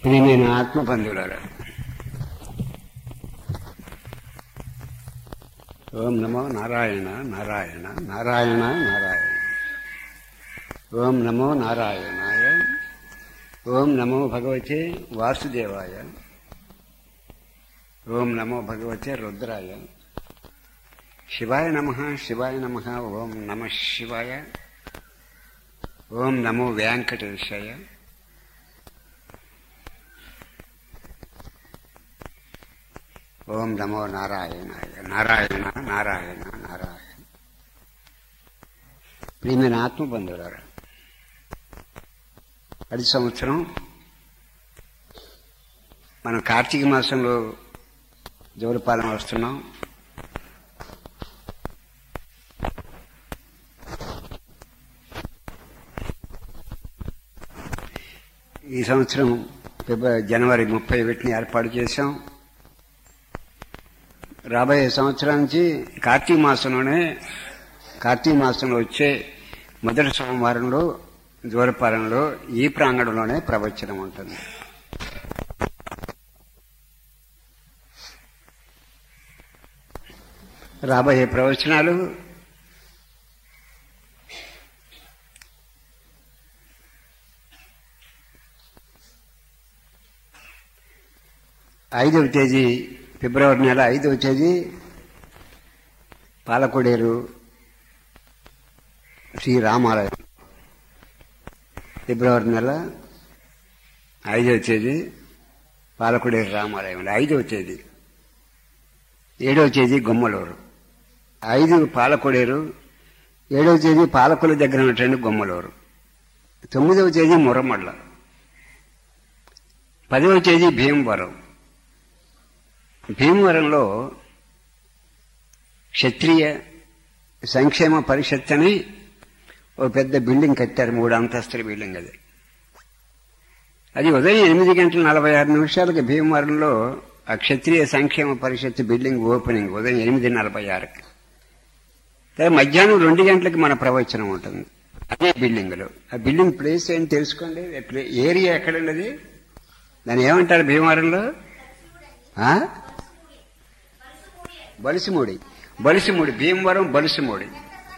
ప్రియమైన ఆత్మబంధువులారా ఓం నమో నారాయణ నారాయణ నారాయణ నారాయణ ఓం నమో నారాయణాయ ఓం నమో భగవతే వాసుదేవాయ ఓం నమో భగవతే రుద్రాయ శివాయ నమ శివాయ నమ ఓం నమ శివాయ ఓం నమో వెంకటేశాయ ఓం నమో నారాయణాయ నారాయణ నారాయణ నారాయణ ప్రియమైన ఆత్మబంధువులారా ప్రతి సంవత్సరం మనం కార్తీక మాసంలో జోలపాలెం వస్తున్నాం ఈ సంవత్సరం ఫిబ్రవరి జనవరి ముప్పై ఒకటిని ఏర్పాటు చేశాం రాబోయే సంవత్సరం నుంచి కార్తీక మాసంలోనే కార్తీక మాసంలో వచ్చే మొదటి సోమవారంలో దూరపాలెంలో ఈ ప్రాంగణంలోనే ప్రవచనం ఉంటుంది రాబోయే ప్రవచనాలు ఐదవ తేదీ ఫిబ్రవరి నెల ఐదవ తేదీ పాలకొడేరు శ్రీరామాలయం ఫిబ్రవరి నెల ఐదవ తేదీ పాలకొడేరు రామాలయం ఐదవ తేదీ ఏడవ తేదీ గుమ్మలూరు ఐదు పాలకొడేరు ఏడవ తేదీ పాలకొల దగ్గర ఉన్నటువంటి గుమ్మలూరు తొమ్మిదవ తేదీ మురమళ్ళ పదవ తేదీ భీమవరం భీమవరంలో క్షత్రియ సంక్షేమ పరిషత్ అని ఓ పెద్ద బిల్డింగ్ కట్టారు మూడు అంతస్తుల బిల్డింగ్ అది అది ఉదయం ఎనిమిది గంటల నలభై ఆరు నిమిషాలకి భీమవరంలో ఆ క్షత్రియ సంక్షేమ పరిషత్ బిల్డింగ్ ఓపెనింగ్ ఉదయం ఎనిమిది నలభై ఆరుకి మధ్యాహ్నం రెండు గంటలకి మన ప్రవచనం ఉంటుంది అదే బిల్డింగ్లో ఆ బిల్డింగ్ ప్లేస్ ఏంటి తెలుసుకోండి ఏరియా ఎక్కడండి దాన్ని ఏమంటారు భీమవరంలో బలిసిమూడి బలిసిమూడి భీమవరం బలిసిమూడి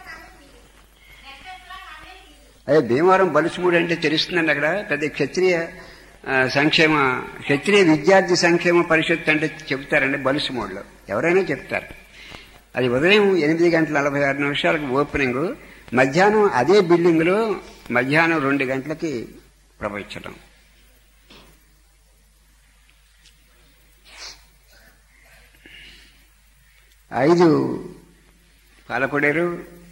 అదే భీమవరం బలిసిమూడి అంటే తెలుస్తుందండి అక్కడ పెద్ద క్షత్రియ సంక్షేమ క్షత్రియ విద్యార్థి సంక్షేమ పరిషత్ అంటే చెప్తారండి బలిసిమూడిలో ఎవరైనా చెప్తారు అది ఉదయం ఎనిమిది గంటల నలభై ఆరు నిమిషాలకు ఓపెనింగ్ మధ్యాహ్నం అదే బిల్డింగ్లో మధ్యాహ్నం రెండు గంటలకి ప్రవహించడం ఐదు పాలకొడేరు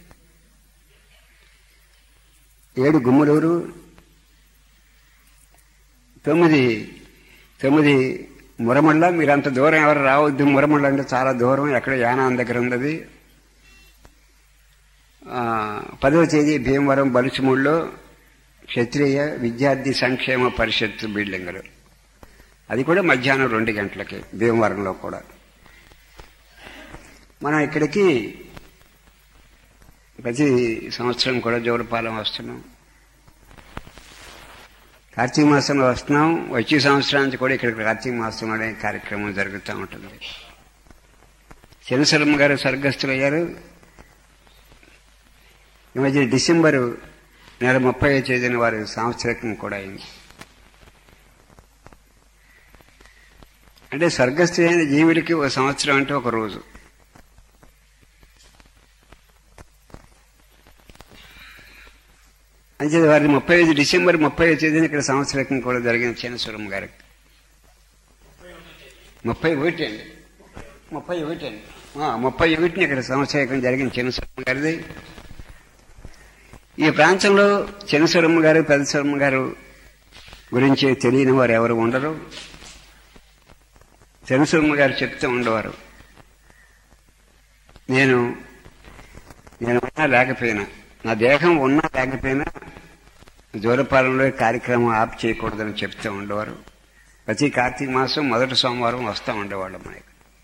ఏడు గుమ్మలూరు తొమ్మిది తొమ్మిది మురమళ్ళ మీరు అంత దూరం ఎవరు రావద్దు మురమళ్ళ అంటే చాలా దూరం ఎక్కడ యానాం దగ్గర ఉన్నది పదవ తేదీ భీమవరం బలుచుమూడిలో క్షత్రియ విద్యార్థి సంక్షేమ పరిషత్ బిల్డింగ్లు అది కూడా మధ్యాహ్నం రెండు గంటలకి భీమవరంలో కూడా మనం ఇక్కడికి ప్రతి సంవత్సరం కూడా జోలపాలెం వస్తున్నాం కార్తీక మాసంలో వస్తున్నాం వచ్చే సంవత్సరానికి కూడా ఇక్కడ కార్తీక మాసంలోనే కార్యక్రమం జరుగుతూ ఉంటుంది శనిశర్మ గారు స్వర్గస్థులయ్యారు ఈ మధ్య డిసెంబరు నెల ముప్పై తేదీన వారి సంవత్సరం కూడా అయింది అంటే స్వర్గస్థులైన జీవులకి ఒక సంవత్సరం అంటే ఒక రోజు అంతే వారి ముప్పై ఐదు డిసెంబర్ ముప్పై ఐదు తేదీన ఇక్కడ సంవత్సరం కూడా జరిగిన చిన్నస్వరం గారికి ముప్పై ఒకటి అండి ముప్పై ఒకటి అండి ముప్పై ఒకటిని ఇక్కడ సంవత్సరం జరిగిన చిన్నస్వరం గారిది ఈ ప్రాంతంలో చిన్నస్వరమ్మ గారు పెద్దస్వరమ్మ గారు గురించి తెలియని వారు ఎవరు ఉండరు చిన్నస్వరమ్మ గారు చెప్తూ ఉండేవారు నేను నేను ఉన్నా లేకపోయినా నా దేహం ఉన్నా లేకపోయినా దూరపాలెంలో కార్యక్రమం ఆప్ చేయకూడదని చెప్తూ ఉండేవారు ప్రతి కార్తీక మాసం మొదటి సోమవారం వస్తూ ఉండేవాళ్ళం మనకి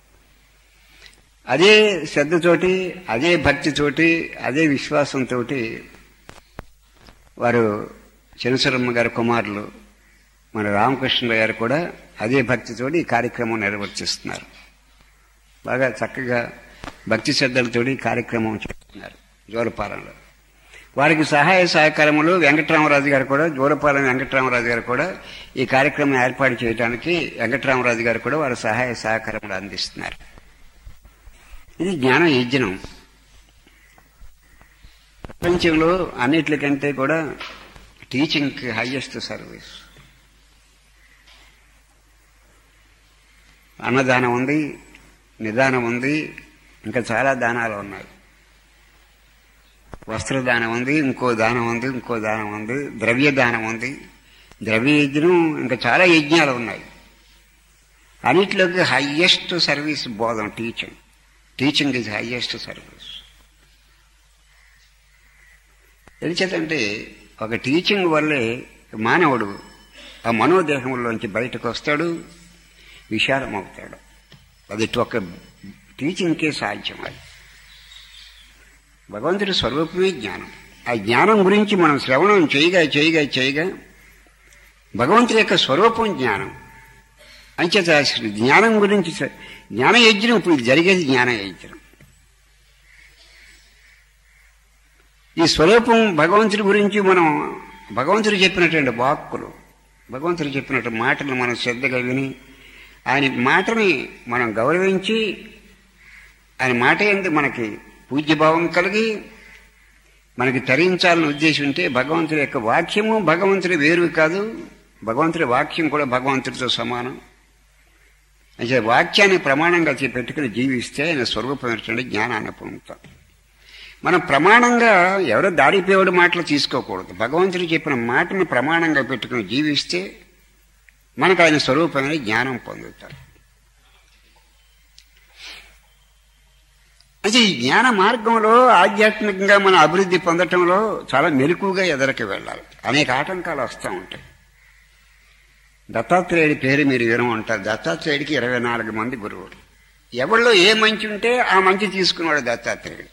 అదే శ్రద్ధతోటి అదే భక్తితోటి అదే విశ్వాసంతో వారు చనుసరమ్మ గారి కుమారులు మన రామకృష్ణ గారు కూడా అదే భక్తితోటి ఈ కార్యక్రమం నిర్వర్తిస్తున్నారు బాగా చక్కగా భక్తి శ్రద్ధలతోటి ఈ కార్యక్రమం చేస్తున్నారు జోలపాలెంలో వారికి సహాయ సహకారములు వెంకటరామరాజు గారు కూడా జోలపాలెం వెంకటరామరాజు గారు కూడా ఈ కార్యక్రమం ఏర్పాటు చేయడానికి వెంకటరామరాజు గారు కూడా వారి సహాయ సహకారములు అందిస్తున్నారు ఇది జ్ఞాన యజ్ఞం ప్రపంచంలో అన్నిటికంటే కూడా టీచింగ్కి హైయెస్ట్ సర్వీస్ అన్నదానం ఉంది నిదానం ఉంది ఇంకా చాలా దానాలు ఉన్నాయి వస్త్రదానం ఉంది ఇంకో దానం ఉంది ఇంకో దానం ఉంది ద్రవ్య దానం ఉంది ద్రవ్య యజ్ఞం ఇంకా చాలా యజ్ఞాలు ఉన్నాయి అన్నిటిలోకి హయ్యెస్ట్ సర్వీస్ బోధం teaching teaching is highest service తెలిసేదంటే ఒక టీచింగ్ వల్లే మానవుడు ఆ మనోదేహంలోంచి బయటకు వస్తాడు విశాలం అవుతాడు అది ఒక టీచింగ్కే సాధ్యం అది భగవంతుడి స్వరూపమే జ్ఞానం ఆ జ్ఞానం గురించి మనం శ్రవణం చేయగా చేయగా చేయగా భగవంతుడి యొక్క స్వరూపం జ్ఞానం అంచేత అసలు జ్ఞానం గురించి స- జ్ఞాన యజ్ఞం ఇప్పుడు ఇది జరిగేది జ్ఞాన యజ్ఞం ఈ స్వరూపం భగవంతుడి గురించి మనం భగవంతుడు చెప్పినటువంటి వాక్కులు భగవంతుడు చెప్పినట్టు మాటలు మనం శ్రద్ధగా విని ఆయన మాటని మనం గౌరవించి ఆయన మాట ఏంది మనకి పూజ్యభావం కలిగి మనకి తరించాలని ఉద్దేశం ఉంటే భగవంతుడి యొక్క వాక్యము భగవంతుడి వేరు కాదు భగవంతుడి వాక్యం కూడా భగవంతుడితో సమానం అంటే వాక్యాన్ని ప్రమాణంగా చే- పెట్టుకుని జీవిస్తే ఆయన స్వరూపమైనటువంటి జ్ఞానాన్ని పొందుతాం మనం ప్రమాణంగా ఎవరో దాడిపోయేవాడు మాటలు తీసుకోకూడదు భగవంతుడు చెప్పిన మాటను ప్రమాణంగా పెట్టుకుని జీవిస్తే మనకు ఆయన స్వరూపమైన జ్ఞానం పొందుతారు అయితే ఈ జ్ఞాన మార్గంలో ఆధ్యాత్మికంగా మన అభివృద్ధి పొందటంలో చాలా మెలకుగా ఎదరికి వెళ్ళాలి అనేక ఆటంకాలు వస్తూ ఉంటాయి దత్తాత్రేయుడి పేరు మీరు వినం ఉంటారు దత్తాత్రేయుడికి ఇరవై నాలుగు మంది గురువులు ఎవరిలో ఏ మంచి ఉంటే ఆ మంచి తీసుకున్నాడు దత్తాత్రేయుడు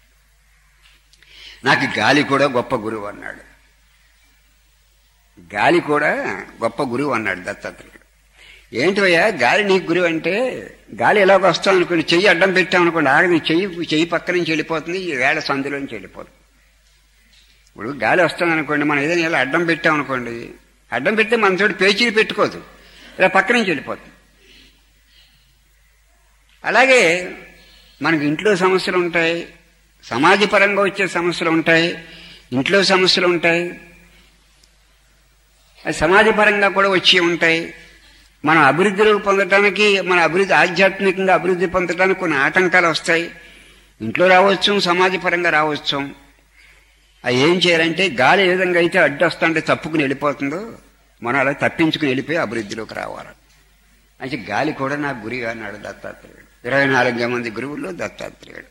నాకు గాలి కూడా గొప్ప గురువు అన్నాడు గాలి కూడా గొప్ప గురువు అన్నాడు దత్తాత్రేయుడు ఏంటివయ్యా గాలి నీకు గురువు అంటే గాలి ఎలాగ వస్తాం అనుకోండి చెయ్యి అడ్డం పెట్టామనుకోండి ఆగది చెయ్యి చెయ్యి పక్క నుంచి వెళ్ళిపోతుంది ఈ వేళ సందులోంచి వెళ్ళిపోతుంది ఇప్పుడు గాలి వస్తుంది అనుకోండి మనం ఏదైనా ఇలా అడ్డం పెట్టామనుకోండి అడ్డం పెడితే మన చోటు పేచీలు పెట్టుకోదు ఇలా పక్క నుంచి వెళ్ళిపోతుంది అలాగే మనకి ఇంట్లో సమస్యలు ఉంటాయి సమాజపరంగా వచ్చే సమస్యలు ఉంటాయి ఇంట్లో సమస్యలు ఉంటాయి అది సమాజపరంగా కూడా వచ్చి ఉంటాయి మనం అభివృద్ధిలో పొందటానికి మన అభివృద్ధి ఆధ్యాత్మికంగా అభివృద్ధి పొందటానికి కొన్ని ఆటంకాలు వస్తాయి ఇంట్లో రావచ్చు సమాజపరంగా రావచ్చు అవి ఏం చేయాలంటే గాలి ఏ విధంగా అయితే అడ్డు వస్తుంటే తప్పుకుని వెళ్ళిపోతుందో మనం అలా తప్పించుకుని వెళ్ళిపోయి అభివృద్ధిలోకి రావాలి అంటే గాలి కూడా నా గురి అన్నాడు దత్తాత్రేయుడు ఇరవై నాలుగు మంది గురువుల్లో దత్తాత్రేయుడు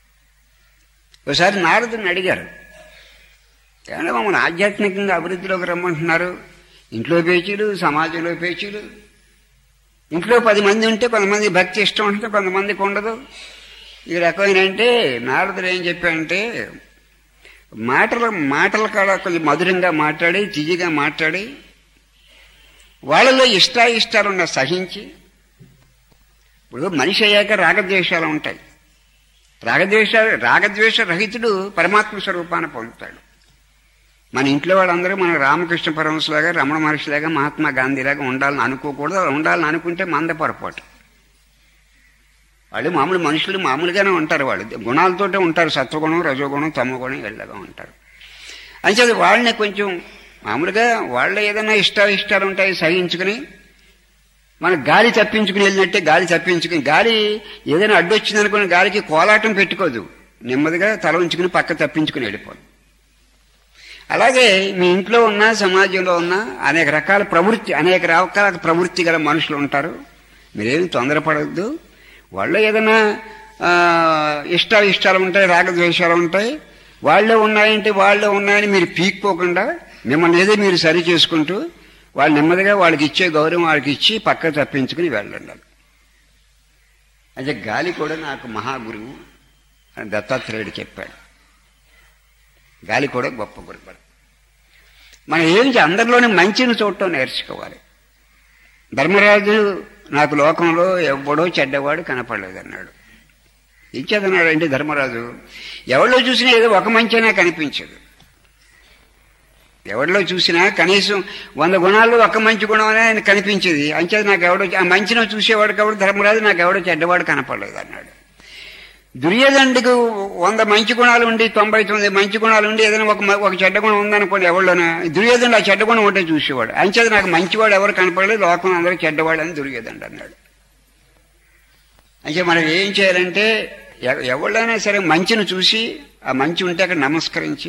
ఒకసారి నారదుని అడిగారు ఏమన్నా మమ్మల్ని ఆధ్యాత్మికంగా అభివృద్ధిలోకి రమ్మంటున్నారు ఇంట్లో పేచీలు సమాజంలో పేచీలు ఇంట్లో పది మంది ఉంటే కొంతమంది భక్తి ఇష్టం ఉంటుంది కొంతమందికి ఉండదు ఈ రకమైన అంటే నారదుడు ఏం చెప్పాడంటే మాటలు మాటల కాడ కొంచెం మధురంగా మాట్లాడి తియ్యగా మాట్లాడి వాళ్ళలో ఇష్టాయిష్టాలు ఉన్న సహించి ఇప్పుడు మనిషి అయ్యాక రాగద్వేషాలు ఉంటాయి రాగద్వేష రాగద్వేష రహితుడు పరమాత్మ స్వరూపాన్ని పొందుతాడు మన ఇంట్లో వాళ్ళందరూ మన రామకృష్ణ పరమశలాగా రమణ మహర్షిలాగా మహాత్మా గాంధీలాగా ఉండాలని అనుకోకూడదు అలా ఉండాలని అనుకుంటే మంద పొరపాటు వాళ్ళు మామూలు మనుషులు మామూలుగానే ఉంటారు వాళ్ళు గుణాలతోటే ఉంటారు సత్వగుణం రజోగుణం తమగుణం ఎల్లగా ఉంటారు అంచేది వాళ్ళని కొంచెం మామూలుగా వాళ్ళ ఏదైనా ఇష్ట ఇష్టాలు ఉంటాయి సహించుకుని మన గాలి తప్పించుకుని వెళ్ళినట్టే గాలి తప్పించుకుని గాలి ఏదైనా అడ్డొచ్చింది అనుకుని గాలికి కోలాటం పెట్టుకోదు నెమ్మదిగా తల ఉంచుకుని పక్క తప్పించుకుని వెళ్ళిపోదు అలాగే మీ ఇంట్లో ఉన్న సమాజంలో ఉన్న అనేక రకాల ప్రవృత్తి అనేక రకాల ప్రవృత్తి గల మనుషులు ఉంటారు మీరేమి తొందరపడద్దు వాళ్ళు ఏదైనా ఆ, ఇష్ట ఇష్టాలు ఉంటాయి రాగద్వేషాలు ఉంటాయి వాళ్ళే ఉన్నాయంటే వాళ్ళే ఉన్నాయని మీరు పీక్కోకుండా మిమ్మల్ని ఏదో మీరు సరి చేసుకుంటూ వాళ్ళు నెమ్మదిగా వాళ్ళకి ఇచ్చే గౌరవం వాళ్ళకి ఇచ్చి పక్క తప్పించుకుని వెళ్ళండి అయితే గాలి కూడా నాకు మహాగురువు అని దత్తాత్రేయుడు చెప్పాడు గాలి కూడా గొప్ప గురువు మనం ఏం చే- అందరిలోని మంచిని చూడటం నేర్చుకోవాలి ధర్మరాజు నాకు లోకంలో ఎవ్వడో చెడ్డవాడు కనపడలేదన్నాడు ఇచ్చేదన్నాడు అంటే ధర్మరాజు ఎవరిలో చూసినా ఏదో ఒక మంచైనా కనిపించదు ఎవరిలో చూసినా కనీసం వంద గుణాల్లో ఒక మంచి గుణం అనే ఆయన కనిపించేది అంచేది నాకు ఎవడో ఆ మంచిని చూసేవాడు కాబట్టి ధర్మరాజు నాకు ఎవడో చెడ్డవాడు కనపడలేదు అన్నాడు దుర్యోధనుడికి వంద మంచి గుణాలు ఉండి తొంభై తొమ్మిది మంచి గుణాలు ఉండి ఏదైనా ఒక మ- ఒక చెడ్డ గుణం ఉందనుకోండి ఎవరిలోనా దుర్యోధనుడు ఆ చెడ్డ గుణం ఉంటే చూసేవాడు అంచేది నాకు మంచివాడు ఎవరు కనపడలేదు లోకం అందరూ చెడ్డవాడు అని దుర్యోధనుడు అన్నాడు అంటే మనం ఏం చేయాలంటే ఎ- ఎవళ్ళైనా సరే మంచిని చూసి ఆ మంచి ఉంటే అక్కడ నమస్కరించి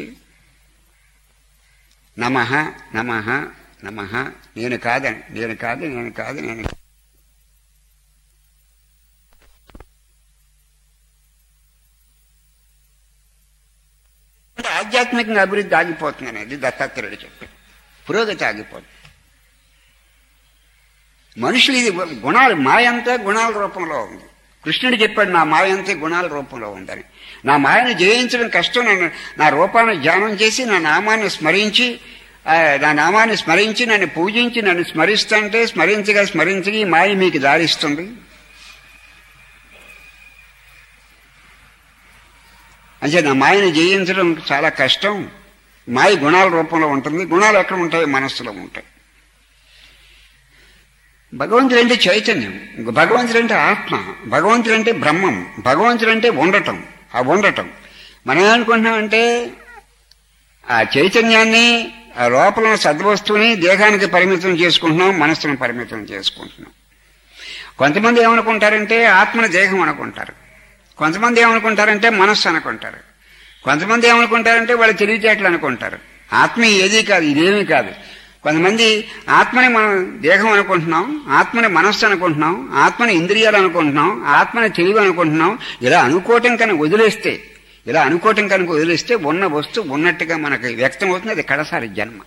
నమః నమః నమః నేను కాదని నేను కాదు నేను కాదు నేను కాదు. అంటే ఆధ్యాత్మికంగా అభివృద్ధి ఆగిపోతుంది అనేది దత్తాత్రేయుడు చెప్పి పురోగతి ఆగిపోతుంది మనుషులు ఇది గుణాలు మాయంతా గుణాల రూపంలో ఉంది కృష్ణుడు చెప్పాడు నా మాయంతే గుణాల రూపంలో ఉందని నా మాయను జయించడం కష్టం నన్ను నా రూపాన్ని ధ్యానం చేసి నా నామాన్ని స్మరించి ఆ, నా నామాన్ని స్మరించి నన్ను పూజించి నన్ను స్మరిస్తుంటే స్మరించగా స్మరించగా ఈ మాయ మీకు దారిస్తుంది అంటే నా మాయను జయించడం చాలా కష్టం మాయ గుణాల రూపంలో ఉంటుంది గుణాలు ఎక్కడ ఉంటాయి మనస్సులో ఉంటాయి భగవంతుడు అంటే చైతన్యం భగవంతుడు అంటే ఆత్మ భగవంతుడు అంటే బ్రహ్మం భగవంతుడు అంటే ఉండటం ఆ ఉండటం మనం ఏమనుకుంటున్నామంటే ఆ చైతన్యాన్ని ఆ లోపల ఉన్న సద్వస్తువుని దేహానికి పరిమితం చేసుకుంటున్నాం మనస్సును పరిమితం చేసుకుంటున్నాం కొంతమంది ఏమనుకుంటారంటే ఆత్మని దేహం అనుకుంటారు కొంతమంది ఏమనుకుంటారంటే మనస్సు అనుకుంటారు కొంతమంది ఏమనుకుంటారంటే వాళ్ళు తెలివితేటలు అనుకుంటారు ఆత్మ ఏది కాదు ఇదేమీ కాదు కొంతమంది ఆత్మని మనం దేహం అనుకుంటున్నాం ఆత్మని మనస్సు అనుకుంటున్నాం ఆత్మని ఇంద్రియాలు అనుకుంటున్నాం ఆత్మని తెలివి అనుకుంటున్నాం ఇలా అనుకోవటం కనుక వదిలేస్తే ఇలా అనుకోవటం కనుక వదిలేస్తే ఉన్న వస్తువు ఉన్నట్టుగా మనకి వ్యక్తం అవుతుంది అది కడసారి జన్మ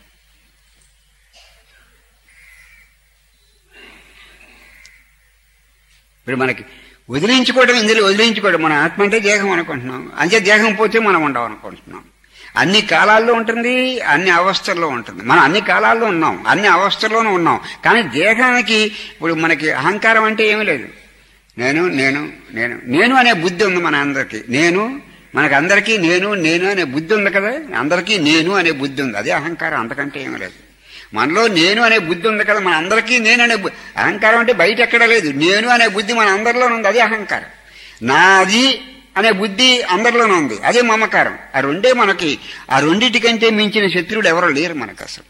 ఇప్పుడు మనకి వదిలించుకోవడం ఇందులో వదిలించుకోవడం మన ఆత్మ అంటే దేహం అనుకుంటున్నాం అంతే దేహం పోతే మనం ఉండవు అనుకుంటున్నాం అన్ని కాలాల్లో ఉంటుంది అన్ని అవస్థల్లో ఉంటుంది మనం అన్ని కాలాల్లో ఉన్నాం అన్ని అవస్థల్లోనూ ఉన్నాం కానీ దేహానికి ఇప్పుడు మనకి అహంకారం అంటే ఏమీ లేదు నేను నేను నేను నేను అనే బుద్ధి ఉంది మన అందరికీ నేను మనకు అందరికీ నేను నేను అనే బుద్ధి ఉంది కదా అందరికీ నేను అనే బుద్ధి ఉంది అదే అహంకారం అంతకంటే ఏమీ లేదు మనలో నేను అనే బుద్ధి ఉంది కదా మన అందరికీ నేను అనే బు- అహంకారం అంటే బయట ఎక్కడ లేదు నేను అనే బుద్ధి మన అందరిలో ఉంది అదే అహంకారం నాది అనే బుద్ధి అందరిలోనే ఉంది అదే మమకారం ఆ రెండే మనకి ఆ రెండింటికంటే మించిన శత్రువుడు ఎవరో లేరు మనకు అసలు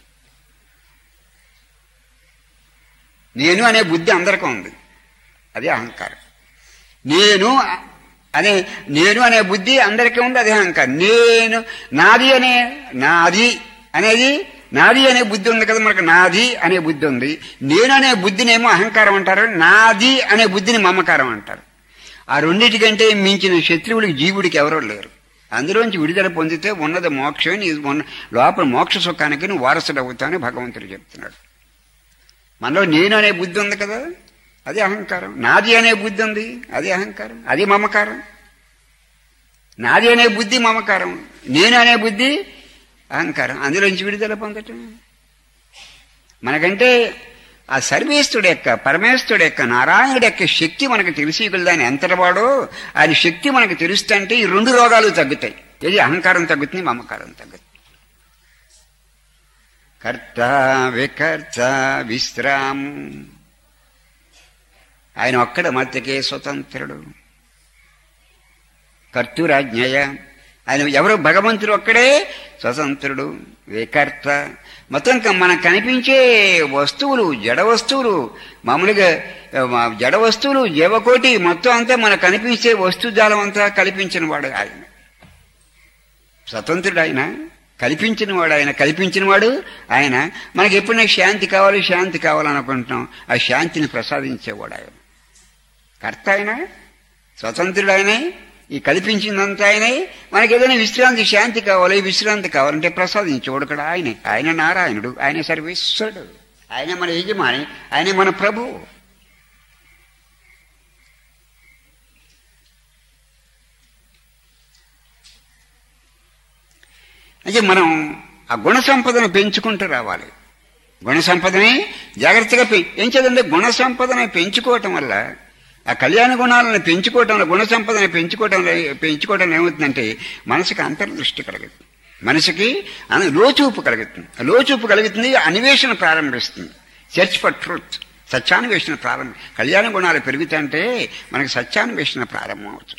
నేను అనే బుద్ధి అందరికీ ఉంది అదే అహంకారం నేను అనే నేను అనే బుద్ధి అందరికీ ఉంది అదే అహంకారం నేను నాది అనే నాది అనేది నాది అనే బుద్ధి ఉంది కదా మనకు నాది అనే బుద్ధి ఉంది నేను అనే బుద్ధినేమో అహంకారం అంటారు నాది అనే బుద్ధిని మమకారం అంటారు ఆ రెండింటికంటే మించిన శత్రువుడికి జీవుడికి ఎవరో లేరు అందులోంచి విడుదల పొందితే ఉన్నది మోక్షం నీ ఉన్న లోపల మోక్ష సుఖానికి నువ్వు వారసుడు అవుతావని భగవంతుడు చెప్తున్నాడు మనలో నేను అనే బుద్ధి ఉంది కదా అది అహంకారం నాది అనే బుద్ధి ఉంది అది అహంకారం అది మమకారం నాది అనే బుద్ధి మమకారం నేను అనే బుద్ధి అహంకారం అందులోంచి విడుదల పొందటం మనకంటే ఆ సర్వేశ్వరుడు యొక్క పరమేశ్వరుడు యొక్క నారాయణుడు యొక్క శక్తి మనకు తెలిసి దాని ఎంతటివాడో ఆయన శక్తి మనకు తెలుస్తుంటే ఈ రెండు రోగాలు తగ్గుతాయి ఇది అహంకారం తగ్గుతుంది మమకారం తగ్గుతుంది కర్త వికర్త విశ్రాము ఆయన ఒక్కడ మధ్యకే స్వతంత్రుడు కర్తూరాజ్ఞయ ఆయన ఎవరు భగవంతుడు ఒక్కడే స్వతంత్రుడు వికర్త మొత్తం క- మనకు కనిపించే వస్తువులు జడ వస్తువులు మామూలుగా ఆ, మా జడ వస్తువులు జీవకోటి మొత్తం అంతా మనకు కనిపించే వస్తుజాలం అంతా కల్పించిన వాడు ఆయన స్వతంత్రుడు ఆయన కల్పించిన వాడు ఆయన కల్పించిన వాడు ఆయన మనకి ఎప్పుడైనా శాంతి కావాలి శాంతి కావాలనుకుంటున్నాం ఆ శాంతిని ప్రసాదించేవాడు ఆయన కర్త ఆయన స్వతంత్రుడు ఆయనే ఈ కల్పించిందంతా ఆయనే మనకి ఏదైనా విశ్రాంతి శాంతి కావాలి విశ్రాంతి కావాలంటే ప్రసాదించేవాడు కూడా ఆయనే ఆయన నారాయణుడు ఆయన సర్వేశ్వరుడు ఆయన మన యజమాని ఆయనే మన ప్రభు అంటే మనం ఆ గుణ సంపదను పెంచుకుంటూ రావాలి గుణ సంపదని జాగ్రత్తగా పె ఏం చేదండి గుణ సంపదని పెంచుకోవటం వల్ల ఆ కళ్యాణ గుణాలను పెంచుకోవటం వల్ల గుణ సంపదని పెంచుకోవటం వల్ల- పెంచుకోవటం వల్ల ఏమవుతుందంటే మనసుకి అంతర్దృష్టి కలుగుతుంది మనసుకి అన- లోచూపు కలుగుతుంది ఆ లోచూపు కలుగుతుంది అన్వేషణ ప్రారంభిస్తుంది సెర్చ్ ఫర్ ట్రూత్ సత్యాన్వేషణ ప్రారంభం కళ్యాణ గుణాలు పెరుగుతుంటే మనకి సత్యాన్వేషణ ప్రారంభం అవుతుంది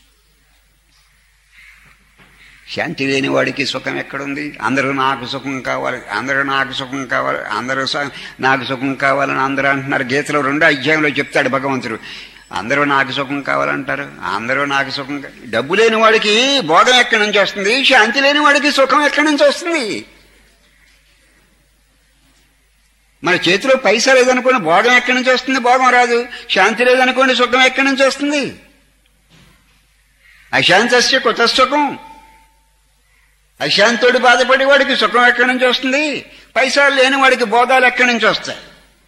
శాంతి లేని వాడికి సుఖం ఎక్కడుంది అందరూ నాకు సుఖం కావాలి అందరూ నాకు సుఖం కావాలి అందరూ స- నాకు సుఖం కావాలని అందరూ అంటున్నారు గీతలో రెండో అధ్యాయంలో చెప్తాడు భగవంతుడు అందరూ నాకు సుఖం కావాలంటారు అందరూ నాకు సుఖం కా- డబ్బు లేని వాడికి భోగం ఎక్కడి నుంచి వస్తుంది శాంతి లేని వాడికి సుఖం ఎక్కడి నుంచి వస్తుంది మన చేతిలో పైసా లేదనుకోండి భోగం ఎక్కడి నుంచి వస్తుంది భోగం రాదు శాంతి లేదనుకోండి సుఖం ఎక్కడి నుంచి వస్తుంది అశాంతస్య కొత్త సుఖం అశాంతుడు బాధపడే వాడికి సుఖం ఎక్కడి నుంచి వస్తుంది పైసలు లేని వాడికి భోగాలు ఎక్కడి నుంచి వస్తాయి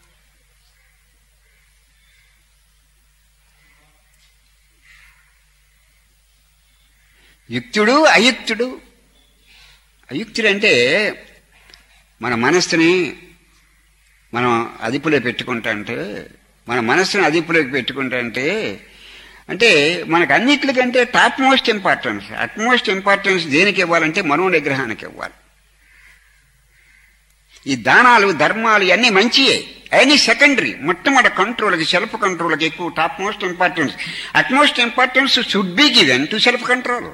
యుక్తుడు అయుక్తుడు అయుక్తుడు అంటే మన మనస్సుని మనం అదుపులో పెట్టుకుంటా అంటే మన మనస్సుని అదుపులోకి పెట్టుకుంటా అంటే అంటే మనకు అన్నిటికంటే top most importance utmost importance దేనికి ఇవ్వాలంటే మనో నిగ్రహానికి ఇవ్వాలి ఈ దానాలు ధర్మాలు ఇవన్నీ మంచియే అవన్నీ సెకండరీ మొట్టమొదటి కంట్రోల్కి సెల్ఫ్ కంట్రోల్కి ఎక్కువ top most importance utmost importance should be given to self control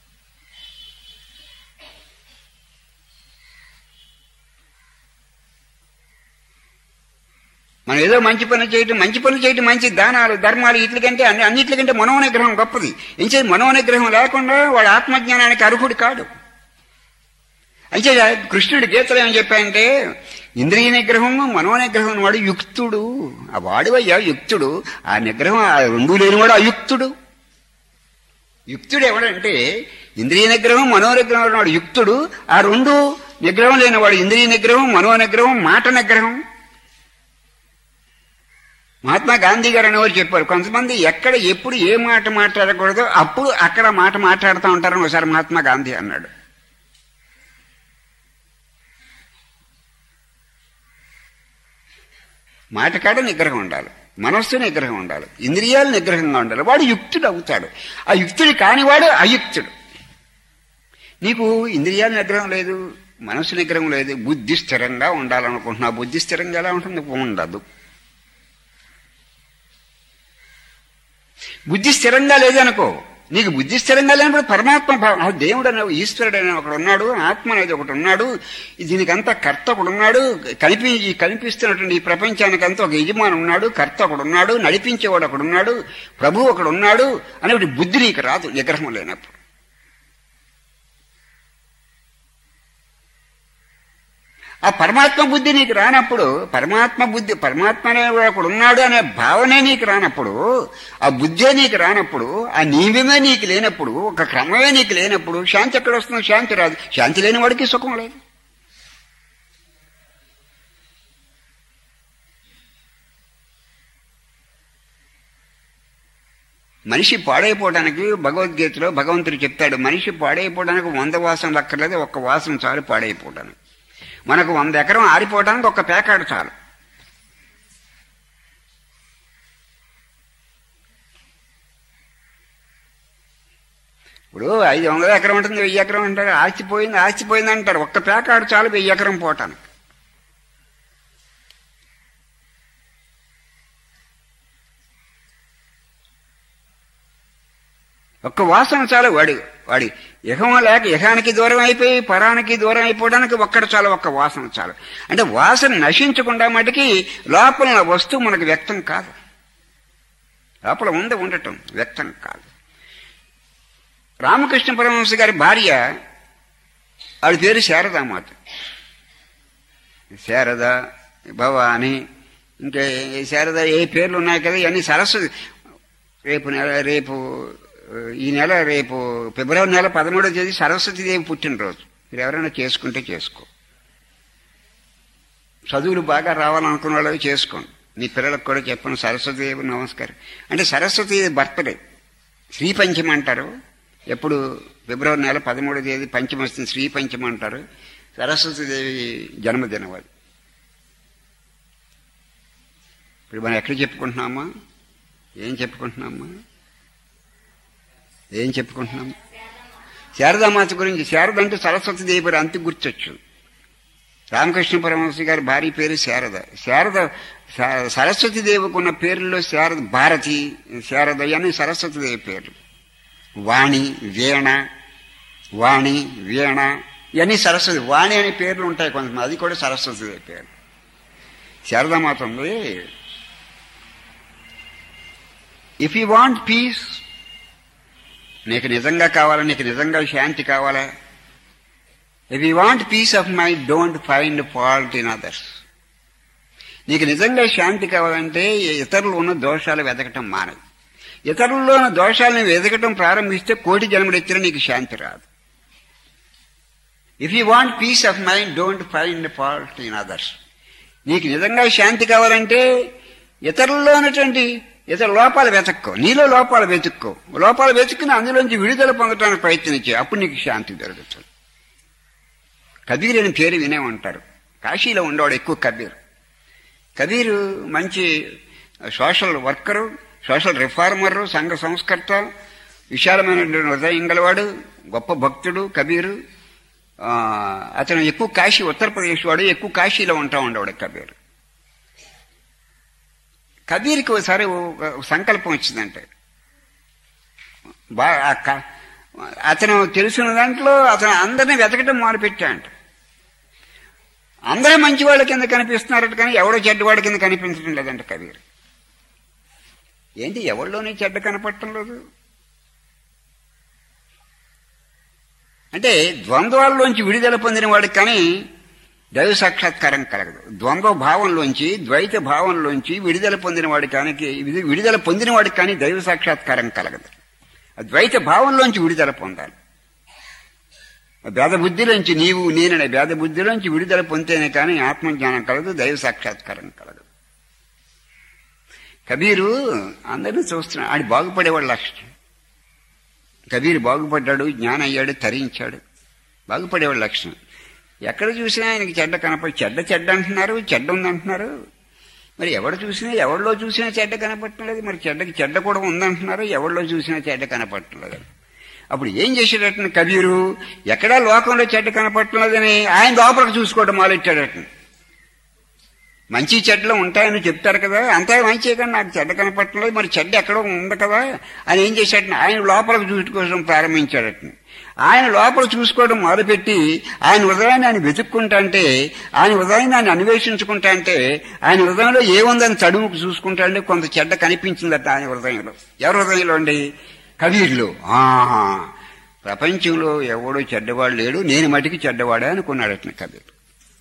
మనం ఏదో మంచి పని చేయటం మంచి పని చేయటం మంచి దానాలు ధర్మాలు వీటికంటే అన్ని అన్నిటికంటే మనోనిగ్రహం గొప్పది ఇంచే మనోనిగ్రహం లేకుండా వాడు ఆత్మజ్ఞానానికి అర్హుడు కాడు అయితే కృష్ణుడి గీతలు ఏమని చెప్పాయంటే ఇంద్రియ నిగ్రహం మనోనిగ్రహం వాడు యుక్తుడు ఆ వాడివయ్యా యుక్తుడు ఆ నిగ్రహం ఆ రెండు లేనివాడు అయుక్తుడు యుక్తుడు ఎవడంటే ఇంద్రియ నిగ్రహం మనోనిగ్రహం వాడు యుక్తుడు ఆ రెండు నిగ్రహం లేనివాడు ఇంద్రియ నిగ్రహం మనో నిగ్రహం మాట నిగ్రహం మహాత్మా గాంధీ గారు అనేవారు చెప్పారు కొంతమంది ఎక్కడ ఎప్పుడు ఏ మాట మాట్లాడకూడదో అప్పుడు అక్కడ మాట మాట్లాడుతూ ఉంటారని ఒకసారి మహాత్మా గాంధీ అన్నాడు మాట కాడ నిగ్రహం ఉండాలి మనస్సు నిగ్రహం ఉండాలి ఇంద్రియాలు నిగ్రహంగా ఉండాలి వాడు యుక్తుడు అవుతాడు ఆ యుక్తుడు కానివాడు అయుక్తుడు నీకు ఇంద్రియాల నిగ్రహం లేదు మనస్సు నిగ్రహం లేదు బుద్ధి స్థిరంగా ఉండాలనుకుంటున్నా బుద్ధి స్థిరంగా ఎలా ఉంటుంది ఉండదు బుద్ధి స్థిరంగా లేదనుకో నీకు బుద్ధి స్థిరంగా లేనప్పుడు పరమాత్మ భావం ఆ దేవుడు అనే ఈశ్వరుడు అనే ఒకడు ఉన్నాడు ఆత్మ అనేది ఒకటి ఉన్నాడు దీనికంతా కర్త ఒకడు ఉన్నాడు కనిపి ఈ కనిపిస్తున్నటువంటి ఈ ప్రపంచానికంతా ఒక యజమాని ఉన్నాడు కర్త ఒకడు ఉన్నాడు నడిపించేవాడు ఒకడు ఉన్నాడు ప్రభు ఒకడు ఉన్నాడు అనేటువంటి బుద్ధి నీకు రాదు నిగ్రహం లేనప్పుడు ఆ పరమాత్మ బుద్ధి నీకు రానప్పుడు పరమాత్మ బుద్ధి పరమాత్మ అనే ఒకడు ఉన్నాడు అనే భావనే నీకు రానప్పుడు ఆ బుద్ధే నీకు రానప్పుడు ఆ నీవమే నీకు లేనప్పుడు ఒక క్రమమే నీకు లేనప్పుడు శాంతి ఎక్కడ వస్తుందో శాంతి రాదు శాంతి లేని వాడికి సుఖం లేదు మనిషి పాడైపోవడానికి భగవద్గీతలో భగవంతుడు చెప్తాడు మనిషి పాడైపోవడానికి వంద వాసనలు అక్కర్లేదు ఒక్క వాసన చాలు పాడైపోవడానికి మనకు వంద ఎకరం ఆరిపోవడానికి ఒక పేకాడు చాలు ఇప్పుడు ఐదు వందల ఎకరం ఉంటుంది వెయ్యి ఎకరం అంటారు ఆస్తిపోయింది ఆస్తిపోయింది అంటారు ఒక్క పేకాడు చాలు వెయ్యి ఎకరం పోవటానికి ఒక్క వాసన చాలు వాడి వాడి యహం లేక యహానికి దూరం అయిపోయి పరానికి దూరం అయిపోవడానికి ఒక్కడ చాలు ఒక్క వాసన చాలు అంటే వాసన నశించకుండా మటుకి లోపల ఉన్న వస్తువు మనకు వ్యక్తం కాదు లోపల ఉంది ఉండటం వ్యక్తం కాదు రామకృష్ణ పరమహంస గారి భార్య ఆవిడ పేరు శారదామాత శారద భవాని ఇంకా శారద ఏ పేర్లు ఉన్నాయి కదా ఇవన్నీ సరస్వతి రేపు నెల రేపు ఈ నెల రేపు ఫిబ్రవరి నెల పదమూడో తేదీ సరస్వతీదేవి పుట్టినరోజు మీరు ఎవరైనా చేసుకుంటే చేసుకో చదువులు బాగా రావాలనుకున్న వాళ్ళు చేసుకోండి మీ పిల్లలకు కూడా చెప్పండి సరస్వతీదేవి నమస్కారం అంటే సరస్వతి బర్త్డే శ్రీ పంచమి అంటారు ఎప్పుడు ఫిబ్రవరి నెల పదమూడో తేదీ పంచమి వస్తుంది శ్రీ పంచమి అంటారు సరస్వతీదేవి జన్మదినం అది ఇప్పుడు మనం ఎక్కడ చెప్పుకుంటున్నామా ఏం చెప్పుకుంటున్నామా ఏం చెప్పుకుంటున్నాము శారదామాత గురించి శారద అంటే సరస్వతి దేవి పేరు అంత గుర్తొచ్చు రామకృష్ణ పరమహంస గారి భార్య పేరు శారద శారద స- సరస్వతి దేవికి ఉన్న పేర్లలో శారద భారతి శారద అని సరస్వతి దేవి పేర్లు వాణి వీణ వాణి వీణ ఇవన్నీ సరస్వతి వాణి అనే పేర్లు ఉంటాయి కొంతమంది అది కూడా సరస్వతి దేవి పేరు శారదామాత ఉంది ఇఫ్ యూ వాంట్ పీస్ నీకు నిజంగా కావాలా నీకు నిజంగా శాంతి కావాలా if you want peace of mind don't find fault in others నీకు నిజంగా శాంతి కావాలంటే ఇతరులు ఉన్న దోషాలు వెతకటం మానదు ఇతరుల్లో ఉన్న దోషాలను వెతకటం ప్రారంభిస్తే కోటి జన్మడెత్తిన నీకు శాంతి రాదు if you want peace of mind don't find fault in others నీకు నిజంగా శాంతి కావాలంటే ఇతరుల్లో ఉన్నటువంటి ఇతర లోపాలు వెతక్కో నీలో లోపాలు వెతుక్కో లోపాలు వెతుక్కుని అందులోంచి విడుదల పొందడానికి ప్రయత్నించే అప్పుడు నీకు శాంతి దొరుకుతుంది కబీర్ అని పేరు వినే ఉంటారు కాశీలో ఉండేవాడు ఎక్కువ కబీర్ కబీరు మంచి సోషల్ వర్కరు సోషల్ రిఫార్మరు సంఘ సంస్కర్త విశాలమైనటువంటి హృదయం గలవాడు గొప్ప భక్తుడు కబీరు ఆ, అతను ఎక్కువ కాశీ ఉత్తరప్రదేశ్ వాడు ఎక్కువ కాశీలో ఉంటా ఉండేవాడు కబీర్ కబీర్కి ఒకసారి ఒక సంకల్పం వచ్చిందంటే బా ఆ క- అతను తెలిసిన దాంట్లో అతను అందరినీ వెతకడం మొదలుపెట్టాడంట అందరూ మంచివాళ్ళ కింద కనిపిస్తున్నారట కానీ ఎవడో చెడ్డవాడి కింద కనిపించడం లేదంట కబీర్ ఏంటి ఎవరిలోనే చెడ్డ కనపడటం లేదు అంటే ద్వంద్వాల్లోంచి విడుదల పొందిన వాడికి కానీ దైవ సాక్షాత్కారం కలగదు ద్వంద్వ భావంలోంచి ద్వైత భావంలోంచి విడుదల పొందిన వాడి కానీ విడుదల పొందిన వాడికి కానీ దైవ సాక్షాత్కారం కలగదు ఆ ద్వైత భావంలోంచి విడుదల పొందాలి ఆ భేద బుద్ధిలోంచి నీవు నేననే భేద బుద్ధిలోంచి విడుదల పొందితేనే కానీ ఆత్మజ్ఞానం కలదు దైవ సాక్షాత్కారం కలదు కబీరు అందరినీ చూస్తున్నాడు ఆడి బాగుపడేవాడు లక్షణం కబీర్ బాగుపడ్డాడు జ్ఞానం అయ్యాడు తరించాడు బాగుపడేవాడు లక్షణం ఎక్కడ చూసినా ఆయనకి చెడ్డ కనపడి చెడ్డ చెడ్డ అంటున్నారు చెడ్డ ఉందంటున్నారు మరి ఎవడు చూసినా ఎవరిలో చూసినా చెడ్డ కనపట్టలేదు మరి చెడ్డకి చెడ్డ కూడా ఉందంటున్నారు ఎవరిలో చూసినా చెడ్డ కనపట్టలేదు అప్పుడు ఏం చేసేటట్టు కబీరు ఎక్కడా లోకంలో చెడ్డ కనపట్టలేదని ఆయన లోపలికి చూసుకోవడం మొదలెట్టాడట మంచి చెడ్డలు ఉంటాయని చెప్తారు కదా అంతా మంచి కానీ నాకు చెడ్డ కనపట్టలేదు మరి చెడ్డ ఎక్కడో ఉంది కదా అని ఏం చేశాడట ఆయన లోపలికి చూసుకోవడం ప్రారంభించాడట ఆయన లోపల చూసుకోవడం మొదలుపెట్టి ఆయన హృదయాన్ని ఆయన వెతుక్కుంటా అంటే ఆయన హృదయాన్ని ఆయన అన్వేషించుకుంటా అంటే ఆయన హృదయంలో ఏముందని చడువుకు చూసుకుంటా అంటే కొంత చెడ్డ కనిపించిందట ఆయన హృదయంలో ఎవరి హృదయంలో అండి కబీర్లో ఆహా ప్రపంచంలో ఎవడో చెడ్డవాడు లేడు నేను మటుకి చెడ్డవాడే అనుకున్నాడట కబీర్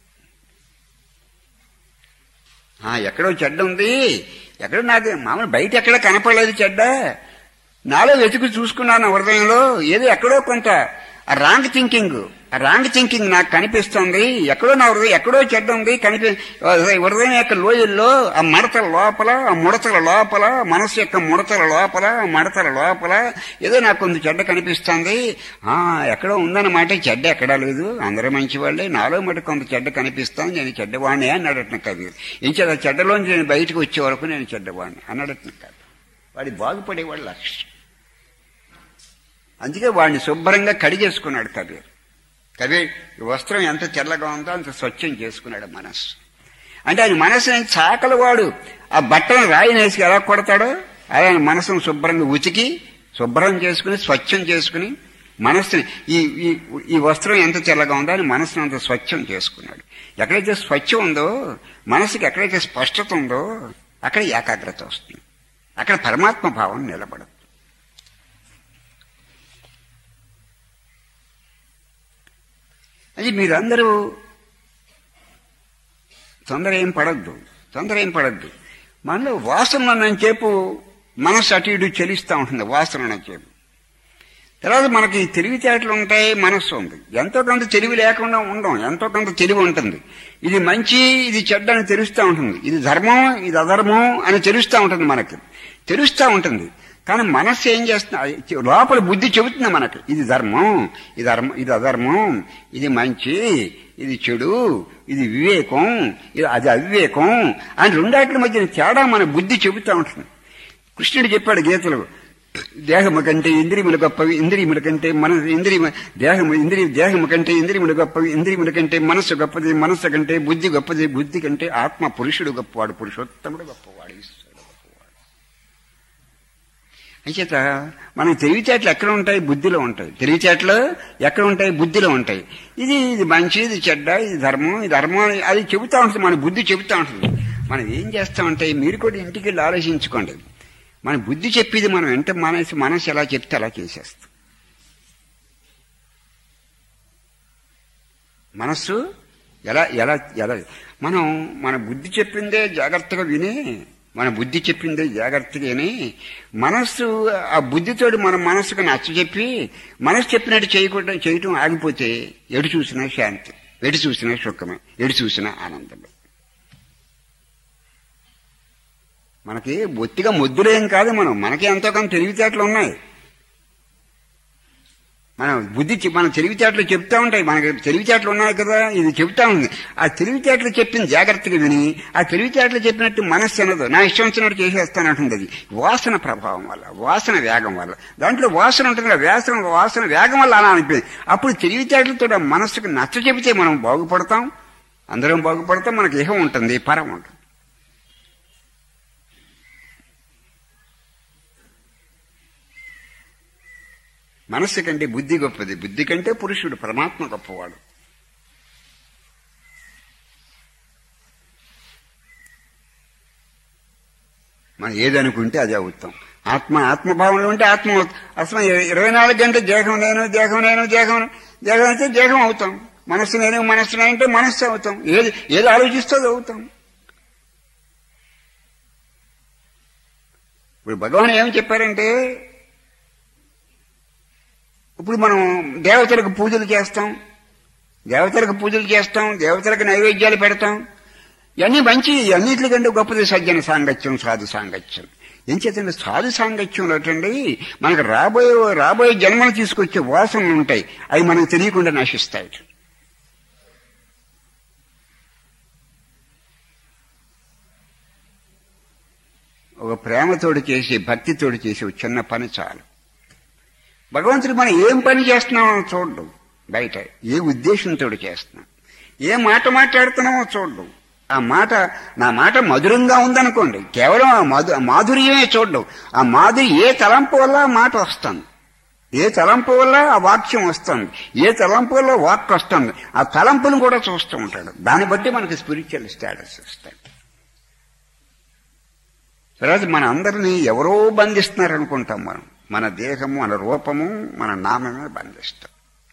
ఆ, ఎక్కడో చెడ్డ ఉంది ఎక్కడో నాకు మామూలు బయట ఎక్కడ కనపడలేదు చెడ్డ నాలో వెతుకు చూసుకున్నాను హృదయంలో ఏదో ఎక్కడో కొంత ఆ రాంగ్ థింకింగ్ ఆ రాంగ్ థింకింగ్ నాకు కనిపిస్తుంది ఎక్కడో నా హృదయం ఎక్కడో చెడ్డ ఉంది కనిపి హృదయం యొక్క లోయల్లో ఆ మడతల లోపల ఆ ముడతల లోపల మనసు యొక్క ముడతల లోపల ఆ మడతల లోపల ఏదో నాకు కొంత చెడ్డ కనిపిస్తుంది ఆ ఎక్కడో ఉందన్నమాట చెడ్డ ఎక్కడా లేదు అందరూ మంచివాళ్ళే నాలో మటు కొంత చెడ్డ కనిపిస్తాను నేను చెడ్డవాణ్ణే అన్నాడట కవి ఏం చేత చెడ్డలోంచి నేను బయటకు వచ్చే వరకు నేను చెడ్డవాణ్ణి అన్నాడట కవి వాడి బాగుపడేవాడు లక్ష్యం అందుకే వాడిని శుభ్రంగా కడిగేసుకున్నాడు కబీర్ కబీర్ ఈ వస్త్రం ఎంత తెల్లగా ఉందో అంత స్వచ్ఛం చేసుకున్నాడు మనస్సు అంటే ఆయన మనసుని చాకలవాడు ఆ బట్టను రాయినేసి ఎలా కొడతాడో అలా ఆయన మనసును శుభ్రంగా ఉతికి శుభ్రం చేసుకుని స్వచ్ఛం చేసుకుని మనస్సుని ఈ ఈ ఈ వస్త్రం ఎంత తెల్లగా ఉందో అని మనసును అంత స్వచ్ఛం చేసుకున్నాడు ఎక్కడైతే స్వచ్ఛం ఉందో మనసుకి ఎక్కడైతే స్పష్టత ఉందో అక్కడ ఏకాగ్రత వస్తుంది అక్కడ పరమాత్మ భావం నిలబడదు అది మీరందరూ తొందర ఏం పడద్దు తొందర ఏం పడద్దు మనలో వాసన చెప్పు మనసు అటు ఇటు చెలిస్తూ ఉంటుంది వాసన చెప్పు తర్వాత మనకి తెలివితేటలు ఉంటాయి మనస్సు ఉంది ఎంతో కొంత తెలివి లేకుండా ఉండం ఎంతో కొంత తెలివి ఉంటుంది ఇది మంచి ఇది చెడ్డ అని తెలుస్తూ ఉంటుంది ఇది ధర్మం ఇది అధర్మం అని తెలుస్తూ ఉంటుంది మనకి తెలుస్తూ ఉంటుంది కానీ మనస్సు ఏం చేస్తుంది లోపల బుద్ధి చెబుతుంది మనకి ఇది ధర్మం ఇది ధర్మం ఇది అధర్మం ఇది మంచి ఇది చెడు ఇది వివేకం ఇది అది అవివేకం అని రెండాట్ల మధ్యన తేడా మన బుద్ధి చెబుతూ ఉంటుంది కృష్ణుడు చెప్పాడు గీతలు దేహము కంటే ఇంద్రియములు గొప్పవి ఇంద్రియముల కంటే మన ఇంద్రియ దేహము ఇంద్రియ దేహము కంటే ఇంద్రియములు గొప్పవి ఇంద్రియముల కంటే మనస్సు గొప్పది మనస్సు కంటే బుద్ధి గొప్పది బుద్ధి కంటే ఆత్మ పురుషుడు గొప్పవాడు పురుషోత్తముడు గొప్పవాడు ఈశ్వరుడు గొప్పవాడు అంచేత మనకి తెలివితేటలు ఎక్కడ ఉంటాయి బుద్ధిలో ఉంటాయి తెలివితేటలు ఎక్కడ ఉంటాయి బుద్ధిలో ఉంటాయి ఇది ఇది మంచి ఇది చెడ్డ ఇది ధర్మం ఇది ధర్మం అని అది చెబుతా ఉంటుంది మన బుద్ధి చెబుతా ఉంటుంది మనం ఏం చేస్తామంటే మీరు కూడా ఇంటికి వెళ్ళి ఆలోచించుకోండి మన బుద్ధి చెప్పేది మనం ఎంత మనసు మనసు ఎలా చెప్తే అలా చేసేస్తాం మనస్సు ఎలా ఎలా ఎలా మనం మన బుద్ధి చెప్పిందే జాగ్రత్తగా విని మన బుద్ధి చెప్పిందే జాగ్రత్తగా విని మనస్సు ఆ బుద్ధితోటి మన మనస్సుకు నచ్చ చెప్పి మనసు చెప్పినట్టు చేయకుండా చేయటం ఆగిపోతే ఎటు చూసినా శాంతి ఎటు చూసినా సుఖమే ఎటు చూసినా ఆనందమే మనకి బొత్తిగా ముద్దులేం కాదు మనం మనకి ఎంతో కొంత తెలివితేటలు ఉన్నాయి మన బుద్ధి చె- మన తెలివితేటలు చెప్తా ఉంటాయి మనకి తెలివితేటలు ఉన్నాయి కదా ఇది చెప్తా ఉంది ఆ తెలివితేటలు చెప్పింది జాగ్రత్తగా విని ఆ తెలివితేటలు చెప్పినట్టు మనస్సు అనదు నా ఇష్టం వచ్చినట్టు చేసేస్తానంటుంది అది వాసన ప్రభావం వల్ల వాసన వేగం వల్ల దాంట్లో వాసన ఉంటుంది కదా వాసన వాసన వేగం వల్ల అలా అనిపింది అప్పుడు తెలివితేటలతో ఆ మనస్సుకు నచ్చ చెబితే మనం బాగుపడతాం అందరం బాగుపడతాం మనకి ఇహం ఉంటుంది పరం ఉంటుంది మనస్సు కంటే బుద్ధి గొప్పది బుద్ధి కంటే పురుషుడు పరమాత్మ గొప్పవాడు మనం ఏదనుకుంటే అది అవుతాం ఆత్మ ఆత్మభావంలో ఉంటే ఆత్మ అవుతాం. అసలు ఇరవై నాలుగు గంటలు దేహం నేను దేహం నేను దేహం దేహం అయితే దేహం అవుతాం మనస్సు నేను మనస్సు నేను అంటే మనస్సు అవుతాం ఏది ఏది ఆలోచిస్తే అది అవుతాం ఇప్పుడు భగవాన్ ఏం చెప్పారంటే ఇప్పుడు మనం దేవతలకు పూజలు చేస్తాం దేవతలకు పూజలు చేస్తాం దేవతలకు నైవేద్యాలు పెడతాం ఇవన్నీ మంచి అన్నిటికంటే గొప్పది సజ్జన సాంగత్యం సాధు సాంగత్యం ఏం చేతండి సాధు సాంగత్యంలో ఏంటండి మనకు రాబోయే రాబోయే జన్మలు తీసుకొచ్చే వాసనలు ఉంటాయి అవి మనకు తెలియకుండా నశిస్తాయి ఒక ప్రేమతోడు చేసి భక్తితోడు చేసి ఒక చిన్న పని చాలు భగవంతుడు మనం ఏం పని చేస్తున్నామో చూడడం బయట ఏ ఉద్దేశంతో చేస్తున్నాం ఏ మాట మాట్లాడుతున్నామో చూడడం ఆ మాట నా మాట మధురంగా ఉందనుకోండి కేవలం ఆ మధు ఆ మాధుర్యమే చూడడం ఆ మాధురి ఏ తలంపు వల్ల ఆ మాట వస్తుంది ఏ తలంపు వల్ల ఆ వాక్యం వస్తుంది ఏ తలంపు వల్ల వాక్ వస్తుంది ఆ తలంపును కూడా చూస్తూ ఉంటాడు దాన్ని బట్టి మనకి స్పిరిచువల్ స్టేటస్ వస్తాయి తర్వాత మన అందరినీ ఎవరో బంధిస్తున్నారు అనుకుంటాం మనం మన దేహము మన రూపము మన నామమే బంధిస్తాం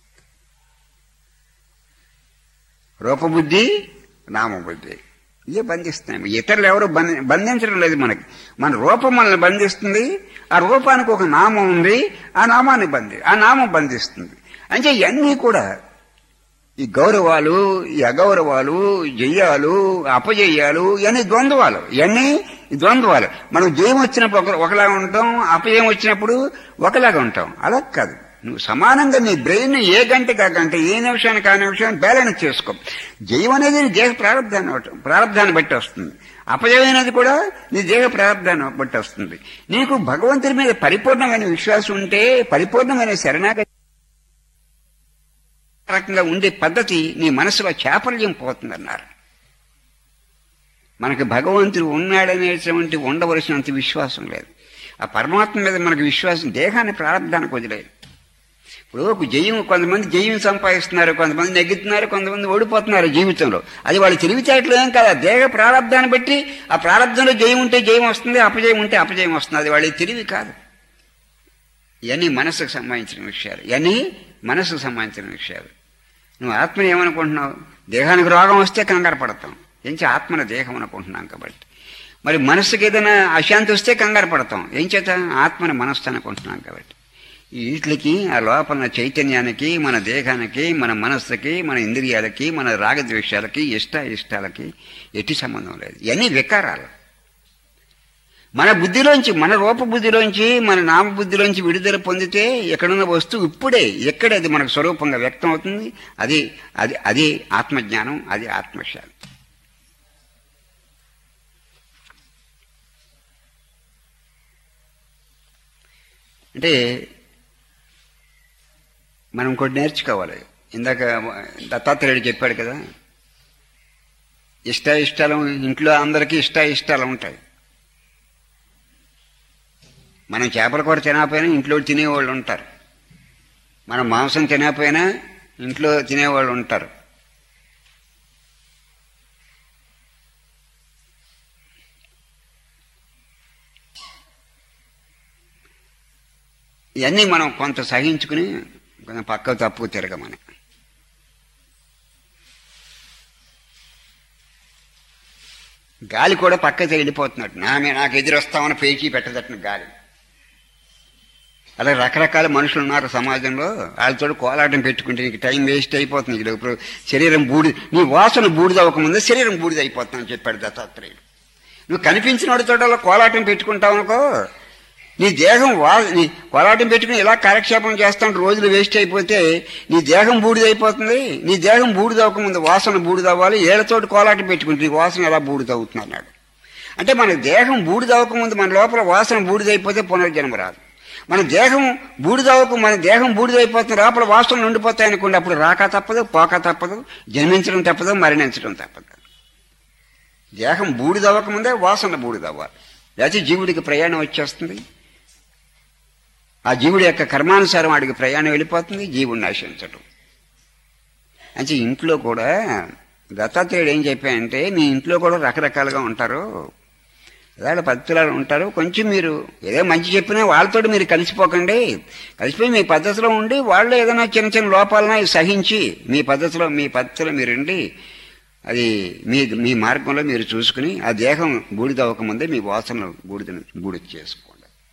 రూపబుద్ధి నామబుద్ధి ఇవే బంధిస్తున్నాయి ఇతరులు ఎవరు బంధి బంధించడం లేదు మనకి మన రూపం మనల్ని బంధిస్తుంది ఆ రూపానికి ఒక నామం ఉంది ఆ నామాన్ని బంధి ఆ నామం బంధిస్తుంది అంటే ఇవన్నీ కూడా ఈ గౌరవాలు ఈ అగౌరవాలు జయాలు అపజయాలు ఇవన్నీ ద్వంద్వాలు ఇవన్నీ ద్వంద్వాలు మనం జయం వచ్చినప్పుడు ఒక ఒకలాగా ఉంటాం అపజయం వచ్చినప్పుడు ఒకలాగా ఉంటాం అలా కాదు నువ్వు సమానంగా నీ బ్రెయిన్ ఏ గంటకి ఆ గంట ఏ నిమిషానికి ఆ నిమిషాన్ని బ్యాలెన్స్ చేసుకో జయం అనేది నీ దేహ ప్రారంధాన్ని అవటం ప్రారంధాన్ని బట్టి వస్తుంది అపజయం అనేది కూడా నీ దేహ ప్రారంధాన్ని బట్టి వస్తుంది నీకు భగవంతుడి మీద పరిపూర్ణమైన విశ్వాసం ఉంటే పరిపూర్ణమైన శరణాగతి రకంగా ఉండే పద్ధతి నీ మనసులో చాపల్యం పోతుందన్నారు మనకు భగవంతుడు ఉన్నాడనేటువంటి ఉండవలసినంత విశ్వాసం లేదు ఆ పరమాత్మ మీద మనకు విశ్వాసం దేహాన్ని ప్రారంభానికి వదిలేదు ఇప్పుడు ఒక జయం కొంతమంది జయం సంపాదిస్తున్నారు కొంతమంది నెగ్గుతున్నారు కొంతమంది ఓడిపోతున్నారు జీవితంలో అది వాళ్ళు తెలివితేటలు ఏం కాదు ఆ దేహ ప్రారంధాన్ని బట్టి ఆ ప్రారంభంలో జయం ఉంటే జయం వస్తుంది అపజయం ఉంటే అపజయం వస్తుంది అది వాళ్ళ తెలివి కాదు ఇవన్నీ మనసుకు సంబంధించిన విషయాలు ఇవన్నీ మనసుకు సంబంధించిన విషయాలు నువ్వు ఆత్మని ఏమనుకుంటున్నావు దేహానికి రోగం వస్తే కంగారు పడతాం ఎంచి ఆత్మన దేహం అనుకుంటున్నాం కాబట్టి మరి మనస్సుకి ఏదైనా అశాంతి వస్తే కంగారు పడతాం ఏం చేత ఆత్మని మనస్సు అనుకుంటున్నాం కాబట్టి ఈ వీటికి ఆ లోపల చైతన్యానికి మన దేహానికి మన మనస్సుకి మన ఇంద్రియాలకి మన రాగద్వేషాలకి ఇష్ట ఇష్టాలకి ఎట్టి సంబంధం లేదు ఇవన్నీ వికారాలు మన బుద్ధిలోంచి మన రూప బుద్ధిలోంచి మన నామ బుద్ధిలోంచి విడుదల పొందితే ఎక్కడున్న వస్తువు ఇప్పుడే ఎక్కడే అది మనకు స్వరూపంగా వ్యక్తం అవుతుంది అది అది అది ఆత్మజ్ఞానం అది ఆత్మశాంతి అంటే మనం ఇంకోటి నేర్చుకోవాలి ఇందాక దత్తాత్రేయుడు చెప్పాడు కదా ఇష్ట ఇష్టాలు ఇంట్లో అందరికీ ఇష్ట ఇష్టాలు ఉంటాయి మనం చేపల కూర తినకపోయినా ఇంట్లో తినేవాళ్ళు ఉంటారు మనం మాంసం తినకపోయినా ఇంట్లో తినేవాళ్ళు ఉంటారు ఇవన్నీ మనం కొంత సహించుకుని కొంచెం పక్క తప్పు తిరగమని గాలి కూడా పక్కకి వెళ్ళిపోతున్నట్టు నా మీద నాకు ఎదురొస్తామని పేచీ పెట్టదట్టు గాలి అలా రకరకాల మనుషులు ఉన్నారు సమాజంలో వాళ్ళతో కోలాటం పెట్టుకుంటే నీకు టైం వేస్ట్ అయిపోతుంది ఇక్కడ ఇప్పుడు శరీరం బూడి నీ వాసన బూడిదవ్వకముందే శరీరం బూడిద అయిపోతుందని చెప్పాడు దత్తాత్రేయుడు నువ్వు కనిపించిన వాడితో కోలాటం పెట్టుకుంటావు అనుకో నీ దేహం వా నీ కోలాటం పెట్టుకుని ఇలా కాలక్షేపం చేస్తాను రోజులు వేస్ట్ అయిపోతే నీ దేహం బూడిదైపోతుంది నీ దేహం బూడిదవ్వకముందు వాసన బూడిదవ్వాలి ఏళ్లతోటి కోలాటం పెట్టుకుంటే నీ వాసన ఎలా బూడిదవుతుంది అన్నాడు అంటే మన దేహం బూడిదవ్వకముందు మన లోపల వాసన బూడిదైపోతే పునర్జన్మ రాదు మన దేహం బూడిదవ్వకు మన దేహం బూడిదైపోతుంది లోపల వాసనలు ఉండిపోతాయి అనుకోండి అప్పుడు రాక తప్పదు పోక తప్పదు జన్మించడం తప్పదు మరణించడం తప్పదు దేహం బూడిదవ్వకముందే వాసన బూడిదవ్వాలి లేకపోతే జీవుడికి ప్రయాణం వచ్చేస్తుంది ఆ జీవుడి యొక్క కర్మానుసారం వాడికి ప్రయాణం వెళ్ళిపోతుంది జీవుడిని నశించటం అంటే ఇంట్లో కూడా దత్తాత్రేయుడు ఏం చెప్పాయంటే మీ ఇంట్లో కూడా రకరకాలుగా ఉంటారు ఇవాళ పద్ధతులు ఉంటారు కొంచెం మీరు ఏదో మంచి చెప్పినా వాళ్ళతో మీరు కలిసిపోకండి కలిసిపోయి మీ పద్ధతిలో ఉండి వాళ్ళు ఏదైనా చిన్న చిన్న లోపాలన్నా సహించి మీ పద్ధతిలో మీ పద్ధతిలో మీరు ఉండి అది మీ మీ మార్గంలో మీరు చూసుకుని ఆ దేహం బూడిదవ్వకముందే మీ వాసనలు బూడిద బూడిద చేసుకోండి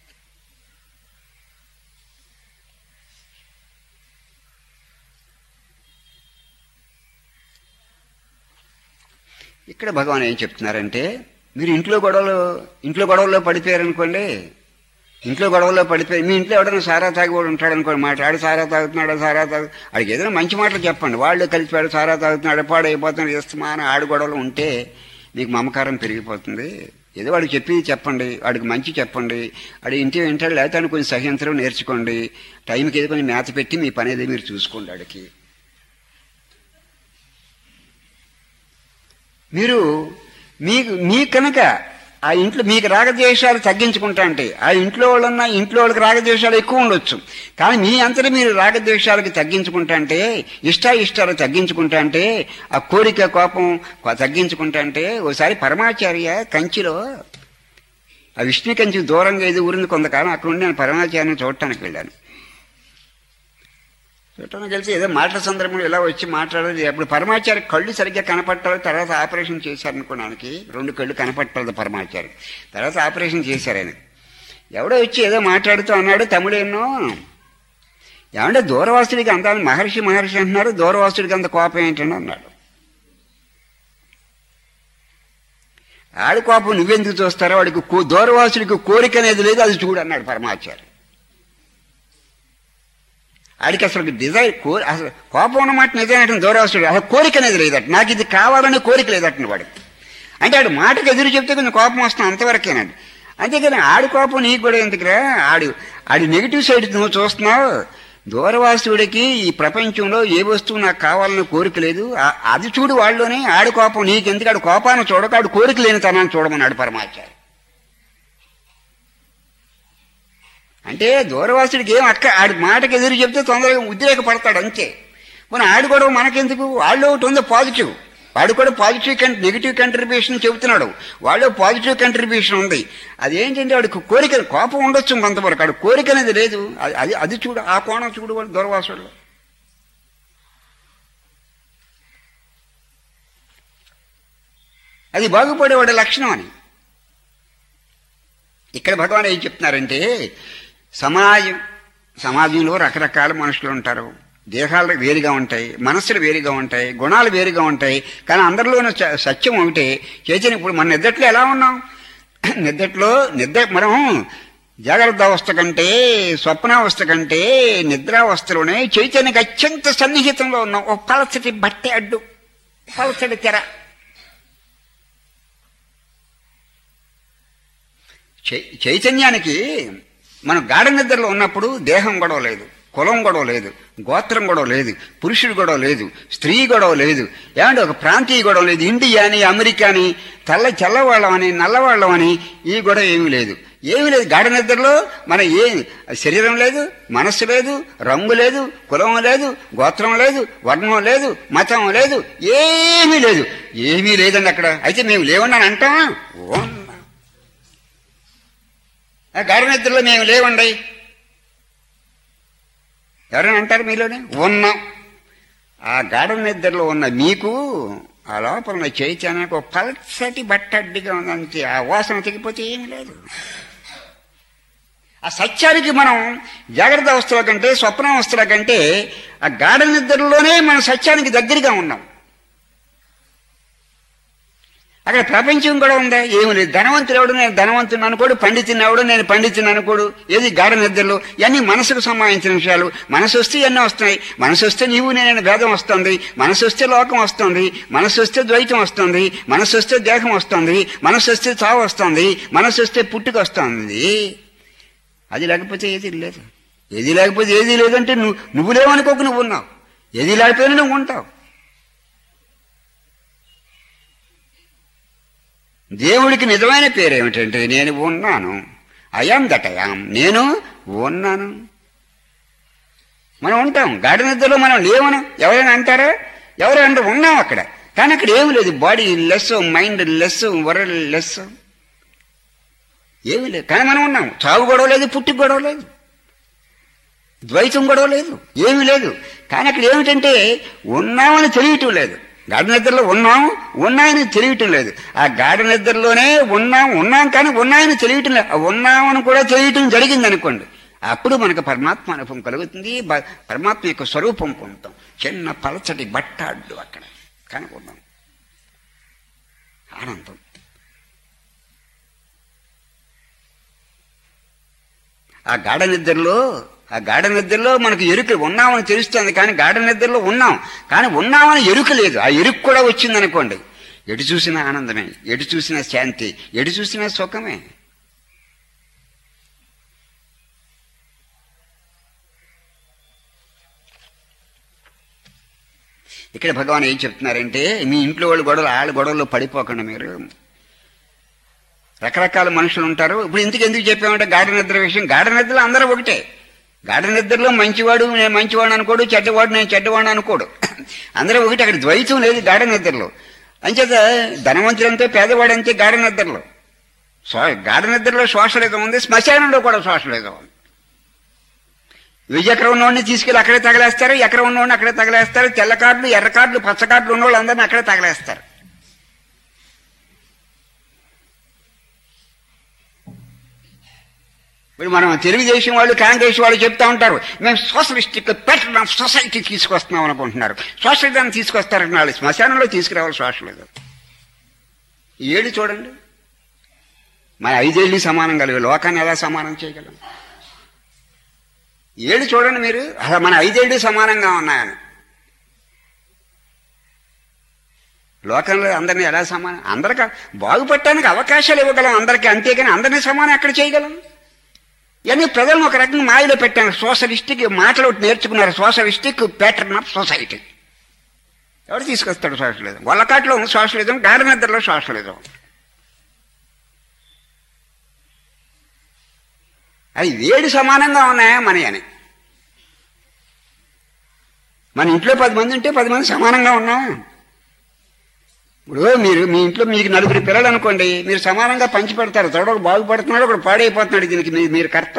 ఇక్కడ భగవాన్ ఏం చెప్తున్నారంటే మీరు ఇంట్లో గొడవలు ఇంట్లో గొడవల్లో పడిపోయారనుకోండి ఇంట్లో గొడవల్లో పడిపోయి మీ ఇంట్లో ఎవడైనా సారా తాగి వాడు ఉంటాడు అనుకోండి మాట ఆడు సారా తాగుతున్నాడు సారా తాగు ఆడికి ఏదైనా మంచి మాటలు చెప్పండి వాళ్ళు కలిపాడు సారా తాగుతున్నాడు పాడైపోతున్నాడు ఇస్తమాన ఆడు గొడవలు ఉంటే మీకు మమకారం పెరిగిపోతుంది ఏదో వాడికి చెప్పి చెప్పండి వాడికి మంచి చెప్పండి వాడి ఇంటి వింటాడు లేకపోతే ఆయన కొంచెం సహించడం నేర్చుకోండి టైంకి ఏదో కొంచెం మేత పెట్టి మీ పని ఏదో మీరు చూసుకోండి వాడికి మీరు మీకు మీ కనుక ఆ ఇంట్లో మీకు రాగద్వేషాలు తగ్గించుకుంటా అంటే ఆ ఇంట్లో వాళ్ళన్నా ఇంట్లో వాళ్ళకి రాగద్వేషాలు ఎక్కువ ఉండొచ్చు కానీ మీ అంతటా మీరు రాగద్వేషాలకి తగ్గించుకుంటా అంటే ఇష్ట ఇష్టాలు తగ్గించుకుంటా అంటే ఆ కోరిక కోపం తగ్గించుకుంటా అంటే ఒకసారి పరమాచార్య కంచిలో ఆ విష్ణు కంచి దూరంగా ఏదో ఊరింది కొంతకాలం అక్కడ ఉండి నేను పరమాచార్యని చూడటానికి వెళ్ళాను చూడటానికి కలిసి ఏదో మాటల సందర్భంలో ఇలా వచ్చి మాట్లాడేది అప్పుడు పరమాచారి కళ్ళు సరిగ్గా కనపట్టాలి తర్వాత ఆపరేషన్ చేశారనుకోవడానికి రెండు కళ్ళు కనపట్టాలి పరమాచారి తర్వాత ఆపరేషన్ చేశారు ఆయన ఎవడో వచ్చి ఏదో మాట్లాడుతూ అన్నాడు తమిళేనో ఏమంటే దూరవాసుడికి అంత మహర్షి మహర్షి అంటున్నారు దూరవాసుడికి అంత కోపం ఏంటండి అన్నాడు ఆడి కోపం నువ్వెందుకు చూస్తారో వాడికి దూరవాసుడికి కోరిక అనేది లేదు అది చూడు అన్నాడు పరమాచారి ఆడికి అసలు డిజైర్ కో అసలు కోపం ఉన్నమాట నిజమైన దూరవస్తుడు అసలు కోరిక అనేది లేదట నాకు ఇది కావాలనే కోరిక లేదట వాడికి అంటే ఆడు మాటకు ఎదురు చెప్తే కొంచెం కోపం వస్తాం అంతవరకేనండి అంతేకాని ఆడి కోపం నీకు కూడా ఎందుకురా ఆడు ఆడి నెగిటివ్ సైడ్ నువ్వు చూస్తున్నావు దూరవాసుడికి ఈ ప్రపంచంలో ఏ వస్తువు నాకు కావాలనే కోరిక లేదు అది చూడు వాళ్ళలోనే ఆడి కోపం నీకెందుకు ఆడు కోపాన్ని చూడక ఆడు కోరిక లేని తనాన్ని చూడమన్నాడు పరమాచార్య అంటే దూరవాసుడికి ఏం అక్క ఆడి మాటకి ఎదురు చెప్తే తొందరగా ఉద్రేకపడతాడు అంతే మన ఆడు కూడా మనకెందుకు వాళ్ళు ఒకటి ఉంది పాజిటివ్ వాడు కూడా పాజిటివ్ నెగిటివ్ కంట్రిబ్యూషన్ చెబుతున్నాడు వాళ్ళు పాజిటివ్ కంట్రిబ్యూషన్ ఉంది అదేంటంటే వాడికి కోరిక కోపం ఉండొచ్చు కొంతవరకు ఆడు కోరిక అనేది లేదు అది అది చూడు ఆ కోణం చూడు వాడు దూరవాసుడు అది బాగుపడేవాడి లక్షణం అని ఇక్కడ భగవాన్ ఏం చెప్తున్నారంటే సమాజం సమాజంలో రకరకాల మనుషులు ఉంటారు దేహాలు వేరుగా ఉంటాయి మనస్సులు వేరుగా ఉంటాయి గుణాలు వేరుగా ఉంటాయి కానీ అందరిలోనూ సత్యం ఒకటే చైతన్యం ఇప్పుడు మన నిద్దట్లో ఎలా ఉన్నాం నిద్రలో నిద్ర మనం జాగ్రత్త అవస్థ కంటే స్వప్నావస్థ కంటే నిద్రావస్థలోనే చైతన్యకి అత్యంత సన్నిహితంలో ఉన్నాం ఓ పలచటి బట్టె అడ్డు పలచటి తెర చై- చైతన్యానికి మనం గాఢ నిద్రలో ఉన్నప్పుడు దేహం గొడవ లేదు కులం గొడవ లేదు గోత్రం గొడవ లేదు పురుషుడు గొడవ లేదు స్త్రీ గొడవ లేదు ఏమంటే ఒక ప్రాంతీయ గొడవ లేదు ఇండియా అని అమెరికా అని తెల్ల తెల్లవాళ్ళమని నల్లవాళ్ళమని ఈ గొడవ ఏమీ లేదు ఏమీ లేదు గాఢ నిద్రలో మన ఏ శరీరం లేదు మనస్సు లేదు రంగు లేదు కులం లేదు గోత్రం లేదు వర్ణం లేదు మతం లేదు ఏమీ లేదు ఏమీ లేదండి అక్కడ అయితే మేము లేవన్నాను అంటామా ఉన్నా. ఆ గాఢ నిద్రలో మేము లేవండి ఎవరైనా అంటారు మీలోనే ఉన్నాం ఆ గాఢ నిద్రలో ఉన్న మీకు ఆ లోపల ఉన్న చైతన్యానికి ఒక పల్సటి బట్ట అడ్డిగా ఉందంతే ఆ వాసన తెగిపోతే ఏమీ లేదు ఆ సత్యానికి మనం జాగ్రత్త అవస్థల కంటే స్వప్నావస్థల కంటే ఆ గాఢ నిద్రలోనే మనం సత్యానికి దగ్గరగా ఉన్నాం అక్కడ ప్రపంచం కూడా ఉందా ఏమి లేదు ధనవంతుడు ఎవడు నేను ధనవంతుని అనుకోడు పండితుని ఎవడు నేను పండితుని అనుకోడు ఏది గాఢ నిద్రలో ఇవన్నీ మనసుకు సంబంధించిన విషయాలు మనసు వస్తే ఇవన్నీ వస్తున్నాయి మనసు వస్తే నీవు నేను భేదం వస్తుంది మనసు వస్తే లోకం వస్తుంది మనసు వస్తే ద్వైతం వస్తుంది మనసు వస్తే దేహం వస్తుంది మనసు వస్తే చావు వస్తుంది మనసు వస్తే పుట్టుక వస్తుంది అది లేకపోతే ఏది లేదు ఏది లేకపోతే ఏది లేదంటే నువ్వు నువ్వు లేవనుకోక నువ్వు ఉన్నావు ఏది లేకపోయినా నువ్వు ఉంటావు దేవుడికి నిజమైన పేరు ఏమిటంటే నేను ఉన్నాను అయాం దట్ అయాం నేను ఉన్నాను మనం ఉంటాం గాఢ నిద్రలో మనం లేవను ఎవరైనా అంటారా ఎవరు అంటే ఉన్నాం అక్కడ కానీ అక్కడ ఏమి లేదు body less mind less world less ఏమీ లేదు కానీ మనం ఉన్నాం చావు గొడవ లేదు పుట్టి గొడవ లేదు ద్వైతం గొడవ లేదు ఏమీ లేదు కానీ అక్కడ ఏమిటంటే ఉన్నామని తెలియటం లేదు గాఢ నిద్రలో ఉన్నాం ఉన్నాయని తెలియటం లేదు ఆ గాఢ నిద్రలోనే ఉన్నాం ఉన్నాం కానీ ఉన్నాయని తెలియటం లేదు ఆ ఉన్నామని కూడా తెలియటం జరిగింది అనుకోండి అప్పుడు మనకు పరమాత్మ అనుభవం కలుగుతుంది బ- పరమాత్మ యొక్క స్వరూపం పొందుతాం చిన్న పలచటి బట్ట అడ్డు అక్కడ కనుక్కున్నాం ఆనందం ఆ గాఢ నిద్రలో ఆ గాఢ నిద్రలో మనకు ఎరుక ఉన్నామని తెలుస్తుంది కానీ గాఢ నిద్రలో ఉన్నాం కానీ ఉన్నామని ఎరుక లేదు ఆ ఎరుక కూడా వచ్చిందనుకోండి ఎటు చూసినా ఆనందమే ఎటు చూసినా శాంతి ఎటు చూసినా సుఖమే ఇక్కడ భగవాన్ ఏం చెప్తున్నారంటే మీ ఇంట్లో వాళ్ళు గొడవలు వాళ్ళ గొడవల్లో పడిపోకండి మీరు రకరకాల మనుషులు ఉంటారు ఇప్పుడు ఇందుకు ఎందుకు చెప్పామంటే గాఢ నిద్ర విషయం గాఢ నిద్రలో అందరూ ఒకటే గాఢ నిద్రలో మంచివాడు నేను మంచివాడు అనుకోడు చెడ్డవాడు నేను చెడ్డవాడు అనుకోడు అందరూ ఒకటి అక్కడ ద్వైతం లేదు గాఢ నిద్రలో అంచేత ధనవంతుడంతే పేదవాడంతే గాఢ నిద్రలో స్వ- గాఢ నిద్రలో సోషలిజం ఉంది శ్మశానంలో కూడా సోషలిజం ఉంది వెయ్యి ఎకరం ఉన్నోడిని తీసుకెళ్ళి అక్కడే తగలేస్తారు ఎకరం ఉన్నోడిని అక్కడే తగలేస్తారు తెల్ల కార్డులు ఎర్ర కార్డులు పచ్చ కార్డులు ఉన్నోళ్ళు అందరిని అక్కడే తగలేస్తారు ఇప్పుడు మనం తెలుగుదేశం వాళ్ళు కాంగ్రెస్ వాళ్ళు చెప్తా ఉంటారు మేము సోషలిస్టిక్ ప్యాటర్న్ ఆఫ్ సొసైటీ తీసుకొస్తున్నాం అనుకుంటున్నారు సోషలిజాన్ని తీసుకొస్తారని వాళ్ళు శ్మశానంలో తీసుకురావాలి సోషలిజం ఈ ఏడు చూడండి మన ఐదేళ్ళు సమానం కలిగి లోకాన్ని ఎలా సమానం చేయగలం ఈ ఏడు చూడండి మీరు అసలు మన ఐదేళ్ళు సమానంగా ఉన్నాయని లోకంలో అందరినీ ఎలా సమానం అందరికి బాగుపడటానికి అవకాశాలు ఇవ్వగలం అందరికీ అంతేగాని అందరినీ సమానం ఎక్కడ చేయగలం ఇవన్నీ ప్రజలను ఒక రకంగా మాయలో పెట్టాను సోషలిస్టిక్ మాటలు ఒకటి నేర్చుకున్నారు సోషలిస్టిక్ ప్యాటర్న్ ఆఫ్ సొసైటీ ఎవరు తీసుకొస్తాడు సోషలిజం వల్లకాట్లో ఉంది సోషలిజం గాఢనిద్రలో సోషలిజం అది వేడి సమానంగా ఉన్నాయా మన అని మన ఇంట్లో పది మంది ఉంటే పది మంది సమానంగా ఉన్నాం ఇప్పుడు మీరు మీ ఇంట్లో మీకు నలుగురు పిల్లలు అనుకోండి మీరు సమానంగా పంచి పెడతారు తోడ బాగుపడుతున్నాడు ఒకడు పాడైపోతున్నాడు దీనికి మీ- మీరు కరెక్ట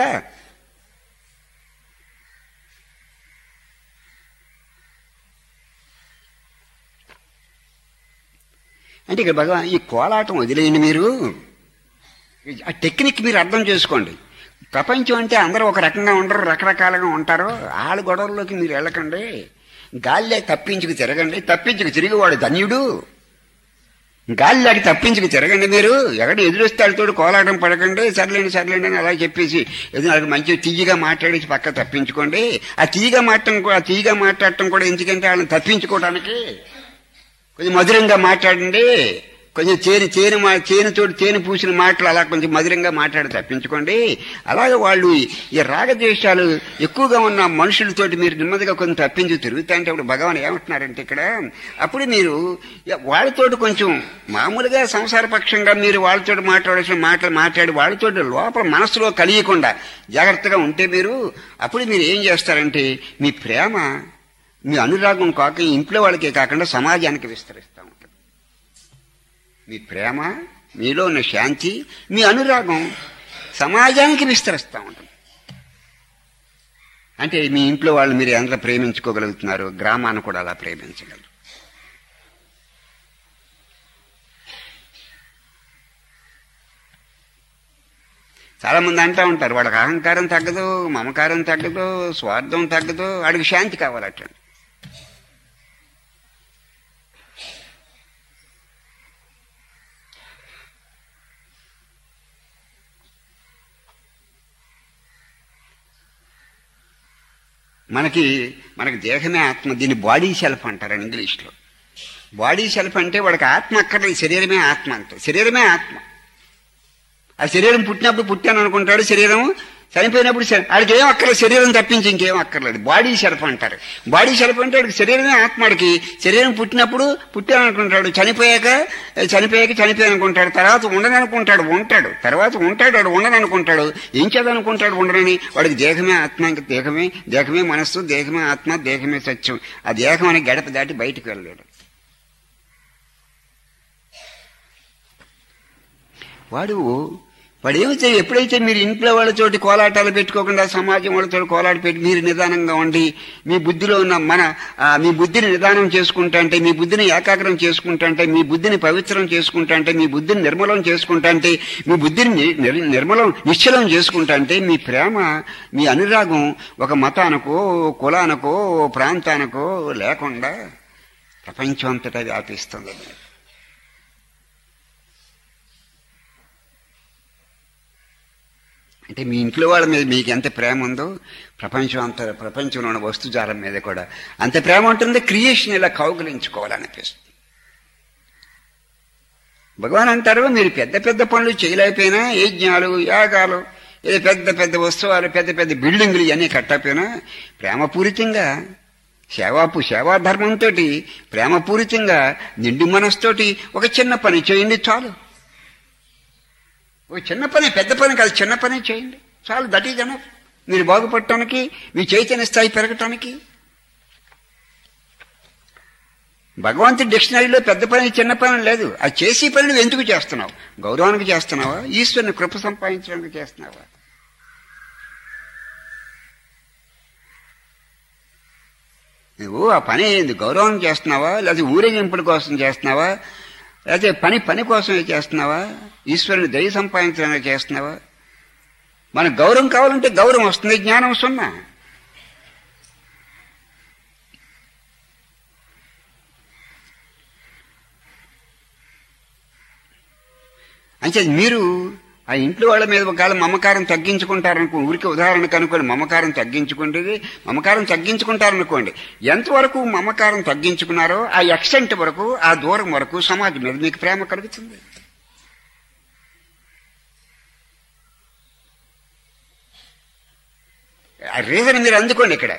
అంటే ఇక్కడ భగవాన్ ఈ కోలాటం వదిలేయండి మీరు ఆ టెక్నిక్ మీరు అర్థం చేసుకోండి ప్రపంచం అంటే అందరూ ఒక రకంగా ఉండరు రకరకాలుగా ఉంటారు వాళ్ళ గొడవల్లోకి మీరు వెళ్ళకండి గాల్లే తప్పించుకు తిరగండి తప్పించుకు తిరిగి వాడు ధన్యుడు గాలిలాగి తప్పించుకు తిరగండి మీరు ఎక్కడ ఎదురొస్తాడుతోడు కోలాటం పడకండి సర్లేండి సర్లేండి అని అలా చెప్పేసి ఏదో నాకు మంచి తీయగా మాట్లాడేసి పక్క తప్పించుకోండి ఆ తీయగా మాట్లాడటం కూడా ఆ తీయగా మాట్లాడటం కూడా ఎందుకంటే వాళ్ళని తప్పించుకోవడానికి కొంచెం మధురంగా మాట్లాడండి కొంచెం చేను చేను మా చేనుతోటి చేను పూసిన మాటలు అలా కొంచెం మధురంగా మాట్లాడి తప్పించుకోండి అలాగే వాళ్ళు ఈ రాగద్వేషాలు ఎక్కువగా ఉన్న మనుషులతోటి మీరు నెమ్మదిగా కొంచెం తప్పించి తిరుగుతా అంటే అప్పుడు భగవాన్ ఏమంటున్నారంటే ఇక్కడ అప్పుడు మీరు వాళ్ళతోటి కొంచెం మామూలుగా సంసారపక్షంగా మీరు వాళ్ళతోటి మాట్లాడాల్సిన మాటలు మాట్లాడి వాళ్ళతోటి లోపల మనసులో కలియకుండా జాగ్రత్తగా ఉంటే మీరు అప్పుడు మీరు ఏం చేస్తారంటే మీ ప్రేమ మీ అనురాగం కాక ఇంట్లో వాళ్ళకే కాకుండా సమాజానికి విస్తరిస్తూ ఉంటుంది మీ ప్రేమ మీలో ఉన్న శాంతి మీ అనురాగం సమాజానికి విస్తరిస్తూ ఉంటుంది అంటే మీ ఇంట్లో వాళ్ళు మీరు ఎంత ప్రేమించుకోగలుగుతున్నారు గ్రామాన్ని కూడా అలా ప్రేమించగలరు చాలా మంది అంటూ ఉంటారు వాడికి అహంకారం తగ్గదు మమకారం తగ్గదు స్వార్థం తగ్గదు వాడికి శాంతి కావాలట మనకి మనకి దేహమే ఆత్మ దీన్ని బాడీ సెల్ఫ్ అంటారు ఇంగ్లీష్లో బాడీ సెల్ఫ్ అంటే వాడికి ఆత్మ అక్కర్లేదు శరీరమే ఆత్మ అంటే శరీరమే ఆత్మ ఆ శరీరం పుట్టినప్పుడు పుట్టాను అనుకుంటాడు శరీరం చనిపోయినప్పుడు శ- వాడికి ఏం అక్కర్లేదు శరీరం తప్పించి ఇంకేం అక్కర్లేదు బాడీ సెల్ఫ్ అంటారు బాడీ సెల్ఫ్ అంటే వాడికి శరీరమే ఆత్మడికి శరీరం పుట్టినప్పుడు పుట్టాను అనుకుంటాడు చనిపోయాక చనిపోయాక చనిపోయాను అనుకుంటాడు తర్వాత ఉండననుకుంటాడు ఉంటాడు తర్వాత ఉంటాడు వాడు ఉండననుకుంటాడు ఏం చేదనుకుంటాడు ఉండనని వాడికి దేహమే ఆత్మ ఇంకా దేహమే దేహమే మనస్సు దేహమే ఆత్మ దేహమే సత్యం ఆ దేహం అనే గడప దాటి బయటికి వెళ్ళలేడు వాడు వాడు ఏమైతే ఎప్పుడైతే మీరు ఇంట్లో వాళ్ళతోటి కోలాటాలు పెట్టుకోకుండా సమాజం వాళ్ళతో కోలాట పెట్టి మీరు నిదానంగా ఉండి మీ బుద్ధిలో ఉన్న మన ఆ, మీ బుద్ధిని నిదానం చేసుకుంటా అంటే మీ బుద్ధిని ఏకాగ్రం చేసుకుంటా అంటే మీ బుద్ధిని పవిత్రం చేసుకుంటా అంటే మీ బుద్ధిని నిర్మలం చేసుకుంటా అంటే మీ బుద్ధిని ని- నిర్- నిర్మలం నిశ్చలం చేసుకుంటా అంటే మీ ప్రేమ మీ అనురాగం ఒక మతానికో ఓ కులానికో ఓ ప్రాంతానికో లేకుండా ప్రపంచం అంతటా వ్యాపిస్తుంది అంటే మీ ఇంట్లో వాళ్ళ మీద మీకు ఎంత ప్రేమ ఉందో ప్రపంచం అంత ప్రపంచంలో ఉన్న వస్తుజాలం మీద కూడా అంత ప్రేమ ఉంటుంది క్రియేషన్ ఇలా కౌగులించుకోవాలనిపిస్తుంది భగవాన్ అంటారు మీరు పెద్ద పెద్ద పనులు చేయలేకపోయినా యజ్ఞాలు యాగాలు ఏదో పెద్ద పెద్ద వస్తువులు పెద్ద పెద్ద బిల్డింగులు ఇవన్నీ కట్టకపోయినా ప్రేమపూరితంగా సేవాపు సేవాధర్మంతో ప్రేమపూరితంగా నిండు మనసుతోటి ఒక చిన్న పని చేయండి చాలు ఒక చిన్న పని పెద్ద పని కాదు చిన్న పని చేయండి చాలు దట్ ఈజ్ ఎనఫ్ మీరు బాగుపడటానికి మీ చైతన్య స్థాయి పెరగటానికి భగవంతుడి డిక్షనరీలో పెద్ద పని చిన్న పని లేదు ఆ చేసే పని నువ్వు ఎందుకు చేస్తున్నావు గౌరవానికి చేస్తున్నావా ఈశ్వరుని కృప సంపాదించడానికి చేస్తున్నావా నువ్వు ఆ పని ఏంది గౌరవం చేస్తున్నావా లేదా ఊరేగింపుల కోసం చేస్తున్నావా లేకపోతే పని పని కోసమే చేస్తున్నావా ఈశ్వరుని దయ సంపాదించడానికి చేస్తున్నావా మనకు గౌరవం కావాలంటే గౌరవం వస్తుంది జ్ఞానం సున్నా అంటే మీరు ఆ ఇంట్లో వాళ్ళ మీద ఒకవేళ మమకారం తగ్గించుకుంటారనుకో ఊరికి ఉదాహరణకు అనుకోండి మమకారం తగ్గించుకుంటే మమకారం తగ్గించుకుంటారనుకోండి ఎంతవరకు మమకారం తగ్గించుకున్నారో ఆ ఎక్స్టెంట్ వరకు ఆ దూరం వరకు సమాజం మీద మీకు ప్రేమ కలుగుతుంది ఆ రీజన్ మీరు అందుకోండి ఇక్కడ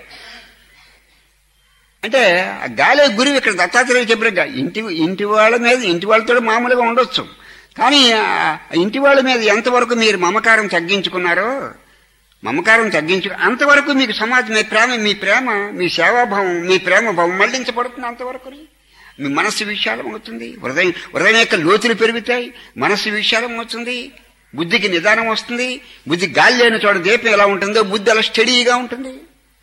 అంటే ఆ గాలి గురువు ఇక్కడ దత్తాత్రేయ చెప్పిన ఇంటి ఇంటి వాళ్ళ మీద ఇంటి వాళ్ళతో మామూలుగా ఉండొచ్చు కానీ ఆ ఇంటి వాళ్ళ మీద ఎంతవరకు మీరు మమకారం తగ్గించుకున్నారో మమకారం తగ్గించు అంతవరకు మీకు సమాజం మీ ప్రేమ మీ ప్రేమ మీ సేవాభావం మీ ప్రేమ భావం మళ్లించబడుతుంది అంతవరకు మీ మనస్సు విశాలం అవుతుంది హృదయం హృదయం యొక్క లోతులు పెరుగుతాయి మనస్సు విశాలం అవుతుంది బుద్ధికి నిదానం వస్తుంది బుద్ధి గాలి లేని చోట దీపం ఎలా ఉంటుందో బుద్ధి అలా స్టడీగా ఉంటుంది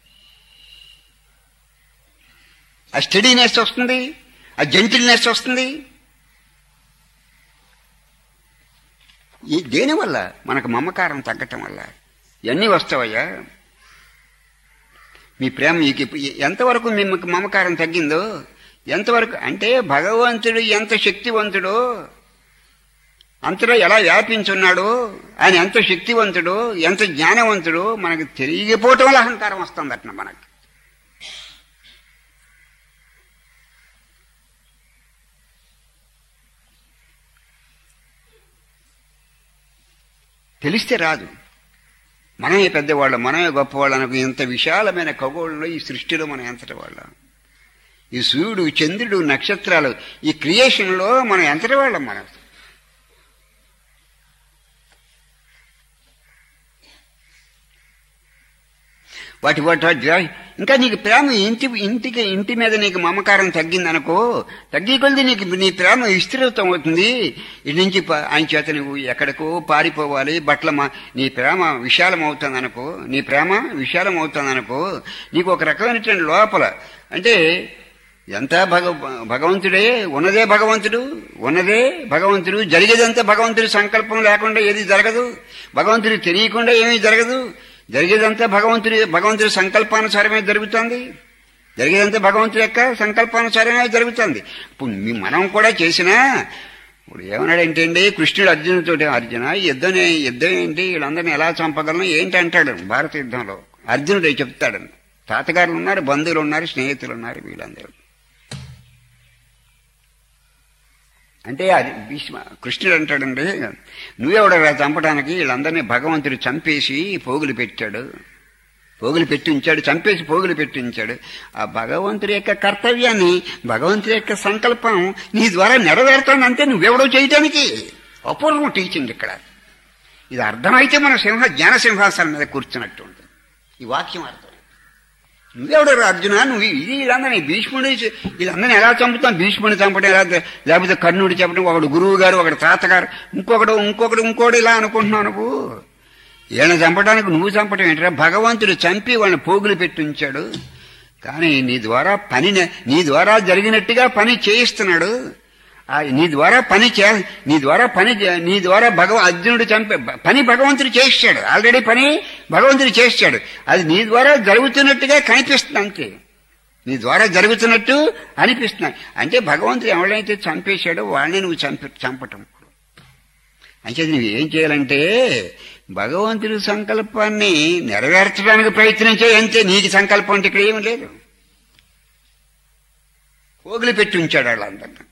ఆ స్టడీనెస్ వస్తుంది ఆ జెంటిల్నెస్ వస్తుంది ఈ దేనివల్ల మనకు మమకారం తగ్గటం వల్ల ఇవన్నీ వస్తావయ్యా మీ ప్రేమ మీకు ఇప్పుడు ఎంతవరకు మీకు మమకారం తగ్గిందో ఎంతవరకు అంటే భగవంతుడు ఎంత శక్తివంతుడో అంతలో ఎలా వ్యాపించున్నాడు ఆయన ఎంత శక్తివంతుడు ఎంత జ్ఞానవంతుడు మనకు తెలియకపోవటం వల్ల అహంకారం వస్తుందట మనకి తెలిస్తే రాదు మనమే పెద్దవాళ్ళం మనమే గొప్పవాళ్ళం అనుకో ఇంత విశాలమైన ఖగోళంలో ఈ సృష్టిలో మనం ఎంతటి వాళ్ళం ఈ సూర్యుడు చంద్రుడు నక్షత్రాలు ఈ క్రియేషన్లో మనం ఎంతటి వాళ్ళం మనం వాటి వాటి వాటి ఇంకా నీకు ప్రేమ ఇంటి ఇంటికి ఇంటి మీద నీకు మమకారం తగ్గిందనుకో తగ్గి కొలిది నీకు నీ ప్రేమ విస్తృతం అవుతుంది ఇటు నుంచి ప- ఆయన చేత నువ్వు ఎక్కడికో పారిపోవాలి బట్ల మా నీ ప్రేమ విశాలం అవుతుందనుకో నీ ప్రేమ విశాలం అవుతుందనుకో నీకు ఒక రకమైనటువంటి లోపల అంటే ఎంత భగ భగవంతుడే ఉన్నదే భగవంతుడు ఉన్నదే భగవంతుడు జరిగేదంతా భగవంతుడి సంకల్పం లేకుండా ఏది జరగదు భగవంతుడి తెలియకుండా ఏమీ జరగదు జరిగేదంతా భగవంతుడి భగవంతుడి సంకల్పానుసారమే జరుగుతుంది జరిగేదంతా భగవంతుడి యొక్క సంకల్పానుసారమే జరుగుతుంది ఇప్పుడు మీ మనం కూడా చేసినా ఇప్పుడు ఏమన్నాడంటే అండి కృష్ణుడు అర్జునుడితో అర్జున ఈ యుద్ధం ఏ- యుద్ధం ఏంటి వీళ్ళందరినీ ఎలా చంపగలను ఏంటి అంటాడు భారత యుద్ధంలో అర్జునుడు చెప్తాడు తాతగారులు ఉన్నారు బంధువులు ఉన్నారు స్నేహితులు ఉన్నారు వీళ్ళందరూ అంటే అది భీష్మ కృష్ణుడు అంటాడండి నువ్వెవడరా చంపడానికి వీళ్ళందరినీ భగవంతుడు చంపేసి పోగులు పెట్టాడు పోగులు పెట్టి ఉంచాడు చంపేసి పోగులు పెట్టి ఉంచాడు ఆ భగవంతుడి యొక్క కర్తవ్యాన్ని భగవంతుడి యొక్క సంకల్పం నీ ద్వారా నెరవేరుతానంటే నువ్వెవడో చేయటానికి అపూర్వం టీచింగ్ ఇక్కడ ఇది అర్థమైతే మన సింహ జ్ఞాన సింహాసనం మీద కూర్చున్నట్టు ఉంటుంది ఈ వాక్యం అర్థం నువ్వెవడు అర్జున నువ్వు ఇది వీళ్ళందరినీ భీష్ముడి వీళ్ళందరినీ ఎలా చంపుతాం భీష్ముడిని చంపడం ఎలా లేకపోతే కర్ణుడి చెప్పడం ఒకడు గురువు గారు ఒకడు తాతగారు ఇంకొకడు ఇంకొకడు ఇంకోటి ఇలా అనుకుంటున్నావు నువ్వు వీళ్ళని చంపడానికి నువ్వు చంపడం ఏంటంటే భగవంతుడు చంపి వాళ్ళని పోగులు పెట్టి ఉంచాడు కానీ నీ ద్వారా పని నీ ద్వారా జరిగినట్టుగా పని చేయిస్తున్నాడు ఆ నీ ద్వారా పని చే నీ ద్వారా పని చే- నీ ద్వారా భగవ అర్జునుడు చంపే పని భగవంతుడు చేస్తాడు ఆల్రెడీ పని భగవంతుడు చేస్తాడు అది నీ ద్వారా జరుగుతున్నట్టుగా కనిపిస్తుంది అంతే నీ ద్వారా జరుగుతున్నట్టు అనిపిస్తున్నాయి అంటే భగవంతుడు ఎవరైతే చంపేశాడో వాళ్ళని నువ్వు చంప చంపటం అంటే నువ్వు ఏం చేయాలంటే భగవంతుడి సంకల్పాన్ని నెరవేర్చడానికి ప్రయత్నం చేయి అంతే నీకు సంకల్పం అంటే ఇక్కడ ఏమీ లేదు పోగులు పెట్టి ఉంచాడు వాళ్ళందరినీ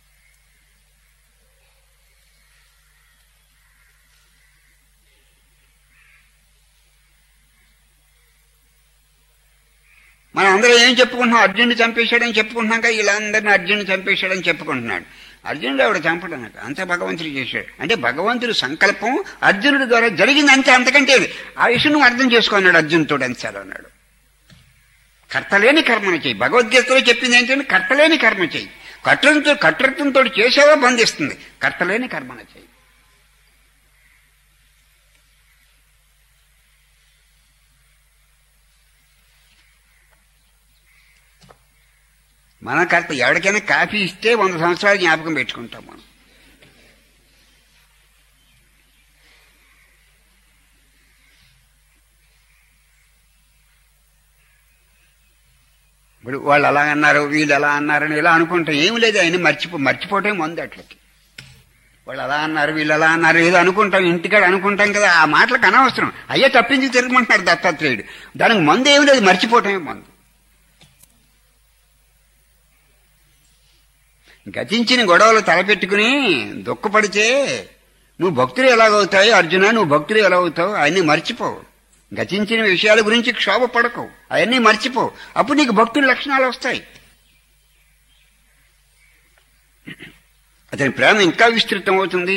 మనం అందరం ఏం చెప్పుకుంటున్నాం అర్జునుడు చంపేశాడని చెప్పుకుంటున్నాం కదా వీళ్ళందరినీ అర్జునుడు చంపేశాడని చెప్పుకుంటున్నాడు అర్జునుడు ఆవిడ చంపడం అంత భగవంతుడు చేశాడు అంటే భగవంతుడి సంకల్పం అర్జునుడి ద్వారా జరిగింది అంతే అంతకంటే లేదు. ఆ విషయం నువ్వు అర్థం చేసుకున్నాడు అర్జునుతో అంచాడు అన్నాడు కర్తలేని కర్మను చేయి భగవద్గీతలో చెప్పింది ఏంటంటే కర్తలేని కర్మ చేయి కట్టడంతో కట్టడంతో చేసేవా బంధిస్తుంది కర్తలేని కర్మను చేయి మన కర్త ఎవరికైనా కాఫీ ఇస్తే వంద సంవత్సరాలు జ్ఞాపకం పెట్టుకుంటాం మనం ఇప్పుడు వాళ్ళు అలా అన్నారు వీళ్ళు ఎలా అన్నారని ఇలా అనుకుంటాం ఏం లేదు ఆయన మర్చిపో మర్చిపోవటం మంది అట్లకి వాళ్ళు అలా అన్నారు వీళ్ళు అలా అన్నారు ఏదో అనుకుంటాం ఇంటికాడ అనుకుంటాం కదా ఆ మాటలకు అనవసరం అయ్యే తప్పించి తిరగమంటున్నాడు దత్తాత్రేయుడు దానికి మందు ఏమి లేదు మర్చిపోవటమే మందు గతించిన గొడవలు తలపెట్టుకుని దుఃఖపడితే నువ్వు భక్తులు ఎలాగవుతాయి అర్జున నువ్వు భక్తులు ఎలా అవుతావు అవన్నీ మర్చిపోవు గతించిన విషయాల గురించి క్షోభ పడకవు అవన్నీ మర్చిపోవు అప్పుడు నీకు భక్తుల లక్షణాలు వస్తాయి అతని ప్రేమ ఇంకా విస్తృతం అవుతుంది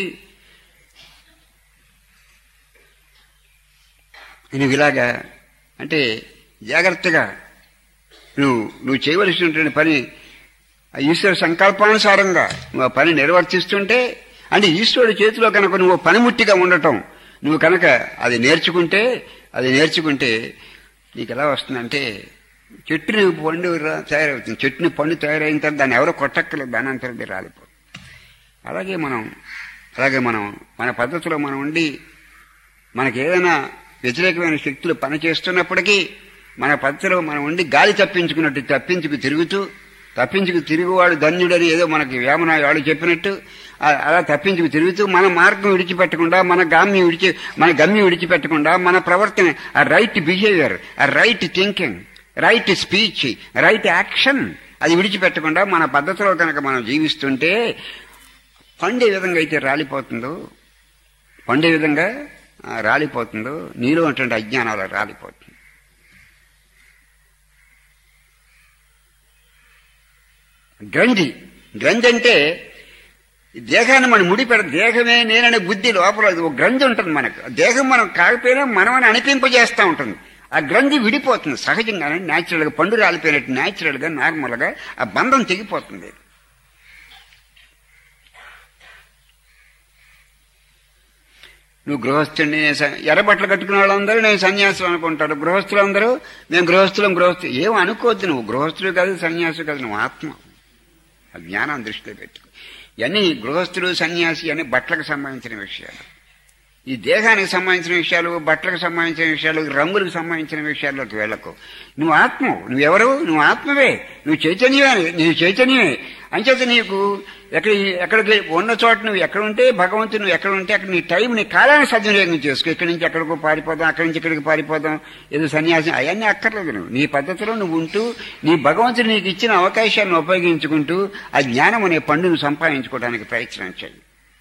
నువ్వు ఇలాగా అంటే జాగ్రత్తగా నువ్వు నువ్వు చేయవలసినటువంటి పని ఆ ఈశ్వర సంకల్పానుసారంగా నువ్వు ఆ పని నిర్వర్తిస్తుంటే అంటే ఈశ్వరుడి చేతిలో కనుక నువ్వు పనిముట్టిగా ఉండటం నువ్వు కనుక అది నేర్చుకుంటే అది నేర్చుకుంటే నీకు ఎలా వస్తుందంటే చెట్టుని పండు రా- తయారవుతుంది చెట్టుని పండు తయారైన తర్వాత దాన్ని ఎవరో కొట్టక్కలేదు దాని అంతరం రాలిపోతుంది అలాగే మనం అలాగే మనం మన పద్ధతిలో మనం ఉండి మనకి ఏదైనా వ్యతిరేకమైన శక్తులు పనిచేస్తున్నప్పటికీ మన పద్ధతిలో మనం ఉండి గాలి తప్పించుకున్నట్టు తప్పించుకు తిరుగుతూ తప్పించుకు తిరుగువాడు ధన్యుడని ఏదో మనకి వేమన వాళ్ళు చెప్పినట్టు ఆ- అలా తప్పించుకు తిరుగుతూ మన మార్గం విడిచిపెట్టకుండా మన గామ్యం విడిచి మన గమ్యం విడిచిపెట్టకుండా మన ప్రవర్తన ఆ రైట్ బిహేవియర్ ఆ right thinking right speech right action అది విడిచిపెట్టకుండా మన పద్ధతిలో కనుక మనం జీవిస్తుంటే పండే విధంగా అయితే రాలిపోతుందో పండే విధంగా ఆ, రాలిపోతుందో నీలో ఉన్నటువంటి అజ్ఞానాలు రాలిపోతుంది గ్రంథి గ్రంథి అంటే ఈ దేహాన్ని మనం ముడిపెడ దేహమే నేననే బుద్ధి లోపల ఒక గ్రంథి ఉంటుంది మనకు ఆ దేహం మనం కాకపోయినా మనం అని అనిపింపజేస్తూ ఉంటుంది ఆ గ్రంథి విడిపోతుంది సహజంగానే న్యాచురల్గా పండు రాలిపోయినట్టు న్యాచురల్గా నార్మల్గా ఆ బంధం తెగిపోతుంది నువ్వు గృహస్థుడిని నేను స- ఎర్రబట్టలు కట్టుకున్న వాళ్ళందరూ నేను సన్యాసులు అనుకుంటారు గృహస్థులందరూ మేము గృహస్థులం గృహస్థు ఏం అనుకోవద్దు నువ్వు గృహస్థుడు కాదు సన్యాసి కాదు నువ్వు ఆత్మ ఆ జ్ఞానం దృష్టిలో పెట్టుకో ఇవన్నీ గృహస్థుడు సన్యాసి అనే బట్టలకు సంబంధించిన విషయాలు ఈ దేహానికి సంబంధించిన విషయాలు బట్టలకు సంబంధించిన విషయాలు రంగులకు సంబంధించిన విషయాల్లోకి వెళ్ళకు నువ్వు ఆత్మ నువ్వెవరు నువ్వు ఆత్మవే నువ్వు చైతన్యమే నువ్వు చైతన్యమే అంచేత నీకు ఎక్కడ ఎక్కడికి ఉన్న చోట నువ్వు ఎక్కడ ఉంటే భగవంతుడు నువ్వు ఎక్కడ ఉంటే అక్కడ నీ టైం నీ కాలాన్ని సద్వినియోగం చేసుకో ఇక్కడి నుంచి ఎక్కడికో పారిపోదాం అక్కడి నుంచి ఇక్కడికి పారిపోదాం ఏదో సన్యాసం అవన్నీ అక్కర్లేదు నువ్వు నీ పద్ధతిలో నువ్వు ఉంటూ నీ భగవంతుడు నీకు ఇచ్చిన అవకాశాలను ఉపయోగించుకుంటూ ఆ జ్ఞానం అనే పండును సంపాదించుకోవడానికి ప్రయత్నం చేయి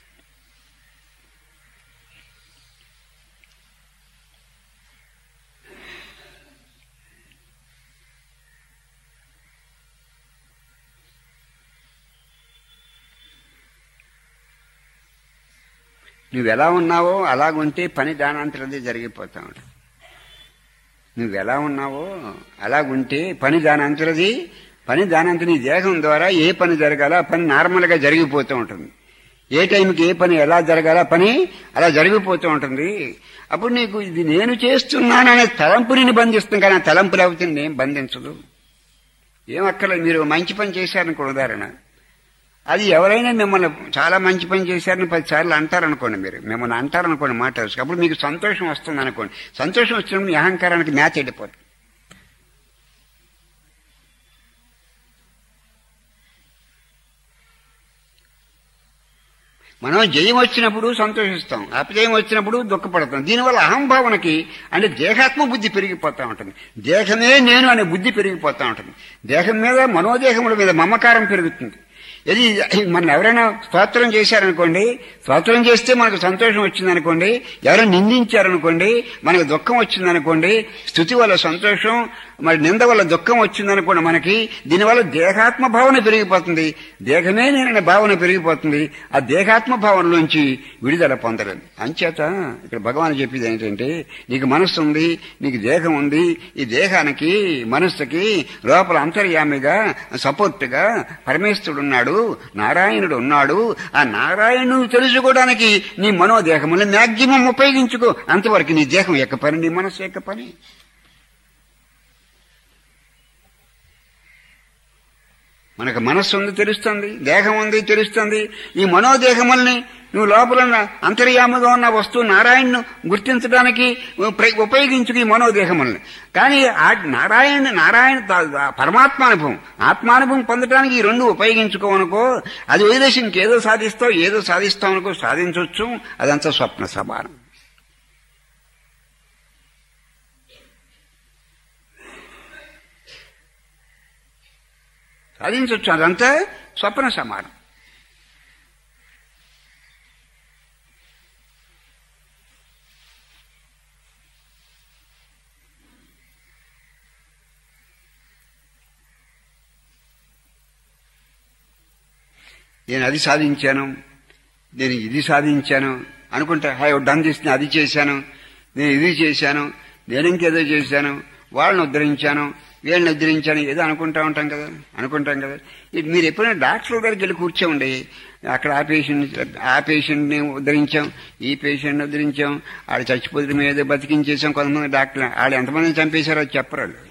నువ్వు ఎలా ఉన్నావో అలాగుంటే పని దానంతరదే జరిగిపోతా ఉంటుంది నువ్వు ఎలా ఉన్నావో అలాగుంటే పని దానంతరది పని దానంతర నీ దేహం ద్వారా ఏ పని జరగాలో ఆ పని నార్మల్గా జరిగిపోతూ ఉంటుంది ఏ టైంకి ఏ పని ఎలా జరగాలో ఆ పని అలా జరిగిపోతూ ఉంటుంది అప్పుడు నీకు ఇది నేను చేస్తున్నాననే తలంపు నేను బంధిస్తుంది కానీ ఆ తలంపు లేకపోతే నేను బంధించదు ఏం అక్కర్లేదు మీరు మంచి పని చేశారనుకో ఉదాహరణ అది ఎవరైనా మిమ్మల్ని చాలా మంచి పని చేశారని పదిసార్లు అంటారనుకోండి మీరు మిమ్మల్ని అంటారనుకోండి మాట వరుసగా. అప్పుడు మీకు సంతోషం వస్తుంది అనుకోండి సంతోషం వచ్చినప్పుడు మీ అహంకారానికి మ్యాచ్ వెళ్ళిపోతుంది మనం జయం వచ్చినప్పుడు సంతోషిస్తాం అపజయం వచ్చినప్పుడు దుఃఖపడతాం దీనివల్ల అహంభావనకి అంటే దేహాత్మ బుద్ధి పెరిగిపోతా ఉంటుంది దేహమే నేను అనే బుద్ధి పెరిగిపోతా ఉంటుంది దేహం మీద మనోదేహముల మీద మమకారం పెరుగుతుంది ఇది మనం ఎవరైనా స్తోత్రం చేశారనుకోండి స్తోత్రం చేస్తే మనకు సంతోషం వచ్చిందనుకోండి ఎవరైనా నిందించారనుకోండి మనకు దుఃఖం వచ్చిందనుకోండి స్థుతి వల్ల సంతోషం మరి నింద వల్ల దుఃఖం వచ్చిందనుకోండి మనకి దీనివల్ల దేహాత్మ భావన పెరిగిపోతుంది దేహమే నేననే భావన పెరిగిపోతుంది ఆ దేహాత్మ భావనలోంచి విడుదల పొందలేదు అంచేత ఇక్కడ భగవాన్ చెప్పేది ఏంటంటే నీకు మనస్సు ఉంది నీకు దేహం ఉంది ఈ దేహానికి మనస్సుకి లోపల అంతర్యామిగా సపోర్ట్గా పరమేశ్వరుడు ఉన్నాడు నారాయణుడు ఉన్నాడు ఆ నారాయణుడు తెలుసుకోవడానికి నీ మనోదేహములను మ్యాక్సిమం ఉపయోగించుకో అంతవరకు నీ దేహం యొక్క పని నీ మనస్సు యొక్క పని మనకు మనస్సు ఉంది తెలుస్తుంది దేహం ఉంది తెలుస్తుంది ఈ మనోదేహముల్ని నువ్వు లోపల ఉన్న అంతర్యాముగా ఉన్న వస్తువు నారాయణను గుర్తించడానికి ప్ర- ఉపయోగించుకు ఈ మనోదేహముల్ని కానీ ఆ నారాయణ నారాయణ త- పరమాత్మానుభవం ఆత్మానుభవం పొందడానికి ఈ రెండు ఉపయోగించుకోవనుకో అది వదిలేసి ఇంకేదో సాధిస్తావు ఏదో సాధిస్తావు అనుకో సాధించవచ్చు అదంతా స్వప్న సమానం సాధించవచ్చు అదంతా స్వప్న సమానం నేను అది సాధించాను నేను ఇది సాధించాను అనుకుంటా హై డన్ చేసిన అది చేశాను నేను ఇది చేశాను నేను ఇంకేదో చేశాను వాళ్ళని ఉద్ధరించాను వీళ్ళని ఉద్ధరించాను ఏదో అనుకుంటా ఉంటాం కదా అనుకుంటాం కదా ఇది మీరు ఎప్పుడైనా డాక్టర్ దగ్గరికి వెళ్ళి కూర్చోండి అక్కడ ఆ పేషెంట్ ఆ పేషెంట్ని ఉద్ధరించాం ఈ పేషెంట్ని ఉద్ధరించాం ఆడు చచ్చిపోతే మేము ఏదో బతికించేసాం కొంతమంది డాక్టర్ వాళ్ళు ఎంతమందిని చంపేశారో చెప్పరు వాళ్ళు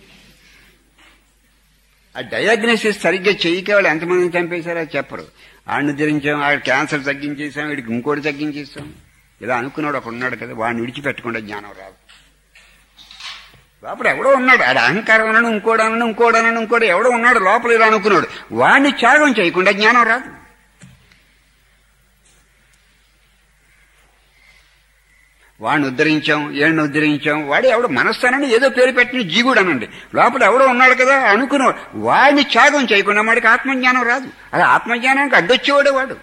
ఆ డయాగ్నోసిస్ సరిగ్గా చేయక వాళ్ళు ఎంతమందిని చంపేశారో చెప్పరు ఆడిని ఉద్ధరించాం ఆడ క్యాన్సర్ తగ్గించేసాం వీడికి ఇంకోటి తగ్గించేసాం ఇలా అనుకున్నాడు ఒకడు ఉన్నాడు కదా వాడిని విడిచిపెట్టకుండా జ్ఞానం రాదు లోపల ఎవడో ఉన్నాడు ఆడ అహంకారం అనను ఇంకోడనను ఇంకోడనను ఇంకోడు ఎవడో ఉన్నాడు లోపల ఇలా అనుకున్నాడు వాడిని త్యాగం చేయకుండా జ్ఞానం రాదు వాడిని ఉద్ధరించాం ఏడిని ఉద్ధరించాం వాడు ఎవడు మనస్తానని ఏదో పేరు పెట్టిన జీవుడు అనండి లోపల ఎవడో ఉన్నాడు కదా అనుకున్నాడు వాడిని త్యాగం చేయకుండా వాడికి ఆత్మజ్ఞానం రాదు అలా ఆత్మజ్ఞానానికి అడ్డొచ్చేవాడే వాడు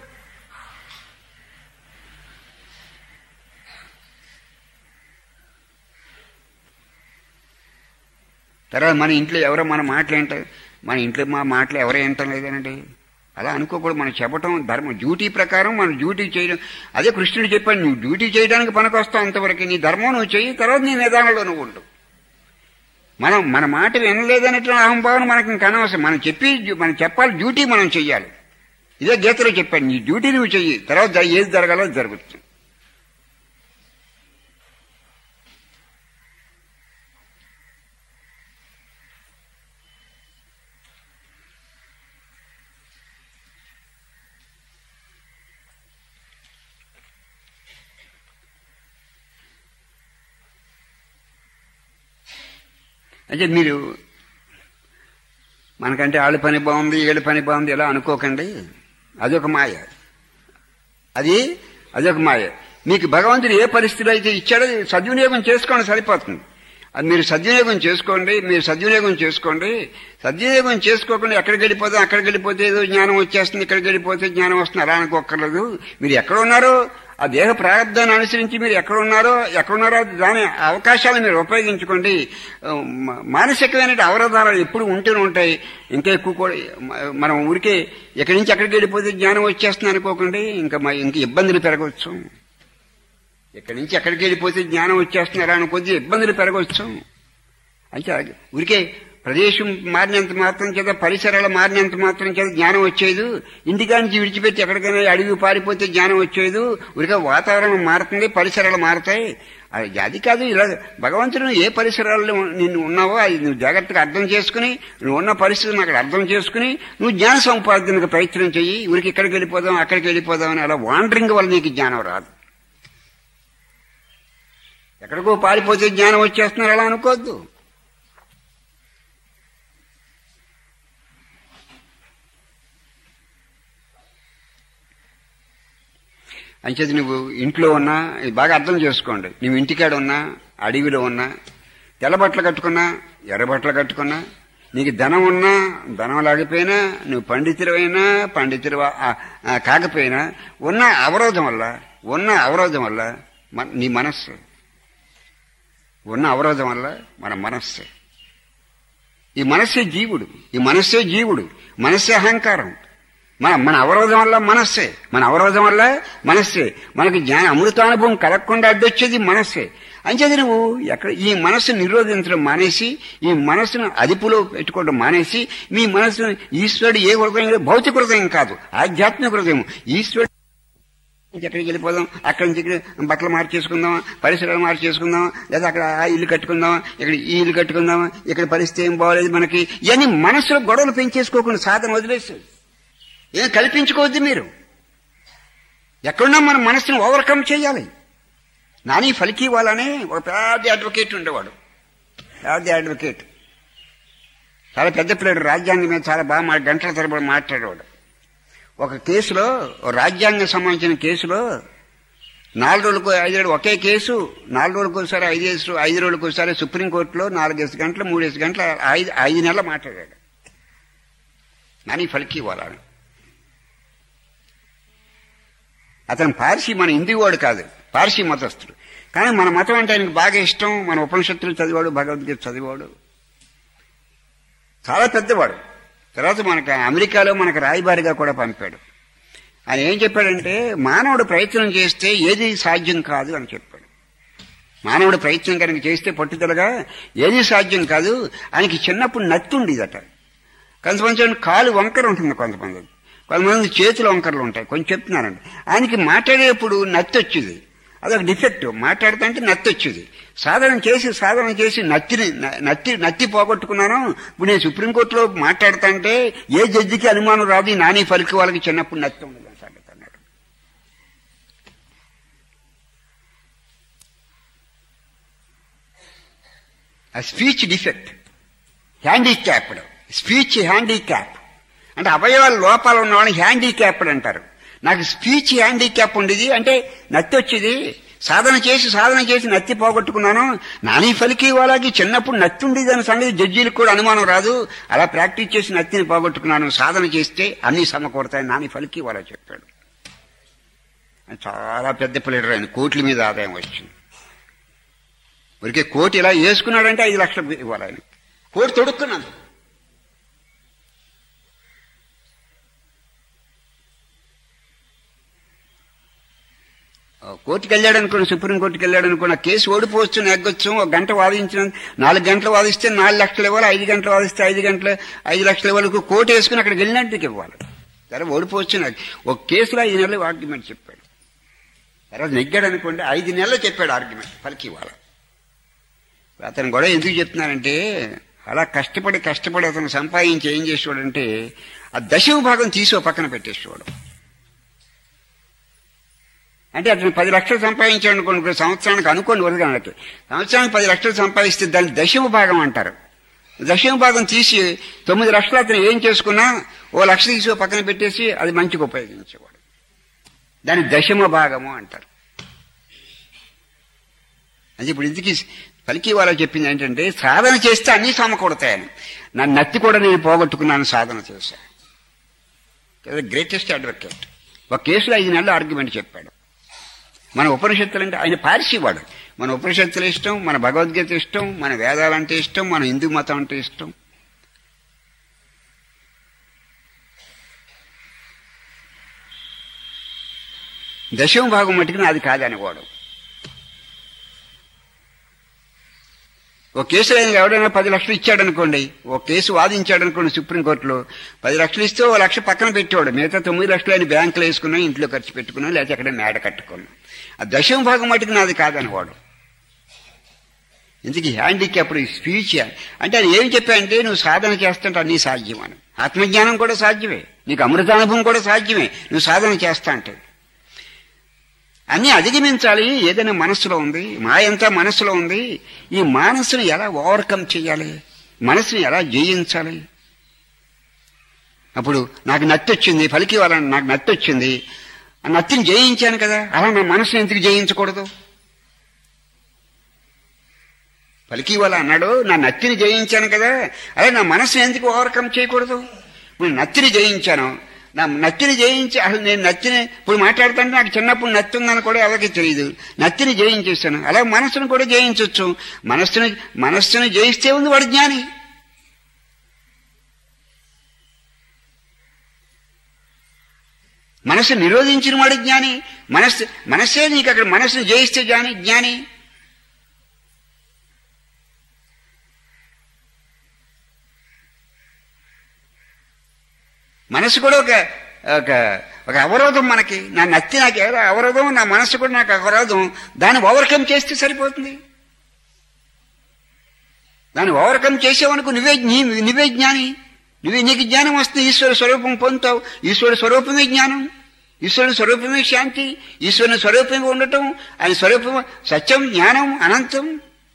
తర్వాత మన ఇంట్లో ఎవరో మన మాటలు ఏంటారు మన ఇంట్లో మా మాటలు ఎవరో వింటం లేదనండి అలా అనుకోకూడదు మనం చెప్పటం ధర్మం డ్యూటీ ప్రకారం మనం డ్యూటీ చేయడం అదే కృష్ణుడు చెప్పాడు నువ్వు డ్యూటీ చేయడానికి పనికొస్తావు అంతవరకు నీ ధర్మం నువ్వు చెయ్యి తర్వాత నీ నిదానంలో నువ్వు ఉండు మనం మన మాట వినలేదనేటువంటి అహంభావన మనకు ఇంకా అనవసరం మనం చెప్పి మనం చెప్పాలి డ్యూటీ మనం చెయ్యాలి ఇదే గీతలో చెప్పాడు నీ డ్యూటీ నువ్వు చెయ్యి తర్వాత ఏది జరగాలో అది జరుగుతుంది అంటే మీరు మనకంటే ఆళ్ళ పని బాగుంది ఏళ్ళ పని బాగుంది ఎలా అనుకోకండి అదొక మాయ అది అదొక మాయ మీకు భగవంతుడు ఏ పరిస్థితిలో అయితే ఇచ్చాడో అది సద్వినియోగం చేసుకోండి సరిపోతుంది అది మీరు సద్వినియోగం చేసుకోండి మీరు సద్వినియోగం చేసుకోండి సద్వినియోగం చేసుకోకుండా ఎక్కడికి వెళ్ళిపోతే అక్కడికి వెళ్ళిపోతే ఏదో జ్ఞానం వచ్చేస్తుంది ఇక్కడికి వెళ్ళిపోతే జ్ఞానం వస్తుంది అలా అనుకోక్కర్లేదు మీరు ఎక్కడ ఉన్నారో ఆ దేహ ప్రారంధాన్ని అనుసరించి మీరు ఎక్కడ ఉన్నారో ఎక్కడున్నారో దాని అవకాశాలను మీరు ఉపయోగించుకోండి మ- మానసికమైన అవరోధాలు ఎప్పుడు ఉంటూనే ఉంటాయి ఇంకా ఎక్కువ కూడా మ- మనం ఊరికే ఎక్కడి నుంచి ఎక్కడికి వెళ్ళిపోతే జ్ఞానం వచ్చేస్తుంది అనుకోకండి ఇంకా మ- ఇంక ఇబ్బందులు పెరగవచ్చు ఎక్కడి నుంచి ఎక్కడికి వెళ్ళిపోతే జ్ఞానం వచ్చేస్తున్నారా అని కొద్ది ఇబ్బందులు పెరగవచ్చు అంటే ఊరికే ప్రదేశం మారినంత మాత్రం చేత పరిసరాలు మారినంత మాత్రం చేత జ్ఞానం వచ్చేది ఇంటికానికి విడిచిపెట్టి ఎక్కడికైనా అడిగి పారిపోతే జ్ఞానం వచ్చేది ఊరికే వాతావరణం మారుతుంది పరిసరాలు మారుతాయి అది అది కాదు ఇలా భగవంతుడు ఏ పరిసరాల్లో నిన్ను ఉన్నావో అది నువ్వు జాగ్రత్తగా అర్థం చేసుకుని నువ్వు ఉన్న పరిస్థితిని అక్కడ అర్థం చేసుకుని నువ్వు జ్ఞాన సంపాదనకు ప్రయత్నం చెయ్యి ఊరికి ఇక్కడికి వెళ్ళిపోదాం అక్కడికి వెళ్ళిపోదాం అని అలా వాండరింగ్ వల్ల నీకు జ్ఞానం రాదు ఎక్కడికో పారిపోతే జ్ఞానం వచ్చేస్తున్నారు అలా అనుకోవద్దు అంచేది నువ్వు ఇంట్లో ఉన్నా ఇది బాగా అర్థం చేసుకోండి నువ్వు ఇంటికాడ ఉన్నా అడవిలో ఉన్నా తెల్ల బట్టలు కట్టుకున్నా ఎర్ర బట్టలు కట్టుకున్నా నీకు ధనం ఉన్నా ధనం లేకపోయినా నువ్వు పండితులైనా పండితులు కాకపోయినా ఉన్న అవరోధం వల్ల ఉన్న అవరోధం వల్ల మన- నీ మనస్సు ఉన్న అవరోధం వల్ల మన మనస్సు ఈ మనస్సే జీవుడు ఈ మనస్సే జీవుడు మనస్సే అహంకారం మన మన అవరోధం వల్ల మనస్సే మన అవరోధం వల్ల మనస్సే మనకి జ్ఞాన అమృతానుభవం కలగకుండా అడ్డొచ్చేది మనస్సే అంచేది నువ్వు ఎక్కడ ఈ మనస్సును నిరోధించడం మానేసి ఈ మనస్సును అదుపులో పెట్టుకోవడం మానేసి మీ మనస్సును ఈశ్వరుడు ఏ హృదయం భౌతిక హృదయం కాదు ఆధ్యాత్మిక హృదయం ఈశ్వరుడు నుంచి ఎక్కడికి వెళ్ళిపోదాం అక్కడి నుంచి ఇక్కడ బట్టలు మార్చేసుకుందాం పరిసరాలు మార్చేసుకుందాం లేదా అక్కడ ఆ ఇల్లు కట్టుకుందాం ఇక్కడ ఈ ఇల్లు కట్టుకుందాం ఇక్కడ పరిస్థితి ఏం బాగోలేదు మనకి ఇవన్నీ మనసులో గొడవలు పెంచేసుకోకుండా సాధన వదిలేస్తుంది ఏం కల్పించుకోవద్దు మీరు ఎక్కడున్నా మన మనసును ఓవర్కమ్ చేయాలి నాని ఫలికి వాళ్ళని ఒక పెద్ద అడ్వకేట్ ఉండేవాడు పెద్ద అడ్వకేట్ చాలా పెద్ద ప్లేడు రాజ్యాంగం మీద చాలా బాగా మా గంటల తరబడి మాట్లాడేవాడు ఒక కేసులో ఓ రాజ్యాంగం సంబంధించిన కేసులో నాలుగు రోజులకు ఐదు రోజులు ఒకే కేసు నాలుగు రోజులకు ఒకసారి ఐదు ఐదు రోజులకు ఒకసారి సుప్రీంకోర్టులో నాలుగేసి గంటలు మూడేసి గంటలు ఐదు ఐదు నెలలు మాట్లాడాడు నాని ఫలికి వాళ్ళని అతను పార్సీ మన హిందీవాడు కాదు పార్సీ మతస్థుడు కానీ మన మతం అంటే ఆయనకు బాగా ఇష్టం మన ఉపనిషత్తులు చదివాడు భగవద్గీత చదివాడు చాలా పెద్దవాడు తర్వాత మనకు అమెరికాలో మనకు రాయబారిగా కూడా పంపాడు ఆయన ఏం చెప్పాడంటే మానవుడు ప్రయత్నం చేస్తే ఏది సాధ్యం కాదు అని చెప్పాడు మానవుడు ప్రయత్నం కనుక చేస్తే పట్టుదలగా ఏది సాధ్యం కాదు ఆయనకి చిన్నప్పుడు నత్తి ఉండేదట కొంతమంది కాలు వంకర ఉంటుంది కొంతమంది కొంతమంది చేతులు వంకరలు ఉంటాయి కొంచెం చెప్తున్నానండి ఆయనకి మాట్లాడేటప్పుడు నత్తి వచ్చేది అదొక డిఫెక్ట్ మాట్లాడుతుంటే నత్తి వచ్చేది సాధన చేసి సాధన చేసి నత్తిని న- నత్తి నత్తి పోగొట్టుకున్నాను ఇప్పుడు నేను సుప్రీంకోర్టులో మాట్లాడుతుంటే ఏ జడ్జికి అనుమానం రాదు ఈ నాని పలికి వాళ్ళకి చిన్నప్పుడు నత్తి ఉండదు అని సంగతి అన్నాడు ఆ speech defect handicapped speech handicap అంటే అవయవాల లోపాలు ఉన్నవాడిని హ్యాండిక్యాప్డ్ అంటారు నాకు స్పీచ్ హ్యాండిక్యాప్ ఉండేది అంటే నత్తి వచ్చేది సాధన చేసి సాధన చేసి నత్తి పోగొట్టుకున్నాను నాని ఫలికి వాళ్ళకి చిన్నప్పుడు నత్తి ఉండేది అనే సంగతి జడ్జీలకు కూడా అనుమానం రాదు అలా ప్రాక్టీస్ చేసి నత్తిని పోగొట్టుకున్నాను సాధన చేస్తే అన్ని సమకూడతాయి నాని ఫలికి వాళ్ళ చెప్పాడు ఆయన చాలా పెద్ద ప్లేడర్ ఆయన కోట్ల మీద ఆదాయం వచ్చింది ఊరికే కోటి ఇలా వేసుకున్నాడంటే ఐదు లక్షలు ఇవ్వాలి ఆయన కోటి తొడుక్కున్నాను కోర్టుకి వెళ్ళాడు అనుకోండి సుప్రీం కోర్టుకి వెళ్ళాడు అనుకోండి ఆ కేసు ఓడిపోవచ్చు నెగ్గొచ్చు ఒక గంట వాదించిన నాలుగు గంటలు వాదిస్తే నాలుగు లక్షలు ఇవ్వాలి ఐదు గంటలు వాదిస్తే ఐదు గంటలు ఐదు లక్షల ఇవ్వాలి కోర్టు వేసుకుని అక్కడికి వెళ్ళినట్టుకి ఇవ్వాలి సరే ఓడిపోవచ్చు నాకు ఒక కేసులో ఐదు నెలలు ఆర్గ్యుమెంట్ చెప్పాడు తర్వాత నెగ్గాడు అనుకోండి ఐదు నెలలు చెప్పాడు ఆర్గ్యుమెంట్ పలికి ఇవ్వాలి అతను కూడా ఎందుకు చెప్తున్నానంటే అలా కష్టపడి కష్టపడి అతను సంపాదించి ఏం చేసేవాడంటే ఆ దశమ భాగం తీసి ఓ పక్కన పెట్టేసేవాడు అంటే అతను పది లక్షలు సంపాదించాడు అనుకోండి సంవత్సరానికి అనుకోండి వరదనకి సంవత్సరానికి పది లక్షలు సంపాదిస్తే దాన్ని దశమ భాగం అంటారు దశమ భాగం తీసి తొమ్మిది లక్షలు అతను ఏం చేసుకున్నా ఓ లక్ష తీసి ఓ పక్కన పెట్టేసి అది మంచిగా ఉపయోగించేవాడు దాన్ని దశమ భాగము అంటారు అది ఇప్పుడు ఇందుకు పలికి వాళ్ళు చెప్పింది ఏంటంటే సాధన చేస్తే అన్నీ సమకూడతాయని నా నత్తి కూడా నేను పోగొట్టుకున్నాను సాధన చేశాను గ్రేటెస్ట్ అడ్వకేట్ ఒక కేసులో ఐదు నెలలు ఆర్గ్యుమెంట్ చెప్పాడు మన ఉపనిషత్తులు అంటే ఆయన పారిసేవాడు మన ఉపనిషత్తులు ఇష్టం మన భగవద్గీత ఇష్టం మన వేదాలంటే ఇష్టం మన హిందూ మతం అంటే ఇష్టం దశమ భాగం మటుకు నాది కాదనేవాడు ఒక కేసులో ఆయన ఎవడైనా పది లక్షలు ఇచ్చాడనుకోండి ఒక కేసు వాదించాడనుకోండి సుప్రీంకోర్టులో పది లక్షలు ఇస్తే ఓ లక్ష పక్కన పెట్టేవాడు మిగతా తొమ్మిది లక్షలు ఆయన బ్యాంకులో వేసుకున్నా ఇంట్లో ఖర్చు పెట్టుకున్నా లేకపోతే ఎక్కడ మేడ కట్టుకున్నా ఆ దశమ భాగం మటుకు నాది కాదనేవాడు ఇందుకు హ్యాండిక్యాప్డ్ స్పీచ్ అంటే అది ఏం చెప్పాయంటే నువ్వు సాధన చేస్తుంటే అన్నీ సాధ్యం అని ఆత్మజ్ఞానం కూడా సాధ్యమే నీకు అమృతానుభవం కూడా సాధ్యమే నువ్వు సాధన చేస్తా అంటే అన్నీ అధిగమించాలి ఏదైనా మనస్సులో ఉంది మాయంతా మనస్సులో ఉంది ఈ మనస్సును ఎలా ఓవర్కమ్ చేయాలి మనస్సుని ఎలా జయించాలి అప్పుడు నాకు నత్తి వచ్చింది పలికి వాళ్ళని నాకు నత్తి వచ్చింది ఆ నత్తిని జయించాను కదా అలా నా మనసుని ఎందుకు జయించకూడదు పలికి వాళ్ళ అన్నాడు నా నత్తిని జయించాను కదా అదే నా మనసుని ఎందుకు ఓవర్కమ్ చేయకూడదు ఇప్పుడు నత్తిని జయించాను నా నత్తిని జయించి అసలు నేను నత్తిని ఇప్పుడు మాట్లాడుతుంటే నాకు చిన్నప్పుడు నత్తి ఉందని కూడా ఎవరికి తెలియదు నత్తిని జయించేస్తాను అలా మనస్సును కూడా జయించవచ్చు మనస్సును మనస్సును జయిస్తే ఉంది వాడు జ్ఞాని మనస్సు నిరోధించిన వాడు జ్ఞాని మనస్సు మనస్సే నీకు అక్కడ మనస్సును జయిస్తే జ్ఞాని జ్ఞాని మనసు కూడా ఒక ఒక ఒక అవరోధం మనకి నా నత్తి నాకు ఎవరో అవరోధం నా మనసు కూడా నాకు అవరోధం దాన్ని ఓవర్కమ్ చేస్తే సరిపోతుంది దాన్ని ఓవర్కమ్ చేసేవనుకో నువ్వే నీ- నువ్వే జ్ఞాని నువ్వే నీకు జ్ఞానం వస్తుంది ఈశ్వర స్వరూపం పొందుతావు ఈశ్వరుడు స్వరూపమే జ్ఞానం ఈశ్వరుని స్వరూపమే శాంతి ఈశ్వరుని స్వరూపంగా ఉండటం ఆయన స్వరూపం సత్యం జ్ఞానం అనంతం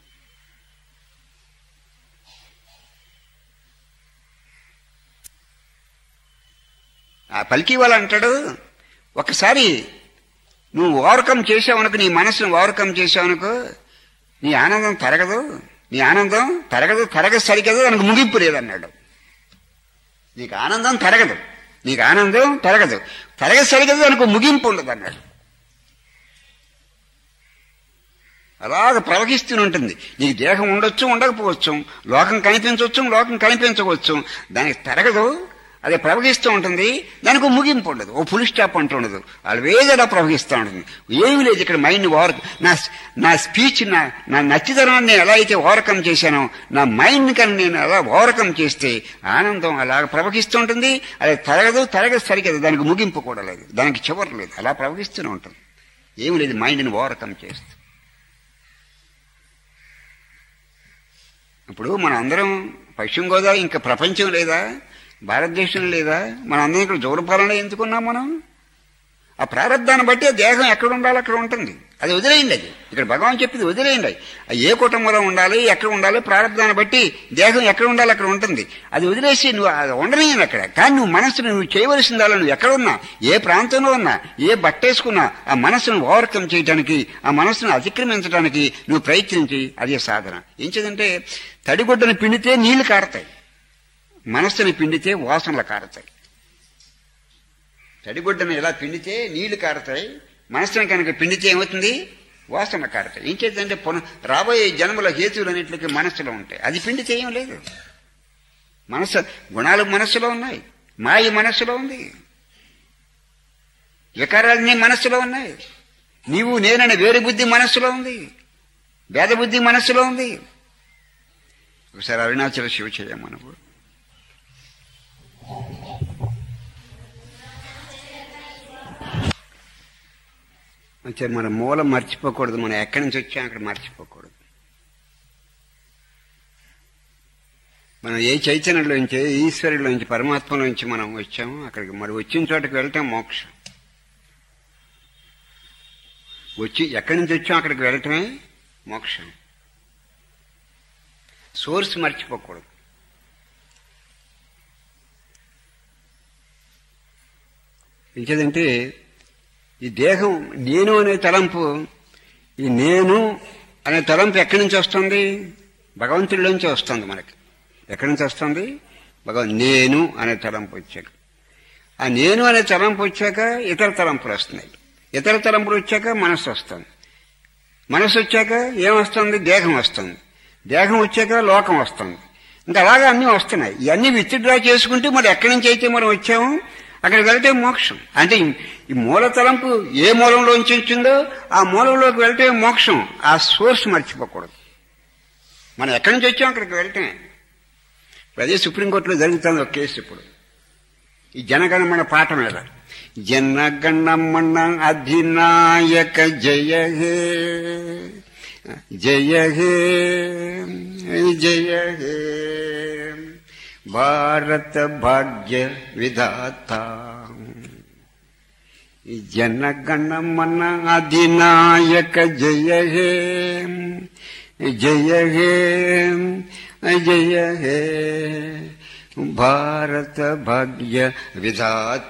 ఆ పలికి వాళ్ళు అంటాడు ఒకసారి నువ్వు ఓవర్కమ్ చేసావనుకో నీ మనసును ఓవర్కమ్ చేసావనుకో నీ ఆనందం తరగదు నీ ఆనందం తరగదు తరగదు సరిగదు దానికి ముగింపు లేదన్నాడు నీకు ఆనందం తరగదు నీకు ఆనందం తరగదు తరగదు సరిగదు దానికి ముగింపు ఉండదు అన్నాడు అలాగ ప్రవహిస్తూనే ఉంటుంది నీకు దేహం ఉండొచ్చు ఉండకపోవచ్చు లోకం కనిపించవచ్చు లోకం కనిపించవచ్చు దానికి తరగదు అది ప్రవహిస్తూ ఉంటుంది దానికి ఓ ముగింపు ఉండదు ఓ ఫుల్ స్టాప్ అంటూ ఉండదు ఆల్వేజ్ అలా ప్రవహిస్తూ ఉంటుంది ఏమీ లేదు ఇక్కడ మైండ్ ఓవర్ నా నా స్పీచ్ నా నా నచ్చితనాన్ని ఎలా అయితే ఓవర్కమ్ చేశానో నా మైండ్ కన్నా నేను అలా ఓవర్కమ్ చేస్తే ఆనందం అలా ప్రవహిస్తూ ఉంటుంది అది తరగదు తరగదు సరిగదు దానికి ముగింపు కూడా లేదు దానికి చివరి లేదు అలా ప్రవహిస్తూనే ఉంటుంది ఏమీ లేదు మైండ్ని ఓవర్కమ్ చేస్తే ఇప్పుడు మన అందరం పశ్చిమ గోదావరి ఇంకా ప్రపంచం లేదా భారతదేశం లేదా మన అందరం ఇక్కడ జోరపాలన ఎందుకున్నాం మనం ఆ ప్రారంధాన్ని బట్టి ఆ దేహం ఎక్కడ ఉండాలో అక్కడ ఉంటుంది అది వదిలేయండి అది ఇక్కడ భగవాన్ చెప్పింది వదిలేయండి అది ఏ కుటుంబంలో ఉండాలి ఎక్కడ ఉండాలి ప్రారంభాన్ని బట్టి దేహం ఎక్కడ ఉండాలి అక్కడ ఉంటుంది అది వదిలేసి నువ్వు అది ఉండలేను అక్కడ కానీ నువ్వు మనసును నువ్వు చేయవలసిందాలో నువ్వు ఎక్కడ ఉన్నా ఏ ప్రాంతంలో ఉన్నా ఏ బట్టేసుకున్నా ఆ మనసును ఓవర్కమ్ చేయడానికి ఆ మనసును అతిక్రమించడానికి నువ్వు ప్రయత్నించి అదే సాధన ఏం చేదంటే తడిగుడ్డను పిండితే నీళ్లు కారతాయి మనస్సుని పిండితే వాసనలు కారతాయి తడిగుడ్డను ఇలా పిండితే నీళ్లు కారతాయి మనస్సుని కనుక పిండితే ఏమవుతుంది వాసన కారతాయి ఏం చేద్దంటే పున రాబోయే జన్మల హేతువులన్నింటికి మనస్సులో ఉంటాయి అది పిండితే ఏం లేదు మనస్సు గుణాలు మనస్సులో ఉన్నాయి మాయ మనస్సులో ఉంది వికారాలన్నీ మనస్సులో ఉన్నాయి నీవు నేననే వేరు బుద్ధి మనస్సులో ఉంది భేద బుద్ధి మనస్సులో ఉంది ఒకసారి అరుణాచల శివ చేయమనవు అంటే మన మూలం మర్చిపోకూడదు మనం ఎక్కడి నుంచి వచ్చాం అక్కడ మర్చిపోకూడదు మనం ఏ చైతన్యంలోంచి ఏ ఈశ్వరులోంచి పరమాత్మలోంచి మనం వచ్చామో అక్కడికి మరి వచ్చిన చోటకి వెళ్ళటం మోక్షం వచ్చి ఎక్కడి నుంచి వచ్చాం అక్కడికి వెళ్ళటమే మోక్షం సోర్స్ మర్చిపోకూడదు ఇంకేదంటే ఈ దేహం నేను అనే తలంపు ఈ నేను అనే తలంపు ఎక్కడి నుంచి వస్తుంది భగవంతుడిలోంచి వస్తుంది మనకి ఎక్కడి నుంచి వస్తుంది భగవన్ నేను అనే తలంపు వచ్చాక ఆ నేను అనే తలంపు వచ్చాక ఇతర తలంపులు వస్తున్నాయి ఇతర తలంపులు వచ్చాక మనస్సు వస్తుంది మనస్సు వచ్చాక ఏమొస్తుంది దేహం వస్తుంది దేహం వచ్చాక లోకం వస్తుంది ఇంకా అలాగే అన్నీ వస్తున్నాయి ఇవన్నీ విత్డ్రా చేసుకుంటూ మరి ఎక్కడి నుంచి అయితే మనం వచ్చామో అక్కడికి వెళ్తే మోక్షం అంటే ఈ మూల తలంపు ఏ మూలంలోంచి వచ్చిందో ఆ మూలంలోకి వెళ్తే మోక్షం ఆ సోర్స్ మర్చిపోకూడదు మనం ఎక్కడి నుంచి వచ్చాం అక్కడికి వెళ్తేనే అదే సుప్రీంకోర్టులో జరుగుతుంది ఒక కేసు ఇప్పుడు ఈ జనగణమన పాట మీద జనగణమన అధినాయక జయ హే జయ హే జయ హే భారత భాగ్య విధాత జనగణమన అధినాయక జయ హే జయ హే జయ హే భారత భాగ్య విధాత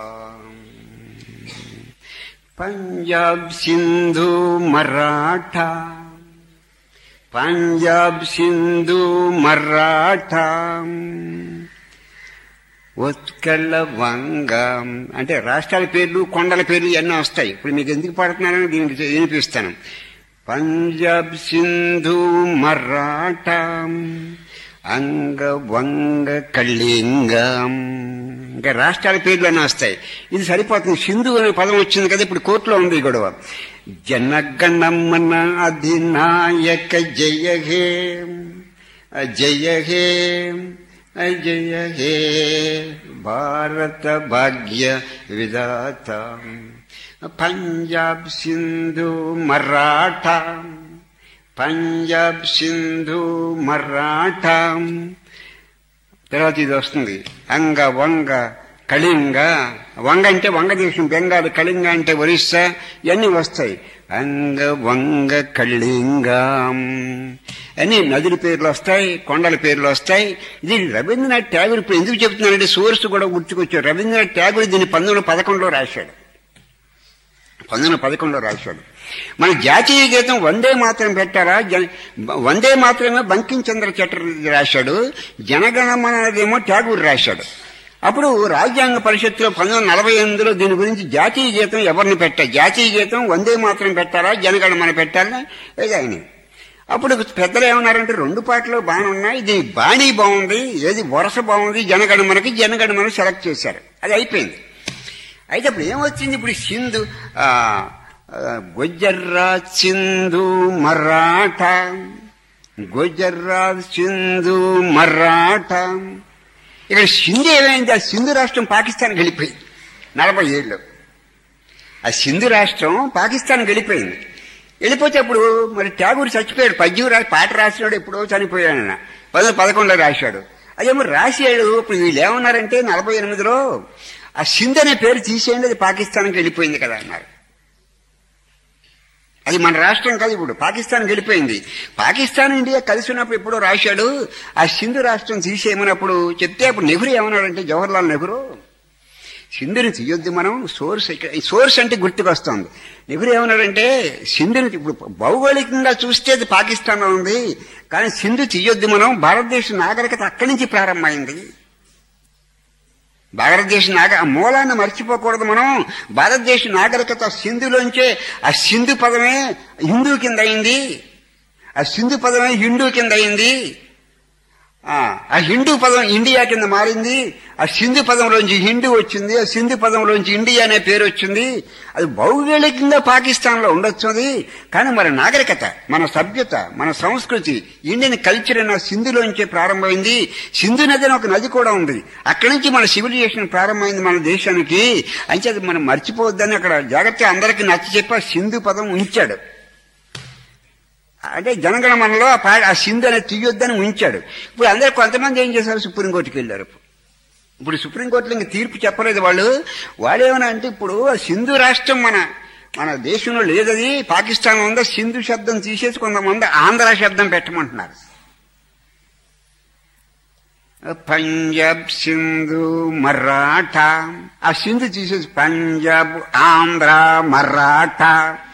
పంజాబ్ సింధు మరాఠా పంజాబ్ సింధు మరాఠా ఉత్కళ్ళ వంగ అంటే రాష్ట్రాల పేర్లు కొండల పేర్లు ఇవన్నీ వస్తాయి ఇప్పుడు మీకు ఎందుకు పడుతున్నానని దీనికి వినిపిస్తాను పంజాబ్ సింధు మరాఠా అంగ వంగ కళింగం ఇంకా రాష్ట్రాల పేర్లు అన్నీ వస్తాయి ఇది సరిపోతుంది సింధు అనే పదం వచ్చింది కదా ఇప్పుడు కోర్టులో ఉంది ఈ గొడవ జనగణమన అధినాయక జయ హే జయ హే జయ హే భారత భాగ్య విధాత పంజాబ్ సింధు మరాఠా పంజాబ్ సింధు మరాఠా తర్వాత ఇది వస్తుంది అంగ వంగ కళింగ వంగ అంటే వంగదేశం బెంగాల్ కళింగ అంటే ఒరిస్సా ఇవన్నీ వస్తాయి అంగ వంగ కళింగం అన్ని నదుల పేర్లు వస్తాయి కొండల పేర్లు వస్తాయి ఇది రవీంద్రనాథ్ ట్యాగూర్ ఇప్పుడు ఎందుకు చెప్తున్నానంటే సోర్స్ కూడా గుర్తుకొచ్చారు రవీంద్రనాథ్ ట్యాగూర్ దీన్ని పంతొమ్మిది పదకొండులో రాశాడు పంతొమ్మిది పదకొండులో రాశాడు మన జాతీయ గీతం వందే మాత్రం పెట్టారా జన వందే మాత్రమే బంకించంద్ర చటర్జీ రాశాడు జనగణమన అనేదేమో ట్యాగూర్ రాశాడు అప్పుడు రాజ్యాంగ పరిషత్తులో పంతొమ్మిది నలభై ఎనిమిదిలో దీని గురించి జాతీయ గీతం ఎవరిని పెట్టారు జాతీయ గీతం వందే మాత్రం పెట్టారా జనగణమన పెట్టాలని ఏదైనా అప్పుడు పెద్దలు ఏమన్నారంటే రెండు పాటలు బాగానే ఉన్నాయి దీని బాణీ బాగుంది ఏది వరుస బాగుంది జనగణమనకి జనగణమన సెలెక్ట్ చేశారు అది అయిపోయింది అయితే ఇప్పుడు ఏమొచ్చింది ఇప్పుడు సింధు గుజరాత్ సింధు మరాఠా గుజరాత్ సింధు మరాఠా ఇక్కడ సింధు ఏమైంది ఆ సింధు రాష్ట్రం పాకిస్తాన్కి వెళ్ళిపోయింది నలభై ఏళ్ళు ఆ సింధు రాష్ట్రం పాకిస్తాన్ వెళ్ళిపోయింది వెళ్ళిపోతే అప్పుడు మరి ట్యాగూర్ చచ్చిపోయాడు పద్యం రా పాట రాసినాడు ఎప్పుడో చనిపోయాడు ఆయన పది పదకొండులో రాశాడు అదేమో రాసాడు ఇప్పుడు వీళ్ళు ఏమన్నారంటే నలభై ఎనిమిదిలో ఆ సింధ్ అనే పేరు తీసేయండి అది పాకిస్తాన్కి వెళ్ళిపోయింది కదా అన్నారు అది మన రాష్ట్రం కాదు ఇప్పుడు పాకిస్తాన్ గెలిపోయింది పాకిస్తాన్ ఇండియా కలిసి ఉన్నప్పుడు ఎప్పుడో రాశాడు ఆ సింధు రాష్ట్రం తీసేయమన్నప్పుడు చెప్తే అప్పుడు నెహ్రూ ఏమన్నాడంటే జవహర్లాల్ నెహ్రూ సింధుని తీయొద్దు మనం సోర్స్ ఇక్కడ ఈ సోర్స్ అంటే గుర్తుకొస్తుంది నెహ్రూ ఏమన్నాడంటే సింధుని ఇప్పుడు భౌగోళికంగా చూస్తే అది పాకిస్తాన్లో ఉంది కానీ సింధు తీయొద్దు మనం భారతదేశ నాగరికత అక్కడి నుంచి ప్రారంభమైంది భారతదేశ నాగ ఆ మూలాన్ని మర్చిపోకూడదు మనం భారతదేశ నాగరికత సింధులోంచే ఆ సింధు పదమే హిందూ కింద అయింది ఆ సింధు పదమే హిందూ కింద అయింది ఆ ఆ హిందూ పదం ఇండియా కింద మారింది ఆ సింధు పదంలోంచి హిందూ వచ్చింది ఆ సింధు పదంలోంచి ఇండియా అనే పేరు వచ్చింది అది భౌగోళికంగా పాకిస్తాన్ లో ఉండొచ్చు అది కానీ మన నాగరికత మన సభ్యత మన సంస్కృతి ఇండియన్ కల్చర్ అన్న సింధులోంచే ప్రారంభమైంది సింధు నది అని ఒక నది కూడా ఉంది అక్కడి నుంచి మన సివిలైజేషన్ ప్రారంభమైంది మన దేశానికి అంచేది మనం మర్చిపోవద్దని అక్కడ జాగ్రత్త అందరికీ నచ్చ చెప్పి ఆ సింధు పదం ఉంచాడు అంటే జనగణమనలో ఆ పా ఆ సింధు అనేది తీయొద్దని ఉంచాడు ఇప్పుడు అందరు కొంతమంది ఏం చేశారు సుప్రీంకోర్టుకి వెళ్ళారు ఇప్పుడు సుప్రీంకోర్టులో ఇంక తీర్పు చెప్పలేదు వాళ్ళు వాళ్ళేమన్నా అంటే ఇప్పుడు ఆ సింధు రాష్ట్రం మన మన దేశంలో లేదది పాకిస్తాన్ ఉందా సింధు శబ్దం తీసేసి కొంతమంది ఆంధ్ర శబ్దం పెట్టమంటున్నారు పంజాబ్ సింధు మరాఠా ఆ సింధు తీసేసి పంజాబ్ ఆంధ్ర మరాఠా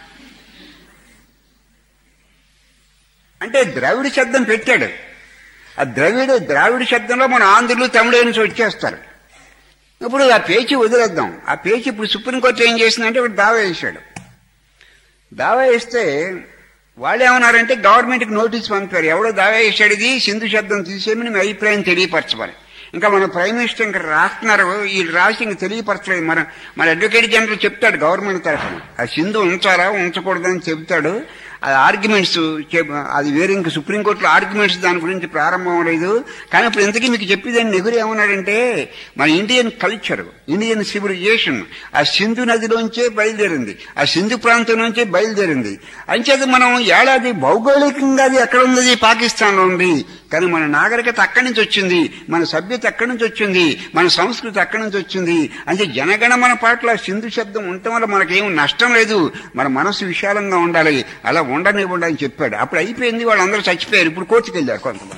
అంటే ద్రవిడ శబ్దం పెట్టాడు ఆ ద్రవిడ ద్రావిడ శబ్దంలో మన ఆంధ్రులు తమిళ నుంచి వచ్చేస్తారు ఇప్పుడు ఆ పేచి వదిలేద్దాం ఆ పేచి ఇప్పుడు సుప్రీంకోర్టు ఏం చేసిందంటే ఇప్పుడు దావా వేశాడు దావా వేస్తే వాళ్ళు ఏమన్నారంటే గవర్నమెంట్కి నోటీస్ పంపారు ఎవడో దావా వేశాడు ఇది సింధు శబ్దం తీసేయమని మీ అభిప్రాయం తెలియపరచమని ఇంకా మన ప్రైమ్ మినిస్టర్ ఇంకా రాస్తున్నారు వీళ్ళు రాసి ఇంక తెలియపరచలేదు మన మన అడ్వకేట్ జనరల్ చెప్తాడు గవర్నమెంట్ తరఫున ఆ సింధు ఉంచాలా ఉంచకూడదని చెప్తాడు అది ఆర్గ్యుమెంట్స్ అది వేరే ఇంక సుప్రీంకోర్టులో ఆర్గ్యుమెంట్స్ దాని గురించి ప్రారంభం లేదు కానీ ఇప్పుడు ఇంతకీ మీకు చెప్పేదని నెహ్రూ ఏమన్నాడంటే మన ఇండియన్ కల్చర్ ఇండియన్ సివిలైజేషన్ ఆ సింధు నదిలోంచే బయలుదేరింది ఆ సింధు ప్రాంతం నుంచే బయలుదేరింది అంచేది మనం ఏడాది భౌగోళికంగా అది ఎక్కడ ఉంది పాకిస్తాన్ లో ఉంది కానీ మన నాగరికత అక్కడి నుంచి వచ్చింది మన సభ్యత అక్కడి నుంచి వచ్చింది మన సంస్కృతి అక్కడి నుంచి వచ్చింది అంటే జనగణ మన పాటల సింధు శబ్దం ఉండటం వల్ల మనకేం నష్టం లేదు మన మనసు విశాలంగా ఉండాలి అలా ఉండనివ్వండి అని చెప్పాడు అప్పుడు అయిపోయింది వాళ్ళందరూ చచ్చిపోయారు ఇప్పుడు కోర్టుకు వెళ్ళారు కొంతమంది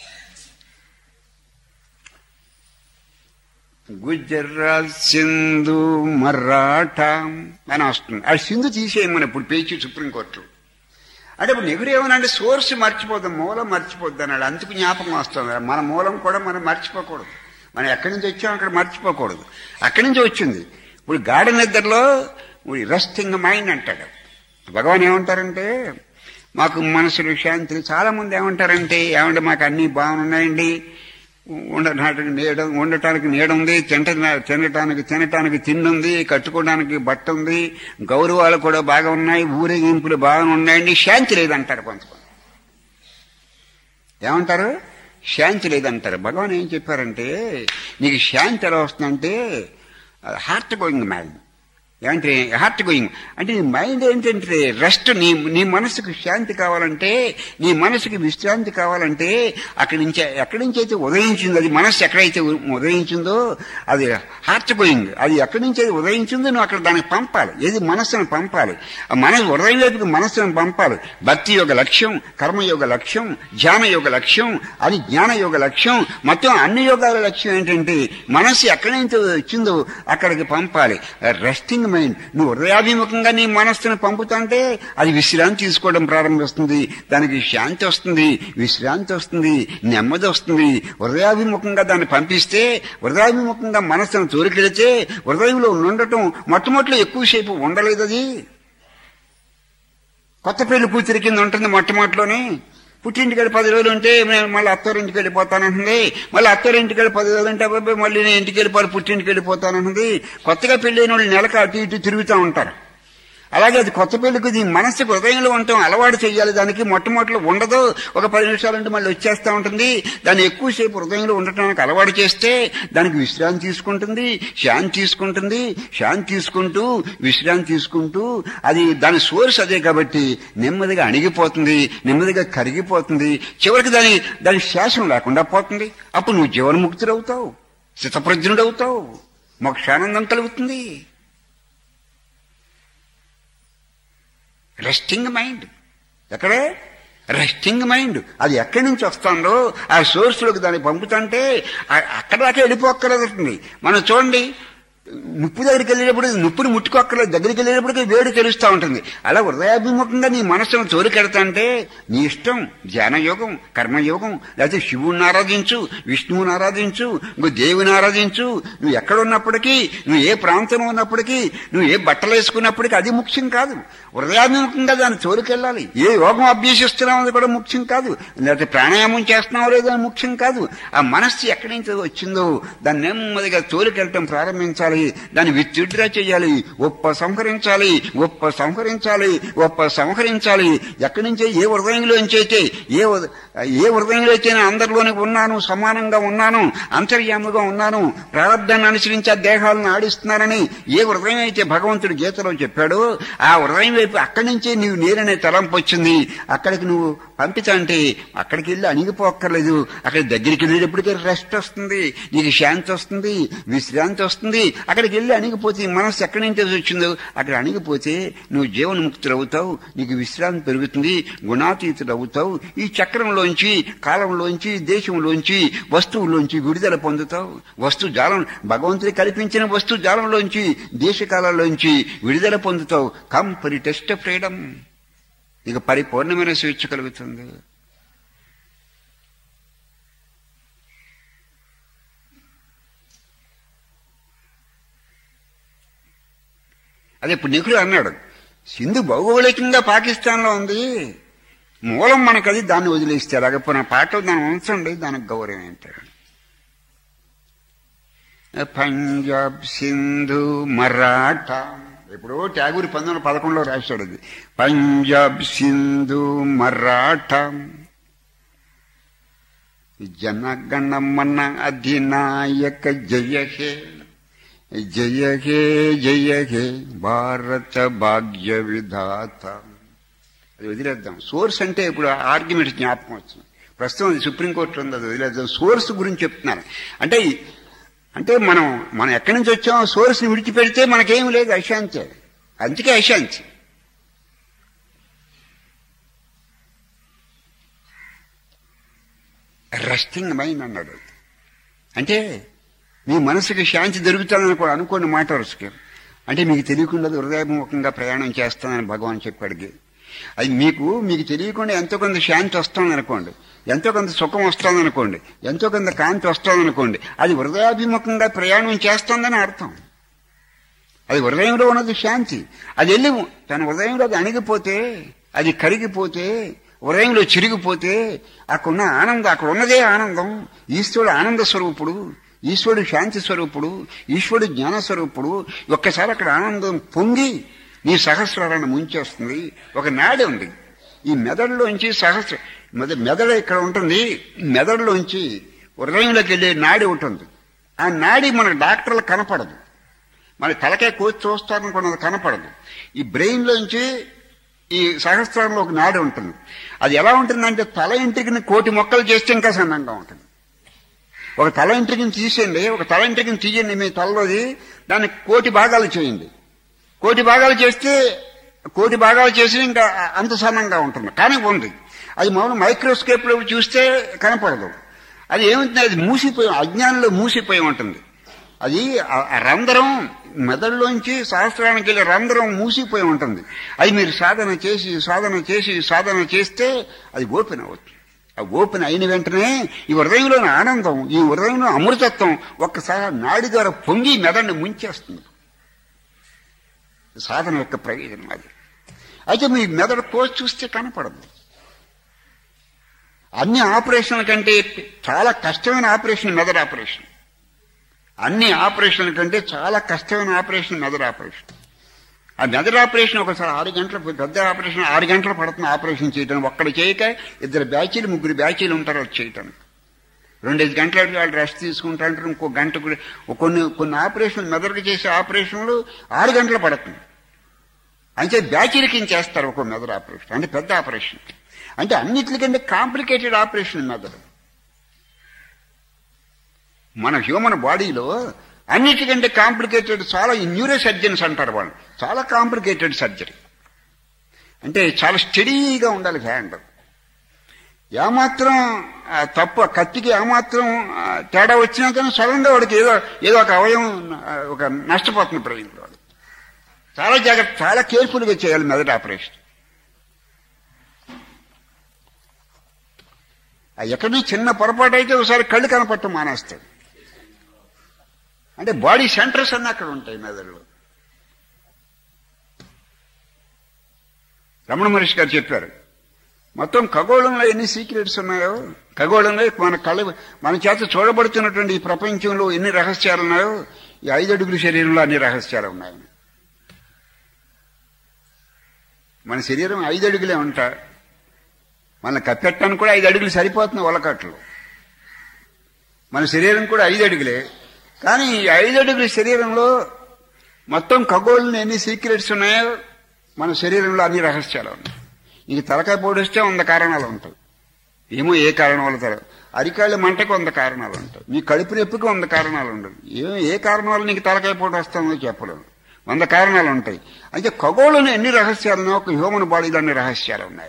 గుజరాత్ సింధు మరాఠా అని వస్తుంది ఆ సింధు తీసేయమని ఇప్పుడు పేచి సుప్రీంకోర్టు అంటే ఇప్పుడు నెహ్రూ ఏమనంటే సోర్స్ మర్చిపోద్దాం మూలం మర్చిపోద్ది అన్నాడు అందుకు జ్ఞాపకం వస్తుంది మన మూలం కూడా మనం మర్చిపోకూడదు మనం ఎక్కడి నుంచి వచ్చాం అక్కడ మర్చిపోకూడదు అక్కడి నుంచి వచ్చింది ఇప్పుడు గాఢ నిద్రలో రెస్టింగ్ మైండ్ అంటాడు భగవాన్ ఏమంటారంటే మాకు మనసులు శాంతి చాలా మంది ఏమంటారంటే ఏమంటే మాకు అన్ని బాగున్నాయండి ఉండటానికి నీడ ఉండటానికి నీడ ఉంది తింట తినటానికి తినటానికి తిండి ఉంది కట్టుకోవడానికి బట్ట ఉంది గౌరవాలు కూడా బాగా ఉన్నాయి ఊరేగింపులు బాగా ఉన్నాయండి శాంతి లేదంటారు కొంతమంది ఏమంటారు శాంతి లేదంటారు భగవాన్ ఏం చెప్పారంటే నీకు శాంతి ఎలా వస్తుందంటే హార్ట్ గోయింగ్ మైండ్ ఏమంటే హార్ట్ గోయింగ్ అంటే నీ మైండ్ ఏంటంటే రెస్ట్ నీ నీ మనసుకు శాంతి కావాలంటే నీ మనసుకి విశ్రాంతి కావాలంటే అక్కడి నుంచి ఎక్కడి నుంచి అయితే ఉదయించిందో అది మనస్సు ఎక్కడైతే ఉదయించిందో అది హార్ట్ గోయింగ్ అది ఎక్కడి నుంచి అయితే ఉదయించిందో నువ్వు అక్కడ దానికి పంపాలి ఏది మనస్సును పంపాలి ఆ మనసు ఉదయం వైపుకి మనస్సును పంపాలి భక్తి యొక్క లక్ష్యం కర్మయోగ లక్ష్యం ధ్యాన యోగ లక్ష్యం అది జ్ఞాన యోగ లక్ష్యం మొత్తం అన్ని యోగాల లక్ష్యం ఏంటంటే మనస్సు ఎక్కడి నుంచి వచ్చిందో అక్కడికి పంపాలి రెస్టింగ్ మైండ్ నువ్వు హృదయాభిముఖంగా నీ మనస్సును పంపుతుంటే అది విశ్రాంతి తీసుకోవడం ప్రారంభిస్తుంది దానికి శాంతి వస్తుంది విశ్రాంతి వస్తుంది నెమ్మది వస్తుంది హృదయాభిముఖంగా దాన్ని పంపిస్తే హృదయాభిముఖంగా మనస్సును తోలికెడితే హృదయంలో ఉండటం మొట్టమొదటిలో ఎక్కువసేపు ఉండలేదు అది కొత్త పెళ్లి కూతురి కింద ఉంటుంది మొట్టమొదటిలోనే పుట్టింటికి వెళ్ళి పది రోజులు ఉంటే నేను మళ్ళీ అత్తోరింటికి వెళ్ళిపోతానంటుంది మళ్ళీ అత్తోరింటికి వెళ్ళి పది రోజులు ఉంటే అబ్బాయి మళ్ళీ నేను ఇంటికి వెళ్ళిపోయి పుట్టింటికి వెళ్ళిపోతానంటుంది కొత్తగా పెళ్ళైన వాళ్ళు నెలకు అటు ఇటు తిరుగుతూ ఉంటారు అలాగే అది కొత్త పెళ్లికి దీని మనసుకు హృదయంలో ఉండటం అలవాటు చేయాలి దానికి మొట్టమొదటిలో ఉండదు ఒక పది నిమిషాలు ఉంటే మళ్ళీ వచ్చేస్తూ ఉంటుంది దాన్ని ఎక్కువసేపు హృదయంలో ఉండటానికి అలవాటు చేస్తే దానికి విశ్రాంతి తీసుకుంటుంది శాంతి తీసుకుంటుంది శాంతి తీసుకుంటూ విశ్రాంతి తీసుకుంటూ అది దాని సోర్స్ అదే కాబట్టి నెమ్మదిగా అణిగిపోతుంది నెమ్మదిగా కరిగిపోతుంది చివరికి దాని దాని శాసనం లేకుండా పోతుంది అప్పుడు నువ్వు జీవన్ముక్తుడవుతావు స్థితప్రజ్ఞుడవుతావు మోక్షానందం కలుగుతుంది రెస్టింగ్ మైండ్ ఎక్కడే రెస్టింగ్ మైండ్ అది ఎక్కడి నుంచి వస్తుందో ఆ సోర్స్లోకి దాన్ని పంపుతుంటే ఆ- అక్కడ దాకా వెళ్ళిపోక్కర్లేదండి మనం చూడండి నిప్పు దగ్గరికి వెళ్ళేటప్పుడు నిప్పుని ముట్టుకోక్కర్లేదు దగ్గరికి వెళ్ళేటప్పటికి వేడి తెలుస్తూ ఉంటుంది అలా హృదయాభిముఖంగా నీ మనసును తోలికెడతాంటే నీ ఇష్టం ధ్యానయోగం కర్మయోగం లేకపోతే శివుణ్ణి ఆరాధించు విష్ణువుని ఆరాధించు నువ్వు దేవుని ఆరాధించు నువ్వు ఎక్కడ ఉన్నప్పటికీ నువ్వు ఏ ప్రాంతంలో ఉన్నప్పటికీ నువ్వు ఏ బట్టలు వేసుకున్నప్పటికీ అది ముఖ్యం కాదు హృదయాభిముఖంగా దాన్ని తోలికెళ్ళాలి ఏ యోగం అభ్యసిస్తున్నావు అది కూడా ముఖ్యం కాదు లేకపోతే ప్రాణాయామం చేస్తున్నావు లేదో అది ముఖ్యం కాదు ఆ మనస్సు ఎక్కడి నుంచి వచ్చిందో దాన్ని నెమ్మదిగా తోలికెళ్ళటం ప్రారంభించాలి దాన్ని విత్డ్రా చేయాలి ఒప్ప సంహరించాలి ఒప్ప సంహరించాలి ఒప్ప సంహరించాలి ఎక్కడి నుంచే ఏ హృదయంలోంచి అయితే ఏ హృద- ఏ హృదయంలో అయితే నేను అందరిలోనే ఉన్నాను సమానంగా ఉన్నాను అంతర్యాముగా ఉన్నాను ప్రారంధాన్ని అనుసరించి ఆ దేహాలను ఆడిస్తున్నానని ఏ హృదయం అయితే భగవంతుడు గీతలో చెప్పాడో ఆ హృదయం వైపు అక్కడి నుంచే నీవు నేరనే తలంపు వచ్చింది అక్కడికి నువ్వు పంపితా అంటే అక్కడికి వెళ్ళి అణిగిపోక్కర్లేదు అక్కడ దగ్గరికి వెళ్ళేటప్పటికీ రెస్ట్ వస్తుంది నీకు శాంతి వస్తుంది విశ్రాంతి వస్తుంది అక్కడికి వెళ్ళి అణిగిపోతే ఈ మనస్సు ఎక్కడి నుంచి వచ్చిందో అక్కడ అణిగిపోతే నువ్వు జీవన్ముక్తులు అవుతావు నీకు విశ్రాంతి పెరుగుతుంది గుణాతీతులు అవుతావు ఈ చక్రంలోంచి కాలంలోంచి దేశంలోంచి వస్తువులోంచి విడుదల పొందుతావు వస్తు జాలం భగవంతుడి కల్పించిన వస్తు జాలంలోంచి దేశకాలంలోంచి విడుదల పొందుతావు కమ్ పరి టెస్ట్ ఫ్రీడమ్ ఇక పరిపూర్ణమైన స్వేచ్ఛ కలుగుతుంది అదే ఇప్పుడు నెహ్రూ అన్నాడు సింధు భౌగోళికంగా పాకిస్తాన్లో ఉంది మూలం మనకది దాన్ని వదిలేస్తే అలాగపోయిన పాటలు దాన్ని ఉంచండి దానికి గౌరవం ఏంటాడు పంజాబ్ సింధు మరాఠా ఇప్పుడు ట్యాగూరి పంతొమ్మిది వందల పదకొండులో రాశాడు అది పంజాబ్ సింధు మరాఠా జనగణమన అధినాయక జయ హే జయ హే జయ హే భారత భాగ్య విధాత అది వదిలేద్దాం సోర్స్ అంటే ఇప్పుడు ఆర్గ్యుమెంట్ జ్ఞాపకం వచ్చింది ప్రస్తుతం అది సుప్రీంకోర్టులో ఉంది అది వదిలేద్దాం సోర్స్ గురించి చెప్తున్నాను అంటే అంటే మనం మనం ఎక్కడి నుంచి వచ్చామో సోర్స్ని విడిచిపెడితే మనకేం లేదు అశాంతి అందుకే అశాంతి రెస్టింగ్ మైండ్ అన్నాడు అంటే మీ మనసుకి శాంతి దొరుకుతుందని కూడా అనుకోండి మాట వరుసకి అంటే మీకు తెలియకుండా హృదయముఖంగా ప్రయాణం చేస్తానని భగవాన్ చెప్పాడు అది మీకు మీకు తెలియకుండా ఎంతో కొంత శాంతి వస్తుంది అనుకోండి ఎంతో కొంత సుఖం వస్తుంది అనుకోండి ఎంతో కొంత కాంతి వస్తుంది అనుకోండి అది హృదయాభిముఖంగా ప్రయాణం చేస్తుందని అర్థం అది హృదయంలో ఉన్నది శాంతి అది వెళ్ళి తన హృదయంలో అది అణిగిపోతే అది కరిగిపోతే హృదయంలో చిరిగిపోతే అక్కడున్న ఆనందం అక్కడ ఉన్నదే ఆనందం ఈశ్వరుడు ఆనంద స్వరూపుడు ఈశ్వరుడు శాంతి స్వరూపుడు ఈశ్వరుడు జ్ఞాన స్వరూపుడు ఒక్కసారి అక్కడ ఆనందం పొంగి నీ సహస్రాలను ముంచేస్తుంది ఒక నాడి ఉంది ఈ మెదడులోంచి సహస్ర మెద మెదడు ఇక్కడ ఉంటుంది మెదడులోంచి హృదయంలోకి వెళ్ళే నాడి ఉంటుంది ఆ నాడి మన డాక్టర్లకు కనపడదు మన తలకే కోసి చూస్తారనుకున్నది కనపడదు ఈ బ్రెయిన్లోంచి ఈ సహస్రంలో ఒక నాడి ఉంటుంది అది ఎలా ఉంటుందంటే తల ఇంటికి కోటి మొక్కలు చేస్తే ఇంకా సన్నంగా ఉంటుంది ఒక తల ఇంటికి తీసేయండి ఒక తల ఇంటికి తీయండి మీ తలలోది దాన్ని కోటి భాగాలు చేయండి కోటి భాగాలు చేస్తే కోటి భాగాలు చేసి ఇంకా అంత సన్నంగా ఉంటుంది కానీ ఉంది అది మామూలు మైక్రోస్కోప్లో చూస్తే కనపడదు అది ఏముంటుంది అది మూసిపోయి అజ్ఞానంలో మూసిపోయి ఉంటుంది అది ఆ- ఆ రంధ్రం మెదడులోంచి సహస్రానికి వెళ్ళే రంధ్రం మూసిపోయి ఉంటుంది అది మీరు సాధన చేసి సాధన చేసి సాధన చేస్తే అది ఓపెన్ అవుతుంది ఆ ఓపెన్ అయిన వెంటనే ఈ హృదయంలోని ఆనందం ఈ హృదయంలో అమృతత్వం ఒక్కసారి నాడి ద్వారా పొంగి మెదడిని ముంచేస్తుంది సాధన యొక్క ప్రయోజనం అది అయితే మీ మెదడు కోసి చూస్తే కనపడదు అన్ని ఆపరేషన్ల కంటే చాలా కష్టమైన ఆపరేషన్ మెదడు ఆపరేషన్ అన్ని ఆపరేషన్ల కంటే చాలా కష్టమైన ఆపరేషన్ మెదడు ఆపరేషన్ ఆ మెదడు ఆపరేషన్ ఒకసారి ఆరు గంటలు పెద్ద ఆపరేషన్ ఆరు గంటలు పడుతుంది ఆపరేషన్ చేయడం ఒక్కడు చేయక ఇద్దరు బ్యాచీలు ముగ్గురు బ్యాచీలు ఉంటారు అది చేయటానికి రెండైదు గంటల వాళ్ళు రెస్ట్ తీసుకుంటాంటారు ఇంకో గంట కూడా కొన్ని కొన్ని ఆపరేషన్లు మెదడుకు చేసే ఆపరేషన్లు ఆరు గంటలు పడుతుంది అంటే బ్యాచీలకి చేస్తారు ఒక మెదడు ఆపరేషన్ అంటే పెద్ద ఆపరేషన్ అంటే అన్నిటికంటే కాంప్లికేటెడ్ ఆపరేషన్ మెదడు మన హ్యూమన్ బాడీలో అన్నిటికంటే కాంప్లికేటెడ్ చాలా న్యూరో సర్జన్స్ అంటారు వాళ్ళు చాలా కాంప్లికేటెడ్ సర్జరీ అంటే చాలా స్టడీగా ఉండాలి హ్యాండ్ ఏమాత్రం ఆ తప్పు ఆ కత్తికి ఏమాత్రం ఆ తేడా వచ్చినా కానీ సడన్గా వాడికి ఏదో ఏదో ఒక అవయవం ఆ, ఒక నష్టపోతుంది ప్రజలు వాడు చాలా జాగ్రత్త చాలా కేర్ఫుల్గా చేయాలి మెదడు ఆపరేషన్ ఆ ఎక్కడి చిన్న పొరపాటు అయితే ఒకసారి కళ్ళు కనపట్టం మానేస్తాడు అంటే బాడీ సెంటర్స్ అన్నీ అక్కడ ఉంటాయి మెదడులో రమణ మహర్షి గారు చెప్పారు మొత్తం ఖగోళంలో ఎన్ని సీక్రెట్స్ ఉన్నాయో ఖగోళంలో మన కళ్ళ మన చేత చూడబడుతున్నటువంటి ఈ ప్రపంచంలో ఎన్ని రహస్యాలు ఉన్నాయో ఈ ఐదు అడుగుల శరీరంలో అన్ని రహస్యాలు ఉన్నాయి మన శరీరం ఐదు అడుగులే ఉంటా మన కప్పెట్టానికి కూడా ఐదు అడుగులు సరిపోతుంది ఒలకట్లు మన శరీరం కూడా ఐదు అడుగులే కానీ ఈ ఐదు అడుగుల శరీరంలో మొత్తం ఖగోళంలో ఎన్ని సీక్రెట్స్ ఉన్నాయో మన శరీరంలో అన్ని రహస్యాలు ఉన్నాయి నీకు తలకాయ పొడిస్తే వంద కారణాలు ఉంటాయి ఏమో ఏ కారణం వల్ల తల అరికాళ్ళ మంటకు వంద కారణాలు ఉంటాయి నీ కడుపు నొప్పికి వంద కారణాలు ఉండదు ఏం ఏ కారణం వల్ల నీకు తలకాయ పొడి వస్తుందో చెప్పలేము వంద కారణాలు ఉంటాయి అయితే ఖగోళంలో ఎన్ని రహస్యాలు ఉన్నాయో ఒక హ్యూమన్ బాడీలో అన్ని రహస్యాలు ఉన్నాయి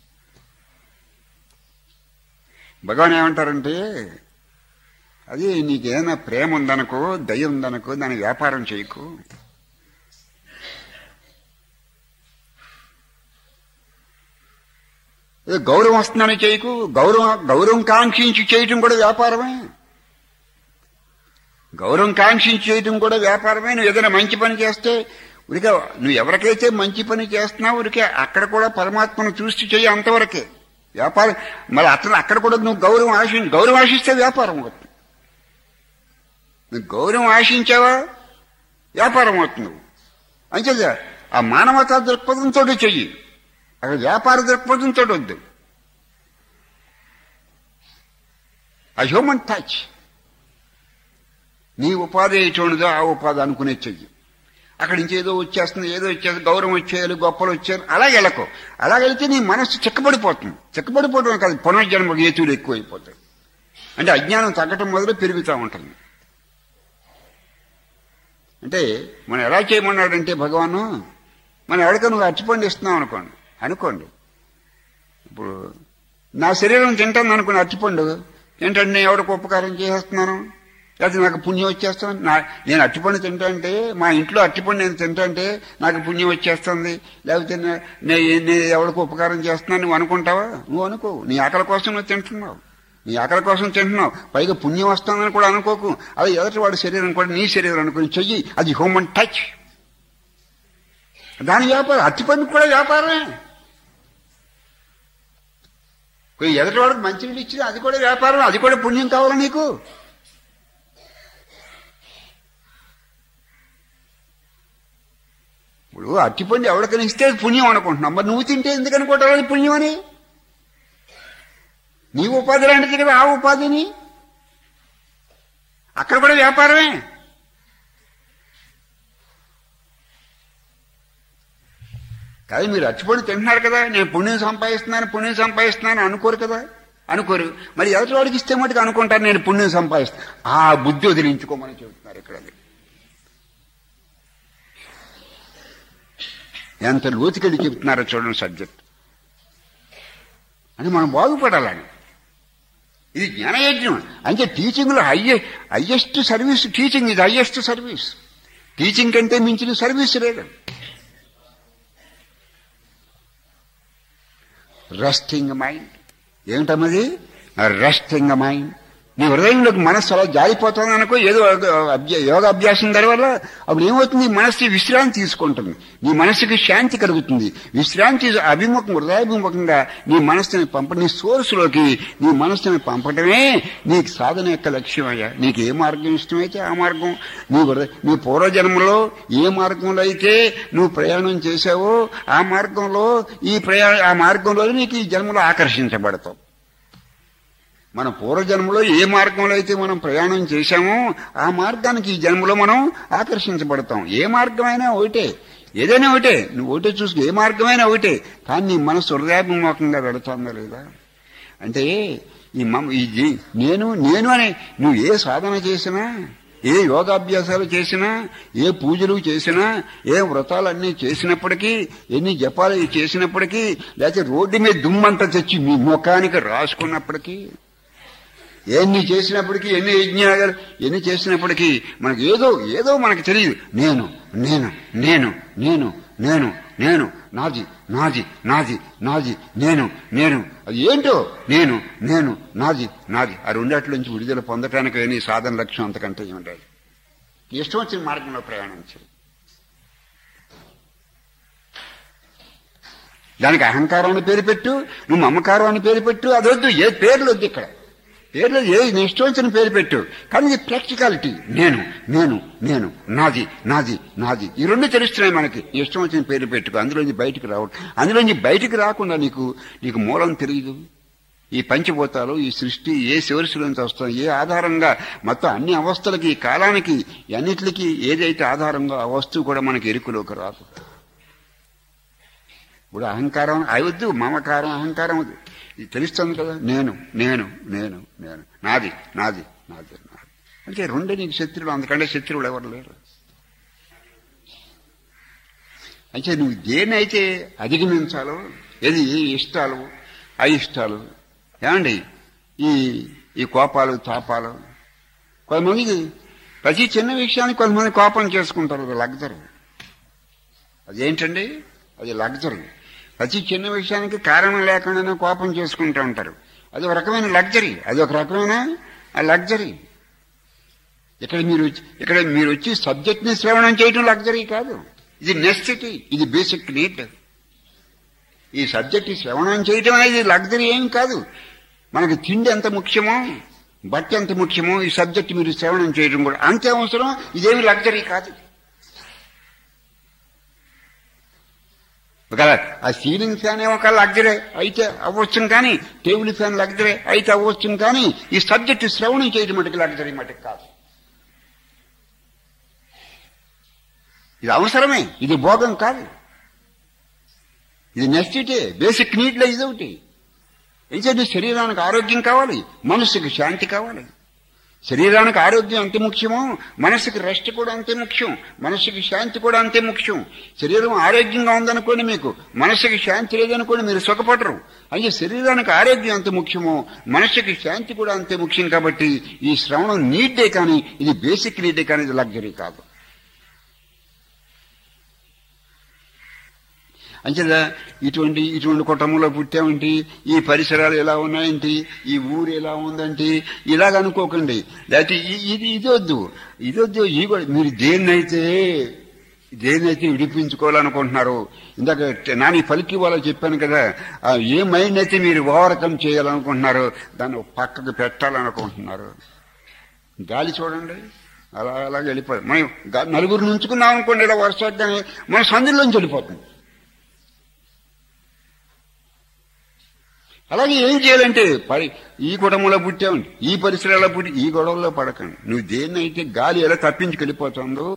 భగవాన్ ఏమంటారంటే అది నీకేదైనా ప్రేమ ఉందనుకో దయ ఉందనుకో దాని వ్యాపారం చేయకు ఏదో గౌరవం వస్తుందని చేయకు గౌరవం గౌరవం కాంక్షించి చేయటం కూడా వ్యాపారమే గౌరవం కాంక్షించి చేయటం కూడా వ్యాపారమే నువ్వు ఏదైనా మంచి పని చేస్తే ఉరికే నువ్వు ఎవరికైతే మంచి పని చేస్తున్నావు ఉరికే అక్కడ కూడా పరమాత్మను చూసి చెయ్యి అంతవరకే వ్యాపారం మరి అతను అక్కడ కూడా నువ్వు గౌరవం ఆశి గౌరవం ఆశిస్తే వ్యాపారం అవుతుంది నువ్వు గౌరవం ఆశించావా వ్యాపారం అవుతుంది అంచేది ఆ మానవతా దృక్పథంతో చెయ్యి అక్కడ వ్యాపార దృక్పథంతో వద్దు ఆ హ్యూమన్ టచ్ నీ ఉపాధి ఎటువంటిదో ఆ ఉపాధి అనుకునే చెయ్యి అక్కడి నుంచి ఏదో వచ్చేస్తుంది ఏదో వచ్చేది గౌరవం వచ్చేయాలి గొప్పలు వచ్చేయాలి అలాగే వెళ్ళకు అలా వెళితే నీ మనస్సు చిక్కబడిపోతుంది చిక్కబడిపోవడం కాదు పునర్జన్మ హేతువులు ఎక్కువైపోతాయి అంటే అజ్ఞానం తగ్గటం మొదలు పెరుగుతూ ఉంటుంది అంటే మనం ఎలా చేయమన్నాడంటే భగవాను మనం ఎవరికైనా నువ్వు అచ్చిపండు ఇస్తున్నావు అనుకోండి అనుకోండి ఇప్పుడు నా శరీరం తింటాను అనుకుని అచ్చిపండు తింటాను నేను ఎవరికి ఉపకారం చేసేస్తున్నాను లేకపోతే నాకు పుణ్యం వచ్చేస్తాను నా నేను అట్టిపండు తింటాంటే మా ఇంట్లో అట్టిపండు నేను తింటాంటే నాకు పుణ్యం వచ్చేస్తుంది లేకపోతే నే- నే- నేను ఎవరికి ఉపకారం చేస్తున్నాను నువ్వు అనుకుంటావా నువ్వు అనుకో నీ ఆకలి కోసం నువ్వు తింటున్నావు నీ ఆకలి కోసం తింటున్నావు పైగా పుణ్యం వస్తుందని కూడా అనుకోకు అది ఎదుటి వాడి శరీరం కూడా నీ శరీరం అనుకుని చెయ్యి అది హ్యూమన్ టచ్ దాని వ్యాపారం అట్టిపండుకు కూడా వ్యాపారమే కొన్ని ఎదుటి వాడికి మంచినీళ్ళు ఇచ్చింది అది కూడా వ్యాపారం అది కూడా పుణ్యం కావాలా నీకు ఇప్పుడు అట్టిపండు ఎవరికైనా ఇస్తే అది పుణ్యం అనుకుంటున్నాం మరి నువ్వు తింటే ఎందుకు అనుకుంటావు అది పుణ్యం అని నీ ఉపాధి లాంటిది కదా ఆ ఉపాధిని అక్కడ కూడా వ్యాపారమే కాదు మీరు అచ్చిపొడి తింటున్నారు కదా నేను పుణ్యం సంపాదిస్తున్నాను పుణ్యం సంపాదిస్తున్నాను అనుకోరు కదా అనుకోరు మరి ఎదుటి వాడికి ఇస్తే మటుకు అనుకుంటారు నేను పుణ్యం సంపాదిస్తాను ఆ బుద్ధి వదిలించుకోమని చెబుతున్నారు ఇక్కడ అది. ఎంత లోతుకెళ్ళి చెప్తున్నారో చూడండి సబ్జెక్ట్ అని మనం బాగుపడాలని ఇది జ్ఞానయజ్ఞం అంటే టీచింగ్లో హయ్యె హయ్యెస్ట్ సర్వీస్ టీచింగ్ ఇది హయ్యెస్ట్ సర్వీస్ టీచింగ్ కంటే మించిన సర్వీస్ లేదు రెస్టింగ్ మైండ్ ఏమిటమ్మది రెస్టింగ్ మైండ్ నీ హృదయంలోకి మనస్సు అలా జారిపోతుంది అనుకో ఏదో ఒక అభ్య- యోగ అభ్యాసం వల్ల అప్పుడు ఏమవుతుంది నీ మనస్సు విశ్రాంతి తీసుకుంటుంది నీ మనస్సుకి శాంతి కలుగుతుంది విశ్రాంతి అభిముఖం హృదయాభిముఖంగా నీ మనస్సుని పంప నీ సోర్సులోకి నీ మనస్సుని పంపడమే నీకు సాధన యొక్క లక్ష్యం అయ్యా నీకు ఏ మార్గం ఇష్టమైతే ఆ మార్గం నీ హృదయ నీ పూర్వజన్మలో ఏ మార్గంలో అయితే నువ్వు ప్రయాణం చేశావో ఆ మార్గంలో ఈ ప్రయా ఆ మార్గంలో నీకు ఈ జన్మలో ఆకర్షించబడతావు మన పూర్వజన్మలో ఏ మార్గంలో అయితే మనం ప్రయాణం చేశామో ఆ మార్గానికి ఈ జన్మలో మనం ఆకర్షించబడతాం ఏ మార్గమైనా ఒకటే ఏదైనా ఒకటే నువ్వు ఒకటే చూసుకో ఏ మార్గమైనా ఒకటే కానీ నీ మనసు హృదయాభిముఖంగా వెళుతుందా లేదా అంటే ఈ మమ ఈ జీ- నేను నేను అనే నువ్వు ఏ సాధన చేసినా ఏ యోగాభ్యాసాలు చేసినా ఏ పూజలు చేసినా ఏ వ్రతాలన్నీ చేసినప్పటికీ ఎన్ని జపాలు చేసినప్పటికీ లేకపోతే రోడ్డు మీద దుమ్మంతా తెచ్చి మీ ముఖానికి రాసుకున్నప్పటికీ ఎన్ని చేసినప్పటికీ ఎన్ని యజ్ఞాలు ఎన్ని చేసినప్పటికీ మనకి ఏదో ఏదో మనకు తెలియదు నేను నేను నేను నేను నేను నేను నాది నాది నాది నాది నేను నేను అది ఏంటో నేను నేను నాది నాది ఆ రెండాటి నుంచి విడుదల పొందటానికి నీ సాధన లక్ష్యం అంతకంటే ఏముండాలి ఇష్టం వచ్చిన మార్గంలో ప్రయాణించు దానికి అహంకారం అని పేరు పెట్టు నువ్వు మమకారం అని పేరు పెట్టు అది వద్దు ఏ పేర్లు వద్దు ఇక్కడ పేర్లు ఏ నీ ఇష్టం వచ్చిన పేరు పెట్టు కానీ ఇది ప్రాక్టికాలిటీ నేను నేను నేను నాది నాది నాది ఈ రెండు తెలుస్తున్నాయి మనకి నీ ఇష్టం వచ్చిన పేరు పెట్టుకో అందులోంచి బయటికి రావడం అందులోంచి బయటికి రాకుండా నీకు నీకు మూలం తెలియదు ఈ పంచభూతాలు ఈ సృష్టి ఏ శివరిశిలోంచి వస్తాయి ఏ ఆధారంగా మొత్తం అన్ని అవస్థలకి ఈ కాలానికి అన్నిటికీ ఏదైతే ఆధారంగా ఆ వస్తువు కూడా మనకి ఎరుకులోకి రాదు ఇప్పుడు అహంకారం అవద్దు మమకారం అహంకారం వద్దు ఇది తెలుస్తుంది కదా నేను నేను నేను నేను నాది నాది నాది నాది అంటే రెండే నీకు శత్రువులు అందుకంటే శత్రువులు ఎవరు లేరు అంటే నువ్వు దేన్నైతే అధిగమించాలో ఏది ఏ ఇష్టాలు అయిష్టాలు ఏమండి ఈ ఈ కోపాలు తాపాలు కొంతమందికి ప్రతి చిన్న విషయానికి కొంతమంది కోపం చేసుకుంటారు అది లగ్జరీ అదేంటండి అది లగ్జరీ ప్రతి చిన్న విషయానికి కారణం లేకుండానే కోపం చేసుకుంటూ ఉంటారు అది ఒక రకమైన లగ్జరీ అది ఒక రకమైన లగ్జరీ ఇక్కడ మీరు వచ్చి- ఇక్కడ మీరు వచ్చి సబ్జెక్ట్ ని శ్రవణం చేయడం లగ్జరీ కాదు ఇది నెసిటీ ఇది బేసిక్ నీడ్ ఈ సబ్జెక్ట్ శ్రవణం చేయడం అనేది లగ్జరీ ఏం కాదు మనకి తిండి ఎంత ముఖ్యమో బట్ట ఎంత ముఖ్యమో ఈ సబ్జెక్ట్ మీరు శ్రవణం చేయడం కూడా అంతే అవసరం ఇదేమి లగ్జరీ కాదు ఒక ఆ సీలింగ్ ఫ్యాన్ ఏమో ఒక లగ్జరీ అయితే అవ్వచ్చు కానీ టేబుల్ ఫ్యాన్ లగ్జరీ అయితే అవ్వచ్చు కానీ ఈ సబ్జెక్ట్ శ్రవణం చేయడం మటుకు లగ్జరీ మటుకు కాదు ఇది అవసరమే ఇది భోగం కాదు ఇది నెస్టిటే బేసిక్ నీడ్లో ఇది ఒకటి ఏంటంటే శరీరానికి ఆరోగ్యం కావాలి మనస్సుకి శాంతి కావాలి శరీరానికి ఆరోగ్యం అంతే ముఖ్యమో మనస్సుకి రెస్ట్ కూడా అంతే ముఖ్యం మనస్సుకి శాంతి కూడా అంతే ముఖ్యం శరీరం ఆరోగ్యంగా ఉందనుకోండి మీకు మనస్సుకి శాంతి లేదనుకోండి మీరు సుఖపడరు అయితే శరీరానికి ఆరోగ్యం అంత ముఖ్యమో మనస్సుకి శాంతి కూడా అంతే ముఖ్యం కాబట్టి ఈ శ్రవణం నీడ్డే కానీ ఇది బేసిక్ నీడ్డే కానీ ఇది లగ్జరీ కాదు అంచేదా ఇటువంటి ఇటువంటి కుటుంబంలో పుట్టామంటి ఈ పరిసరాలు ఎలా ఉన్నాయంటి ఈ ఊరు ఎలా ఉందంటి ఇలాగ అనుకోకండి లేకపోతే ఇ- ఇది ఇది వద్దు ఇది వద్దు ఈ కూడా మీరు దేన్నైతే దేన్నైతే విడిపించుకోవాలనుకుంటున్నారు ఇందాక నాని పలికి వాళ్ళు చెప్పాను కదా ఆ ఏ మైండ్ అయితే మీరు ఓవర్కమ్ చేయాలనుకుంటున్నారో దాన్ని ఒక పక్కకు పెట్టాలనుకుంటున్నారు గాలి చూడండి అలా అలా వెళ్ళిపోతుంది మనం గా- నలుగురు నుంచుకున్నాం అనుకోండి ఇలా వర్షాన్ని మన సందులోంచి వెళ్ళిపోతుంది అలాగే ఏం చేయాలంటే పరి ఈ కుటుంబంలో పుట్టామండి ఈ పరిసరాల్లో పుట్టి ఈ గొడవల్లో పడకండి నువ్వు దేన్నైతే గాలి ఎలా తప్పించుకెళ్ళిపోతుందో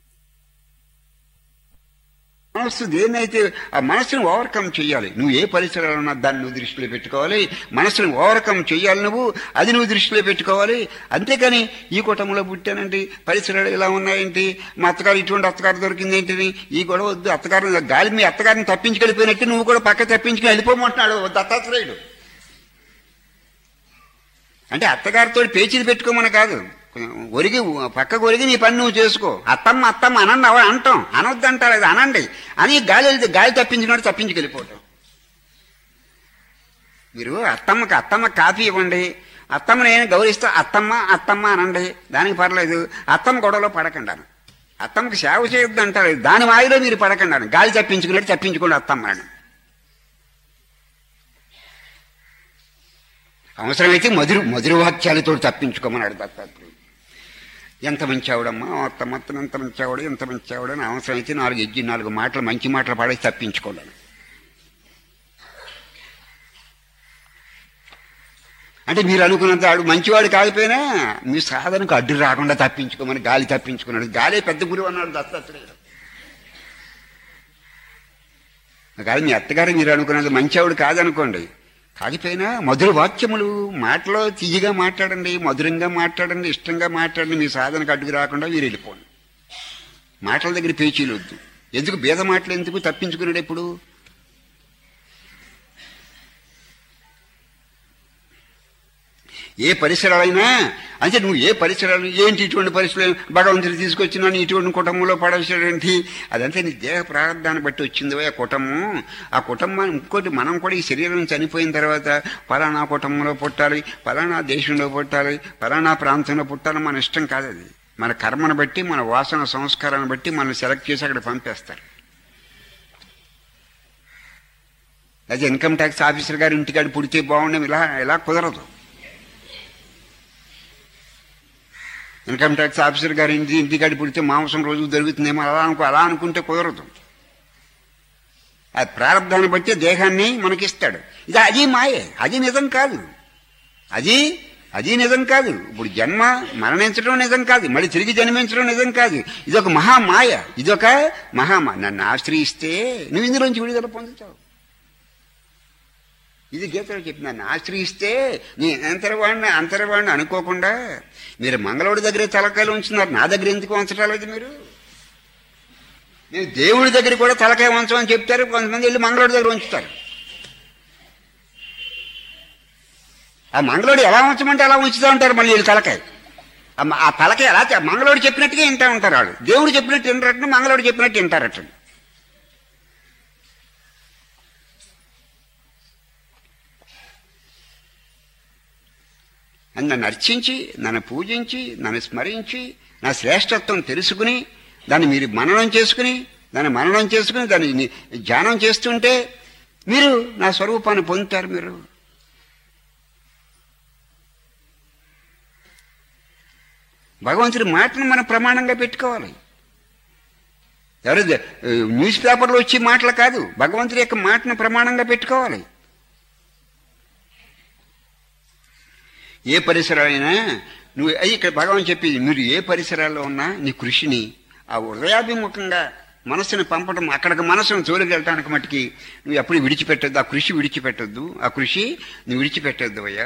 మనస్సు దేన్నైతే ఆ మనస్సును ఓవర్కమ్ చేయాలి నువ్వు ఏ పరిసరాలు ఉన్నా దాన్ని నువ్వు దృష్టిలో పెట్టుకోవాలి మనస్సును ఓవర్కమ్ చేయాలి నువ్వు అది నువ్వు దృష్టిలో పెట్టుకోవాలి అంతేకాని ఈ కుటుంబంలో పుట్టానంటే పరిసరాలు ఎలా ఉన్నాయేంటి మా అత్తగారు ఇటువంటి అత్తగారు దొరికింది ఏంటిది ఈ గొడవ వద్దు అత్తగారు గాలి మీ అత్తగారిని తప్పించుకెళ్ళిపోయినట్టు నువ్వు కూడా పక్క తప్పించుకుని వెళ్ళిపోమంటున్నాడు దత్తాత్రేయుడు అంటే అత్తగారితో పేచీది పెట్టుకోమని కాదు ఒరిగి పక్కకు ఒరిగి నీ పని నువ్వు చేసుకో అత్తమ్మ అత్తమ్మ అనండి అవ అంటాం అనొద్దంటారు అది అనండి అని గాలి వెళ్తే గాలి తప్పించినట్టు తప్పించుకెళ్ళిపోవటం మీరు అత్తమ్మకి అత్తమ్మ కాఫీ ఇవ్వండి అత్తమ్మ నేను గౌరవిస్తా అత్తమ్మ అత్తమ్మ అనండి దానికి పర్లేదు అత్తమ్మ గొడవలో పడకండి అని అత్తమ్మకి సేవ చేయొద్దు అంటారు దాని వాయిలో మీరు పడకండి అని గాలి తప్పించుకున్నట్టు తప్పించుకోండి అత్తమ్మ అని అవసరమైతే మధురు మధుర వాక్యాలతో తప్పించుకోమన్నాడు దత్తాత్రేయుడు ఎంత మంచి ఆవిడమ్మా మొత్తం మొత్తం ఎంత మంచి ఆవిడ ఎంత మంచి ఆవిడ అని అవసరమైతే నాలుగు ఎగ్గి నాలుగు మాటలు మంచి మాటలు పాడేసి తప్పించుకోండి అంటే మీరు అనుకున్నంత ఆడు మంచివాడు కాకపోయినా మీ సాధనకు అడ్డు రాకుండా తప్పించుకోమని గాలి తప్పించుకున్నాడు గాలే పెద్ద గురువు అన్నాడు దత్తాత్రేయుడు కాదు మీ అత్తగారు మీరు అనుకున్నది మంచి ఆవిడ కాదనుకోండి కాకపోయినా మధుర వాక్యములు మాటలో తీయగా మాట్లాడండి మధురంగా మాట్లాడండి ఇష్టంగా మాట్లాడండి మీ సాధనకు అడ్డుకు రాకుండా మీరు వెళ్ళిపోండి మాటల దగ్గర పేచీలు వద్దు ఎందుకు భేద మాటలు ఎందుకు తప్పించుకున్నాడు ఎప్పుడు ఏ పరిసరాలైనా అంటే నువ్వు ఏ పరిసరాలు ఏంటి ఇటువంటి పరిసరాలు భగవంతుడు తీసుకొచ్చినా నీ ఇటువంటి కుటుంబంలో పడవలసినటువంటి అదంతా నీ దేహ ప్రారంధాన్ని బట్టి వచ్చింది ఆ కుటుంబం ఆ కుటుంబాన్ని ఇంకోటి మనం కూడా ఈ శరీరం చనిపోయిన తర్వాత పలానా కుటుంబంలో పుట్టాలి పలానా దేశంలో పుట్టాలి పలానా ప్రాంతంలో పుట్టాలి మన ఇష్టం కాదు అది మన కర్మను బట్టి మన వాసన సంస్కారాన్ని బట్టి మనం సెలెక్ట్ చేసి అక్కడ పంపేస్తారు అదే ఇన్కమ్ ట్యాక్స్ ఆఫీసర్ గారు ఇంటికాడ పుడితే బాగుండే ఇలా ఇలా కుదరదు ఇన్కమ్ ట్యాక్స్ ఆఫీసర్ గారి ఇంటి ఇంటికాడ పుడితే మాంసం రోజు దొరుకుతుందేమో అలా అనుకో అలా అనుకుంటే కుదరదు ఆ ప్రారంధాన్ని బట్టి దేహాన్ని మనకిస్తాడు ఇది అది మాయే అది నిజం కాదు అది అది నిజం కాదు ఇప్పుడు జన్మ మరణించడం నిజం కాదు మళ్ళీ తిరిగి జన్మించడం నిజం కాదు ఇదొక మహామాయ ఇదొక మహామా నన్ను ఆశ్రయిస్తే నువ్వు ఇందులోంచి విడుదల పొందుతావు ఇది గీతలో చెప్పి నన్ను ఆశ్రయిస్తే నీ అంతరవాడిని అంతరవాడిని అనుకోకుండా మీరు మంగళవుడి దగ్గరే తలకాయలు ఉంచున్నారు నా దగ్గర ఎందుకు ఉంచరాలేదు మీరు నేను దేవుడి దగ్గర కూడా తలకాయ ఉంచమని చెప్తారు కొంతమంది వెళ్ళి మంగళవుడి దగ్గర ఉంచుతారు ఆ మంగళోడు ఎలా ఉంచమంటే అలా ఉంచుతూ ఉంటారు మళ్ళీ వీళ్ళు తలకాయ ఆ మ- ఆ తలకాయ ఎలా చే- మంగళోడు చెప్పినట్టుగా వింటా ఉంటారు వాళ్ళు దేవుడు చెప్పినట్టు వింటారట మంగళోడు చెప్పినట్టు వింటారట అని నన్ను అర్చించి నన్ను పూజించి నన్ను స్మరించి నా శ్రేష్టత్వం తెలుసుకుని దాన్ని మీరు మననం చేసుకుని దాన్ని మననం చేసుకుని దాన్ని ని- ధ్యానం చేస్తుంటే మీరు నా స్వరూపాన్ని పొందుతారు మీరు భగవంతుడి మాటను మనం ప్రమాణంగా పెట్టుకోవాలి ఎవరు న్యూస్ పేపర్లో వచ్చే మాటలు కాదు భగవంతుడి యొక్క మాటను ప్రమాణంగా పెట్టుకోవాలి ఏ పరిసరాలైనా నువ్వు అయ్యి ఇక్కడ భగవాన్ చెప్పేది మీరు ఏ పరిసరాల్లో ఉన్నా నీ కృషిని ఆ హృదయాభిముఖంగా మనసుని పంపడం అక్కడికి మనసును జోలికి వెళ్ళటానికి మట్టుకి నువ్వు ఎప్పుడు విడిచిపెట్టొద్దు ఆ కృషి విడిచిపెట్టొద్దు ఆ కృషి నువ్వు విడిచిపెట్టొద్దు అయ్యా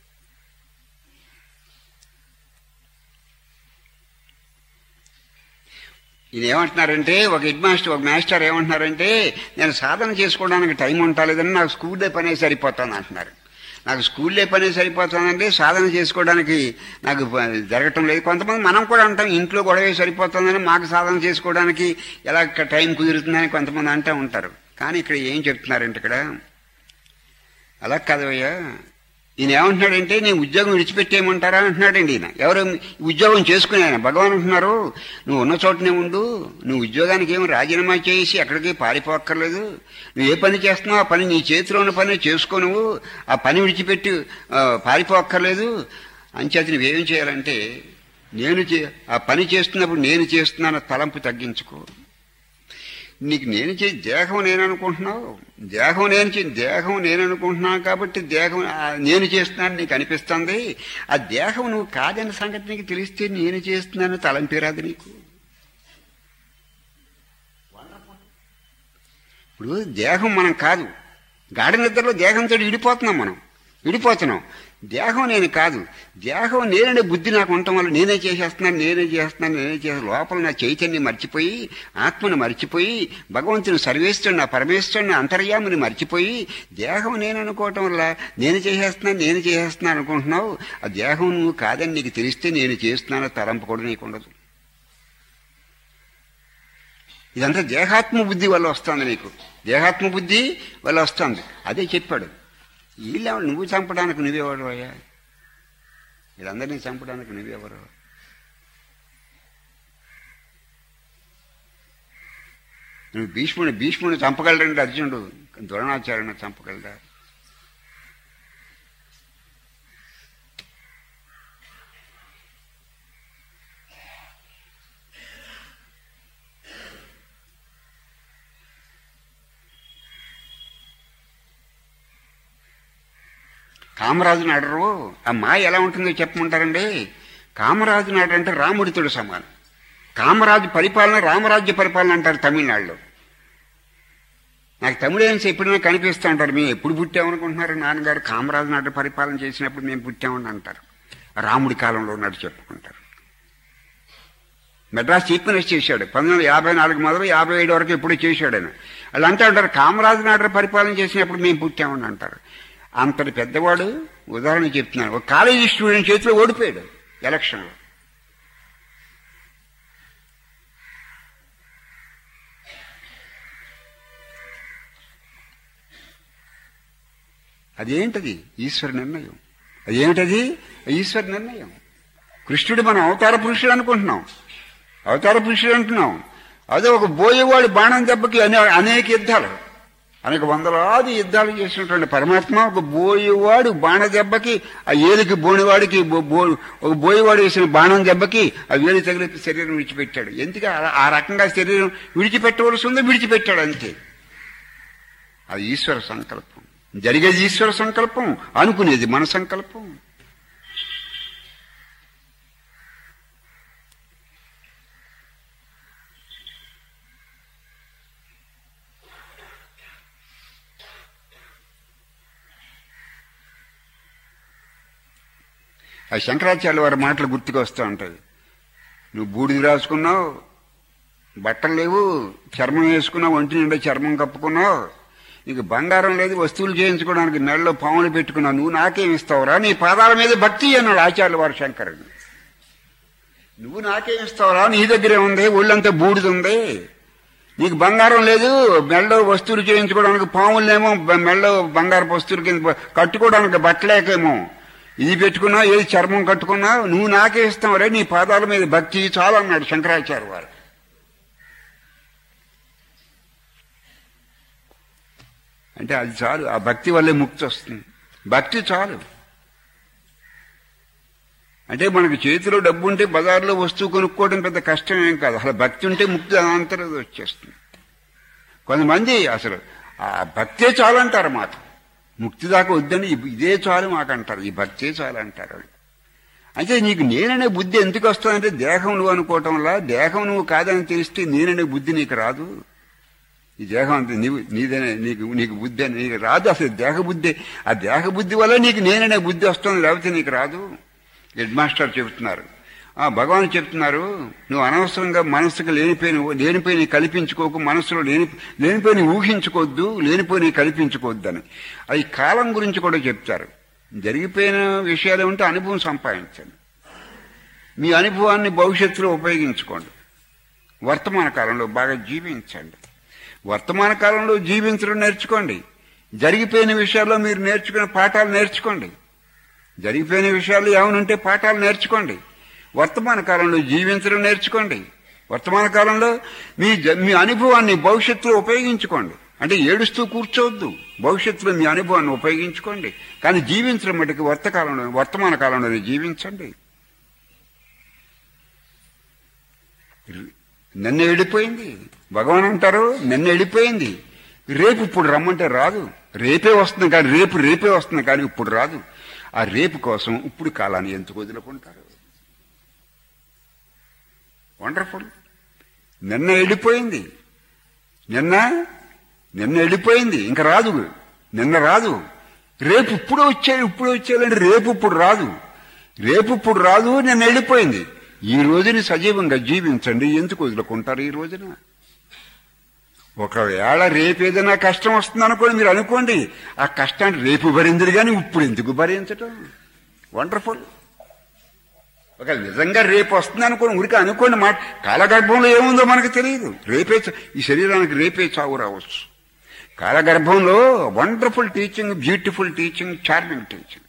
ఇది ఏమంటున్నారంటే ఒక హెడ్ మాస్టర్ ఒక మాస్టర్ ఏమంటున్నారంటే నేను సాధన చేసుకోవడానికి టైం ఉంటాలేదని నాకు స్కూల్ డే పనే సరిపోతాను అంటున్నారు నాకు స్కూల్ డే పనే సరిపోతుందంటే సాధన చేసుకోవడానికి నాకు ప- జరగటం లేదు కొంతమంది మనం కూడా అంటాం ఇంట్లో గొడవే సరిపోతుందని మాకు సాధన చేసుకోవడానికి ఎలా క- టైం కుదురుతుందని కొంతమంది అంటూ ఉంటారు కానీ ఇక్కడ ఏం చెప్తున్నారంటే ఇక్కడ అలా కాదయ్యా ఈయన ఏమంటున్నాడంటే నేను ఉద్యోగం విడిచిపెట్టేయమంటారా అంటున్నాడండి ఈయన ఎవరు ఉద్యోగం చేసుకునే ఆయన భగవాన్ అంటున్నారు నువ్వు ఉన్న చోటనే ఉండు నువ్వు ఉద్యోగానికి ఏమి రాజీనామా చేసి ఎక్కడికి పారిపోక్కర్లేదు నువ్వు ఏ పని చేస్తున్నావు ఆ పని నీ చేతిలో ఉన్న పని చేసుకో నువ్వు ఆ పని విడిచిపెట్టి ఆ, పారిపోక్కర్లేదు అంచేత నువ్వేం చేయాలంటే నేను చే ఆ పని చేస్తున్నప్పుడు నేను చేస్తున్నాను తలంపు తగ్గించుకో నీకు నేను చే దేహం నేను అనుకుంటున్నావు దేహం నేను చే దేహం నేను అనుకుంటున్నాను కాబట్టి దేహం ఆ, నేను చేస్తున్నాను నీకు అనిపిస్తుంది ఆ దేహం నువ్వు కాదన్న సంగతి నీకు తెలిస్తే నేను చేస్తున్నాను తలంపేరాదు నీకు ఇప్పుడు దేహం మనం కాదు గాఢ నిద్రలో దేహంతో విడిపోతున్నాం మనం విడిపోతున్నాం దేహం నేను కాదు దేహం నేననే బుద్ధి నాకు ఉండటం వల్ల నేనే చేసేస్తున్నాను నేనే చేస్తున్నాను నేనే చేస్తాను లోపల నా చైతన్యం మర్చిపోయి ఆత్మను మర్చిపోయి భగవంతుని సర్వేశ్వరుని నా పరమేశ్వరుని అంతర్యాముని మర్చిపోయి దేహం నేను అనుకోవటం వల్ల నేను చేసేస్తున్నాను నేను చేసేస్తున్నాను అనుకుంటున్నావు ఆ దేహం నువ్వు కాదని నీకు తెలిస్తే నేను చేస్తున్నాను తలంపు కూడా నీకు ఉండదు ఇదంతా దేహాత్మ బుద్ధి వల్ల వస్తుంది నీకు దేహాత్మ బుద్ధి వల్ల వస్తుంది అదే చెప్పాడు వీళ్ళెవరు నువ్వు చంపడానికి నువ్వెవరు అయ్యా వీళ్ళందరినీ చంపడానికి నువ్వెవరు నువ్వు భీష్ముని భీష్ముని చంపగలడంటే అర్జునుడు ద్రోణాచార్యుని చంపగలడా కామరాజుని అడరు ఆ మాయ ఎలా ఉంటుందో చెప్పమంటారండి కామరాజుని అడంటే రాముడితోడు సమానం కామరాజు పరిపాలన రామరాజ్య పరిపాలన అంటారు తమిళనాడులో నాకు తమిళన్స్ ఎప్పుడైనా కనిపిస్తూ ఉంటారు మేము ఎప్పుడు పుట్టామనుకుంటున్నారు నాన్నగారు కామరాజు నాటి పరిపాలన చేసినప్పుడు మేము పుట్టామని అంటారు రాముడి కాలంలో ఉన్నట్టు చెప్పుకుంటారు మెడ్రాస్ చీఫ్ మినిస్టర్ చేశాడు పంతొమ్మిది వందల యాభై నాలుగు మొదలు యాభై ఏడు వరకు ఎప్పుడు చేశాడు ఆయన వాళ్ళు అంటూ ఉంటారు కామరాజు నాటి పరిపాలన చేసినప్పుడు మేము పుట్టామని అంటారు అంతటి పెద్దవాడు ఉదాహరణ చెప్తున్నాను ఒక కాలేజీ స్టూడెంట్ చేతిలో ఓడిపోయాడు ఎలక్షన్లో అదేంటది ఈశ్వర నిర్ణయం అదేమిటది ఈశ్వర నిర్ణయం కృష్ణుడు మనం అవతార పురుషుడు అనుకుంటున్నాం అవతార పురుషుడు అంటున్నాం అదే ఒక బోయేవాడు బాణం దెబ్బకి అనే అనేక యుద్ధాలు అనేక వందలాది యుద్ధాలు చేసినటువంటి పరమాత్మ ఒక బోయేవాడు బాణ దెబ్బకి ఆ ఏలికి బోనివాడికి బో- బో- ఒక బోయేవాడు వేసిన బాణం దెబ్బకి ఆ వేలి తగిలి శరీరం విడిచిపెట్టాడు ఎందుకు ఆ- ఆ రకంగా శరీరం విడిచిపెట్టవలసి ఉందో విడిచిపెట్టాడు అంతే అది ఈశ్వర సంకల్పం జరిగేది ఈశ్వర సంకల్పం అనుకునేది మన సంకల్పం ఆ శంకరాచార్య వారి మాటలు గుర్తుకు వస్తూ ఉంటాయి నువ్వు బూడిద రాసుకున్నావు బట్టలు లేవు చర్మం వేసుకున్నావు ఒంటి నిండా చర్మం కప్పుకున్నావు నీకు బంగారం లేదు వస్తువులు చేయించుకోవడానికి మెడలో పాములు పెట్టుకున్నావు నువ్వు నాకేం ఇస్తావురా నీ పాదాల మీద భక్తి అన్నాడు ఆచార్యుల వారు శంకరుడు నువ్వు నాకేం ఇస్తావురా నీ దగ్గరే ఉంది ఒళ్ళంతా బూడిద ఉంది నీకు బంగారం లేదు మెడలో వస్తువులు చేయించుకోవడానికి పాములనేమో బ- మెడలో బంగారు వస్తువులు కింద కట్టుకోవడానికి బట్టలేకేమో ఇది పెట్టుకున్నావు ఏది చర్మం కట్టుకున్నావు నువ్వు నాకే ఇస్తావురే నీ పాదాల మీద భక్తి చాలు అన్నాడు శంకరాచార్య వారు అంటే అది చాలు ఆ భక్తి వల్లే ముక్తి వస్తుంది భక్తి చాలు అంటే మనకి చేతిలో డబ్బు ఉంటే బజార్లో వస్తువు కొనుక్కోవడం పెద్ద కష్టం ఏం కాదు అసలు భక్తి ఉంటే ముక్తి అనంతరం వచ్చేస్తుంది కొంతమంది అసలు ఆ భక్తే చాలు అంటారు మాట ముక్తి దాకా వద్దని ఇ- ఇదే చాలు మాకు అంటారు ఈ భక్తే చాలు అంటారు వాళ్ళు. అంటే నీకు నేననే బుద్ధి ఎందుకు వస్తుందంటే దేహం నువ్వు అనుకోవటం వల్ల దేహం నువ్వు కాదని తెలిస్తే నేననే బుద్ధి నీకు రాదు ఈ దేహం అంతే నీవు నీదనే నీకు నీకు బుద్ధి అని నీకు రాదు అసలు దేహ బుద్ధి ఆ దేహ బుద్ధి వల్ల నీకు నేననే బుద్ధి వస్తుంది లేకపోతే నీకు రాదు హెడ్ మాస్టర్ చెబుతున్నారు ఆ భగవాన్ చెప్తున్నారు నువ్వు అనవసరంగా మనసుకు లేనిపోయిన లేనిపోయిన కల్పించుకోకు మనసులో లేని లేనిపోయిన ఊహించుకోవద్దు లేనిపోయిన కల్పించుకోవద్దు అని అది కాలం గురించి కూడా చెప్తారు జరిగిపోయిన విషయాలు ఉంటే అనుభవం సంపాదించండి మీ అనుభవాన్ని భవిష్యత్తులో ఉపయోగించుకోండి వర్తమాన కాలంలో బాగా జీవించండి వర్తమాన కాలంలో జీవించడం నేర్చుకోండి జరిగిపోయిన విషయాల్లో మీరు నేర్చుకునే పాఠాలు నేర్చుకోండి జరిగిపోయిన విషయాలు ఏమనుంటే పాఠాలు నేర్చుకోండి వర్తమాన కాలంలో జీవించడం నేర్చుకోండి వర్తమాన కాలంలో మీ జ- మీ అనుభవాన్ని భవిష్యత్తులో ఉపయోగించుకోండి అంటే ఏడుస్తూ కూర్చోవద్దు భవిష్యత్తులో మీ అనుభవాన్ని ఉపయోగించుకోండి కానీ జీవించడం మటుకు వర్తకాలంలో వర్తమాన కాలంలోనే జీవించండి నిన్న వెళ్ళిపోయింది భగవాన్ అంటారు నిన్న వెళ్ళిపోయింది రేపు ఇప్పుడు రమ్మంటే రాదు రేపే వస్తుంది కానీ రేపు రేపే వస్తుంది కానీ ఇప్పుడు రాదు ఆ రేపు కోసం ఇప్పుడు కాలాన్ని ఎందుకు వదులుకుంటారు వండర్ఫుల్ నిన్న వెళ్ళిపోయింది నిన్న నిన్న వెళ్ళిపోయింది ఇంకా రాదు నిన్న రాదు రేపు ఇప్పుడు వచ్చేది ఇప్పుడు వచ్చేదంటే రేపు ఇప్పుడు రాదు రేపు ఇప్పుడు రాదు నిన్న వెళ్ళిపోయింది ఈ రోజుని సజీవంగా జీవించండి ఎందుకు వదులుకుంటారు ఈ రోజున ఒకవేళ రేపు ఏదైనా కష్టం వస్తుంది అనుకోండి మీరు అనుకోండి ఆ కష్టాన్ని రేపు భరించరు కానీ ఇప్పుడు ఎందుకు భరించటం వండర్ఫుల్ ఒక నిజంగా రేపు వస్తుంది అనుకోండి ఊరికి అనుకోండి మాట కాలగర్భంలో ఏముందో మనకు తెలియదు రేపే చ- ఈ శరీరానికి రేపే చావు రావచ్చు కాలగర్భంలో wonderful teaching beautiful teaching charming teaching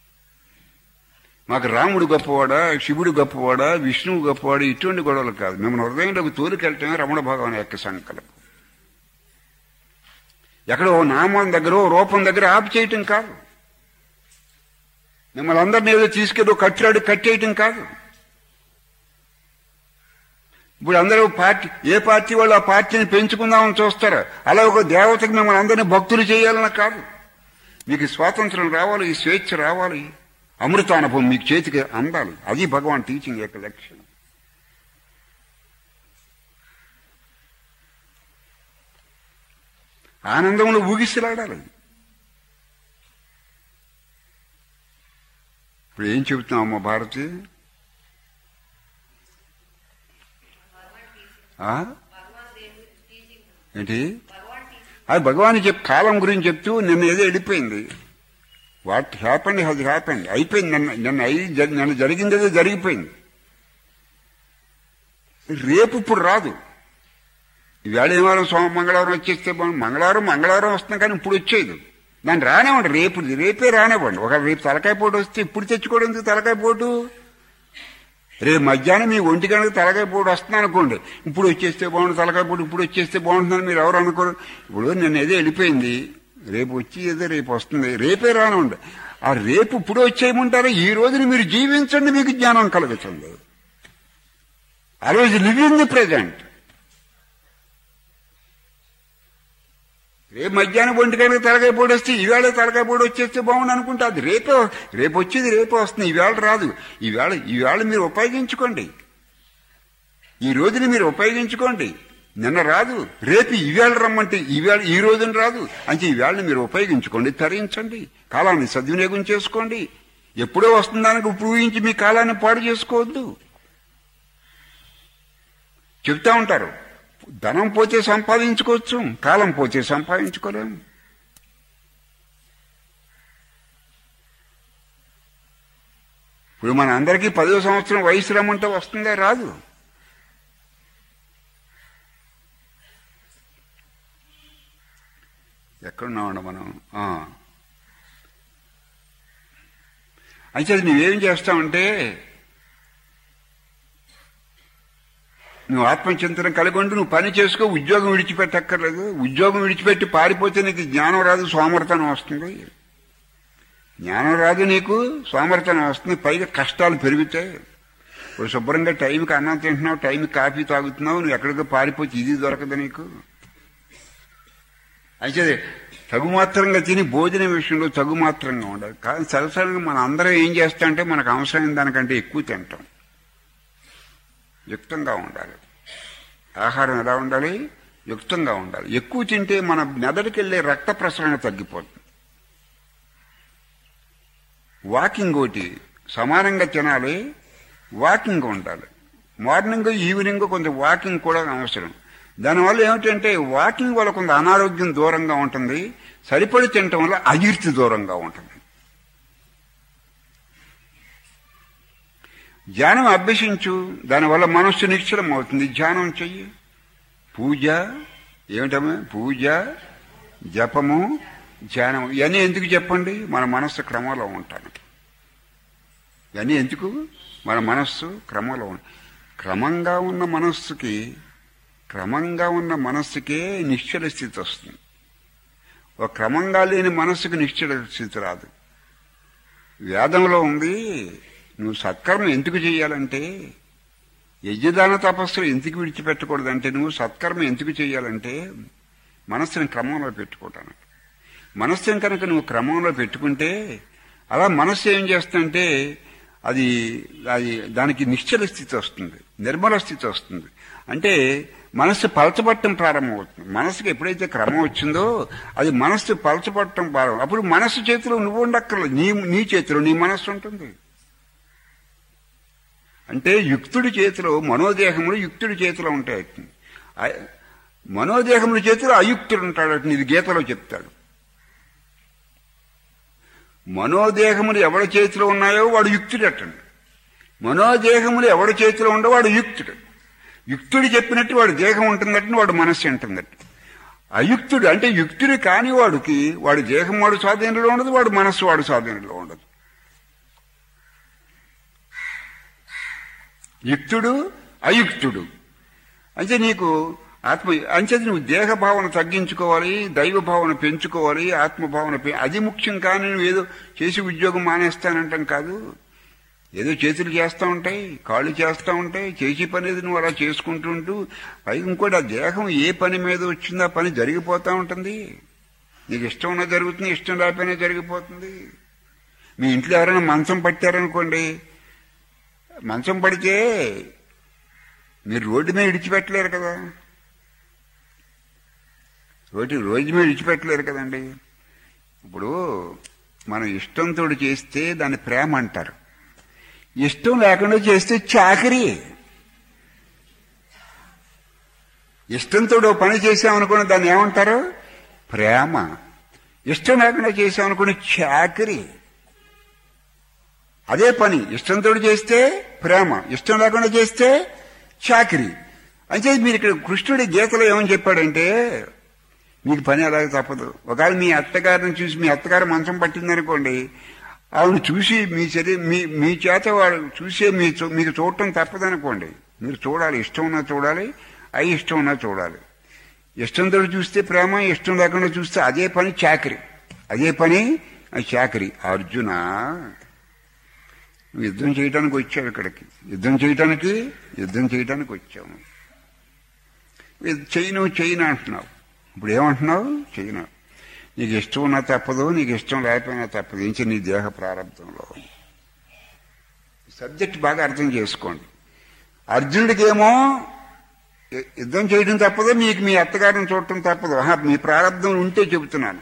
మాకు రాముడు గొప్పవాడా శివుడు గొప్పవాడా విష్ణువు గొప్పవాడా ఇటువంటి గొడవలు కాదు మిమ్మల్ని హృదయంలోకి తోలుకెళ్ళటమే రమణ భగవాన్ యొక్క సంకల్పం ఎక్కడో నామం దగ్గర ఓ రూపం దగ్గర ఆపు చేయటం కాదు మిమ్మల్ని అందరినీ ఏదో తీసుకెళ్ళి ఓ కట్టిరాడు కట్టేయటం కాదు ఇప్పుడు అందరూ పార్టీ ఏ పార్టీ వాళ్ళు ఆ పార్టీని పెంచుకుందామని చూస్తారు అలా ఒక దేవతకి మిమ్మల్ని అందరినీ భక్తులు చేయాలని కాదు మీకు స్వాతంత్రం రావాలి ఈ స్వేచ్ఛ రావాలి అమృతానుభవం మీకు చేతికి అందాలి అది భగవాన్ టీచింగ్ యొక్క లక్ష్యం ఆనందంలో ఊగిసలాడాలి ఇప్పుడు ఏం చెబుతున్నావు అమ్మ భారతి ఆ? ఏంటి అది భగవాన్ చెప్ కాలం గురించి చెప్తూ నిన్న ఏదో వెళ్ళిపోయింది వాట్ హ్యాపెండ్ హ్యాజ్ హ్యాపెండ్ అయిపోయింది నిన్న నిన్న అయి జరి- నిన్న జరిగింది ఏదో జరిగిపోయింది రేపు ఇప్పుడు రాదు ఈవేళ ఏ వారం సోమ మంగళవారం వచ్చేస్తే బాగుంది మంగళవారం మంగళవారం వస్తుంది కానీ ఇప్పుడు వచ్చేది దాన్ని రానివ్వండి రేపు రేపే రానివ్వండి ఒక రేపు తలకాయ పోటు వస్తే ఇప్పుడు తెచ్చుకోవడం ఎందుకు తలకాయ పోటు రేపు మధ్యాహ్నం మీ ఒంటి గంటకు తలకాయ పోటు వస్తుంది అనుకోండి ఇప్పుడు వచ్చేస్తే బాగుంటుంది తలకాయ పోటు ఇప్పుడు వచ్చేస్తే బాగుంటుందని మీరు ఎవరు అనుకోరు ఇప్పుడు నిన్న ఏదో వెళ్ళిపోయింది రేపు వచ్చి ఏదో రేపు వస్తుంది రేపే రానివ్వండి ఆ రేపు ఇప్పుడు వచ్చేయమంటారా ఈ రోజుని మీరు జీవించండి మీకు జ్ఞానం కలుగుతుంది always live in the present రేపు మధ్యాహ్నం ఒంటి గంటకు తలకాయ పొడి వస్తే ఈవేళ తలకాయ పొడి వచ్చేస్తే బాగుండు అనుకుంటే అది రేపే రేపు వచ్చేది రేపే వస్తుంది ఈవేళ రాదు ఈవేళ ఈవేళ మీరు ఉపయోగించుకోండి ఈ రోజుని మీరు ఉపయోగించుకోండి నిన్న రాదు రేపు ఈవేళ రమ్మంటే ఈవేళ ఈ రోజున రాదు అంటే ఈవేళని మీరు ఉపయోగించుకోండి తరించండి కాలాన్ని సద్వినియోగం చేసుకోండి ఎప్పుడో వస్తుందానికి ఇప్పుడు ఊహించి మీ కాలాన్ని పాడు చేసుకోవద్దు చెప్తా ఉంటారు ధనం పోతే సంపాదించుకోవచ్చు కాలం పోతే సంపాదించుకోలేము ఇప్పుడు మన అందరికీ పదో సంవత్సరం వయసు రమ్మంటే వస్తుందా రాదు ఎక్కడున్నామండి మనం ఆ. అయితే అది నువ్వేం చేస్తావంటే నువ్వు ఆత్మచింతనం కలిగి ఉండి నువ్వు పని చేసుకో ఉద్యోగం విడిచిపెట్టక్కర్లేదు ఉద్యోగం విడిచిపెట్టి పారిపోతే నీకు జ్ఞానం రాదు సోమర్తనం వస్తుంది జ్ఞానం రాదు నీకు సోమర్తనం వస్తుంది పైగా కష్టాలు పెరుగుతాయి ఇప్పుడు శుభ్రంగా టైంకి అన్నం తింటున్నావు టైంకి కాఫీ తాగుతున్నావు నువ్వు ఎక్కడికో పారిపోతే ఇది దొరకదు నీకు అయితే తగుమాత్రంగా తిని భోజనం విషయంలో తగుమాత్రంగా ఉండాలి కానీ సరసరంగా మన అందరం ఏం చేస్తామంటే మనకు అవసరమైన దానికంటే ఎక్కువ తింటాం యుక్తంగా ఉండాలి ఆహారం ఎలా ఉండాలి యుక్తంగా ఉండాలి ఎక్కువ తింటే మన మెదడుకి వెళ్ళే రక్త ప్రసరణ తగ్గిపోతుంది వాకింగ్ ఒకటి సమానంగా తినాలి వాకింగ్ ఉండాలి మార్నింగ్ ఈవినింగ్ కొంచెం వాకింగ్ కూడా అవసరం దానివల్ల ఏమిటంటే వాకింగ్ వల్ల కొంత అనారోగ్యం దూరంగా ఉంటుంది సరిపడి తినటం వల్ల అజీర్తి దూరంగా ఉంటుంది ధ్యానం అభ్యసించు దానివల్ల మనస్సు నిశ్చలం అవుతుంది ధ్యానం చెయ్యి పూజ ఏమిటమ్మా పూజ జపము ధ్యానం ఇవన్నీ ఎందుకు చెప్పండి మన మనస్సు క్రమంలో ఉంటాను ఇవన్నీ ఎందుకు మన మనస్సు క్రమంలో ఉంది క్రమంగా ఉన్న మనస్సుకి క్రమంగా ఉన్న మనస్సుకే నిశ్చల స్థితి వస్తుంది ఒక క్రమంగా లేని మనస్సుకి నిశ్చల స్థితి రాదు వేదంలో ఉంది నువ్వు సత్కర్మ ఎందుకు చేయాలంటే యజ్ఞదాన తపస్సులు ఎందుకు విడిచిపెట్టకూడదంటే నువ్వు సత్కర్మ ఎందుకు చేయాలంటే మనస్సుని క్రమంలో పెట్టుకోవటానికి మనస్సుని కనుక నువ్వు క్రమంలో పెట్టుకుంటే అలా మనస్సు ఏం చేస్తుందంటే అది అది దానికి నిశ్చల స్థితి వస్తుంది నిర్మల స్థితి వస్తుంది అంటే మనస్సు పలచబట్టం ప్రారంభమవుతుంది మనసుకి ఎప్పుడైతే క్రమం వచ్చిందో అది మనస్సు పలచబట్టం ప్రారంభం అప్పుడు మనస్సు చేతిలో నువ్వు ఉండక్కర్లేదు నీ నీ చేతిలో నీ మనస్సు ఉంటుంది అంటే యుక్తుడి చేతిలో మనోదేహములు యుక్తుడి చేతిలో ఉంటాయి అ- మనోదేహముల చేతిలో అయుక్తుడు ఉంటాడు ఇది గీతలో చెప్తాడు మనోదేహములు ఎవరి చేతిలో ఉన్నాయో వాడు యుక్తుడు అట్టండి మనోదేహములు ఎవరి చేతిలో ఉండో వాడు యుక్తుడు యుక్తుడు చెప్పినట్టు వాడు దేహం ఉంటుందట వాడు మనస్సు ఉంటుందట అయుక్తుడు అంటే యుక్తుడు కాని వాడికి వాడి దేహం వాడు స్వాధీనంలో ఉండదు వాడు మనస్సు వాడు స్వాధీనంలో ఉండదు యుక్తుడు అయుక్తుడు అంటే నీకు ఆత్మ అంచేది నువ్వు దేహ భావన తగ్గించుకోవాలి దైవ భావన పెంచుకోవాలి ఆత్మభావన పె అది ముఖ్యం కానీ నువ్వు ఏదో చేసి ఉద్యోగం మానేస్తానంటాం కాదు ఏదో చేతులు చేస్తూ ఉంటాయి కాళ్ళు చేస్తూ ఉంటాయి చేసి పని ఏది నువ్వు అలా చేసుకుంటుంటూ పైగా ఇంకోటి ఆ దేహం ఏ పని మీద వచ్చిందో ఆ పని జరిగిపోతూ ఉంటుంది నీకు ఇష్టం ఉన్నా జరుగుతుంది ఇష్టం లేకపోయినా జరిగిపోతుంది మీ ఇంట్లో ఎవరైనా మంచం పట్టారనుకోండి మంచం పడితే మీరు రోడ్డు మీద విడిచిపెట్టలేరు కదా రోజు రోజు మీరు విడిచిపెట్టలేరు కదండి ఇప్పుడు మనం ఇష్టంతో చేస్తే దాన్ని ప్రేమ అంటారు ఇష్టం లేకుండా చేస్తే చాకరీ ఇష్టంతో ఓ పని చేసామనుకుని దాన్ని ఏమంటారు ప్రేమ ఇష్టం లేకుండా చేసామనుకుని చాకరీ అదే పని ఇష్టంతో చేస్తే ప్రేమ ఇష్టం లేకుండా చేస్తే చాకరీ అంటే మీరు ఇక్కడ కృష్ణుడి గీతలో ఏమని చెప్పాడంటే మీకు పని అలాగే తప్పదు ఒకవేళ మీ అత్తగారిని చూసి మీ అత్తగారు మంచం పట్టిందనుకోండి ఆవిడ చూసి మీ శరీరం మీ మీ చేత వాడు చూసే మీ చూ- మీకు చూడటం తప్పదనుకోండి మీరు చూడాలి ఇష్టం ఉన్నా చూడాలి అయి ఇష్టం ఉన్నా చూడాలి ఇష్టంతో చూస్తే ప్రేమ ఇష్టం లేకుండా చూస్తే అదే పని చాకరి అదే పని అది చాకరి అర్జున నువ్వు యుద్ధం చేయడానికి వచ్చావు ఇక్కడికి యుద్ధం చేయడానికి యుద్ధం చేయడానికి వచ్చావు ఇది చేయను చేయను అంటున్నావు ఇప్పుడు ఏమంటున్నావు చేయను నీకు ఇష్టం ఉన్నా తప్పదు నీకు ఇష్టం లేకపోయినా తప్పదు ఇంచి నీ దేహ ప్రారంభంలో సబ్జెక్ట్ బాగా అర్థం చేసుకోండి అర్జునుడికేమో యు- యుద్ధం చేయడం తప్పదు మీకు మీ అత్తగారిని చూడటం తప్పదు ఆహా, మీ ప్రారంభం ఉంటే చెబుతున్నాను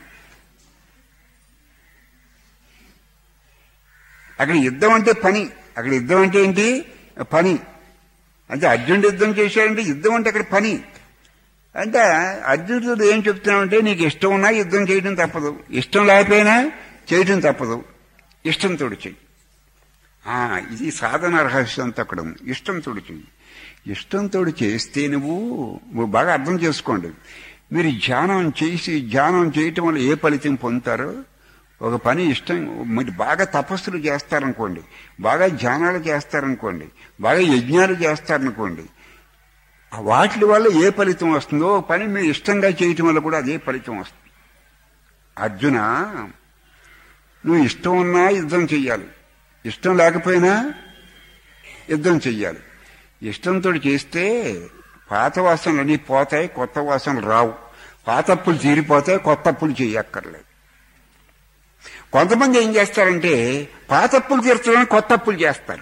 అక్కడ యుద్ధం అంటే పని అక్కడ యుద్ధం అంటే ఏంటి పని అంటే అర్జునుడు యుద్ధం చేశాడంటే యుద్ధం అంటే అక్కడ పని అంటే అర్జునుడు ఏం చెప్తున్నామంటే నీకు ఇష్టం ఉన్నా యుద్ధం చేయడం తప్పదు ఇష్టం లేకపోయినా చేయడం తప్పదు ఇష్టంతో చెయ్యి ఆ, ఇది సాధన రహస్యం అంతా అక్కడ ఉంది ఇష్టంతో చెయ్యి ఇష్టంతో చేస్తే నువ్వు నువ్వు బాగా అర్థం చేసుకోండి మీరు ధ్యానం చేసి ధ్యానం చేయటం వల్ల ఏ ఫలితం పొందుతారో ఒక పని ఇష్టం మీరు బాగా తపస్సులు చేస్తారనుకోండి బాగా ధ్యానాలు చేస్తారనుకోండి బాగా యజ్ఞాలు చేస్తారనుకోండి ఆ వాటి వల్ల ఏ ఫలితం వస్తుందో ఒక పని మీరు ఇష్టంగా చేయటం వల్ల కూడా అదే ఫలితం వస్తుంది అర్జున నువ్వు ఇష్టం ఉన్నా యుద్ధం చెయ్యాలి ఇష్టం లేకపోయినా యుద్ధం చెయ్యాలి ఇష్టంతో చేస్తే పాత వాసనలన్నీ పోతాయి కొత్త వాసనలు రావు పాత అప్పులు తీరిపోతాయి కొత్త అప్పులు చెయ్యక్కర్లేదు కొంతమంది ఏం చేస్తారంటే పాత అప్పులు తీర్చడానికి కొత్త అప్పులు చేస్తారు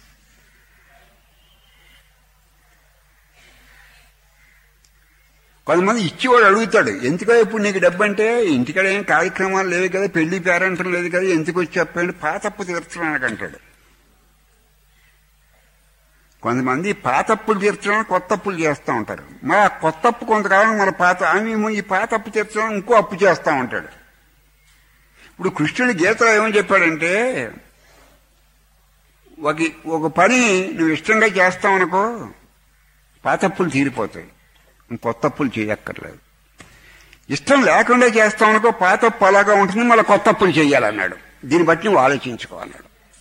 కొంతమంది ఇచ్చేవాడు అడుగుతాడు ఎందుకో ఇప్పుడు నీకు డబ్బు అంటే ఇంటికాడ ఏం కార్యక్రమాలు లేవు కదా పెళ్లి పేరెంటం లేదు కదా ఎందుకు వచ్చి చెప్పండి పాతప్పు తీర్చడానికి అంటాడు కొంతమంది పాతప్పులు తీర్చడానికి కొత్త అప్పులు చేస్తూ ఉంటారు మరి ఆ కొత్త అప్పు కొంతకాలం మన పాత ఆమె ఈ పాత అప్పు తీర్చడానికి ఇంకో అప్పు చేస్తూ ఉంటాడు ఇప్పుడు కృష్ణుడి గీతలో ఏమని చెప్పాడంటే ఒక ఒక పని నువ్వు ఇష్టంగా చేస్తావనుకో పాతప్పులు తీరిపోతాయి కొత్త అప్పులు చేయక్కర్లేదు ఇష్టం లేకుండా చేస్తామనుకో పాత అప్పు అలాగా ఉంటుంది మళ్ళీ కొత్త అప్పులు చేయాలన్నాడు దీన్ని బట్టి నువ్వు ఆలోచించుకోవాలన్నాడు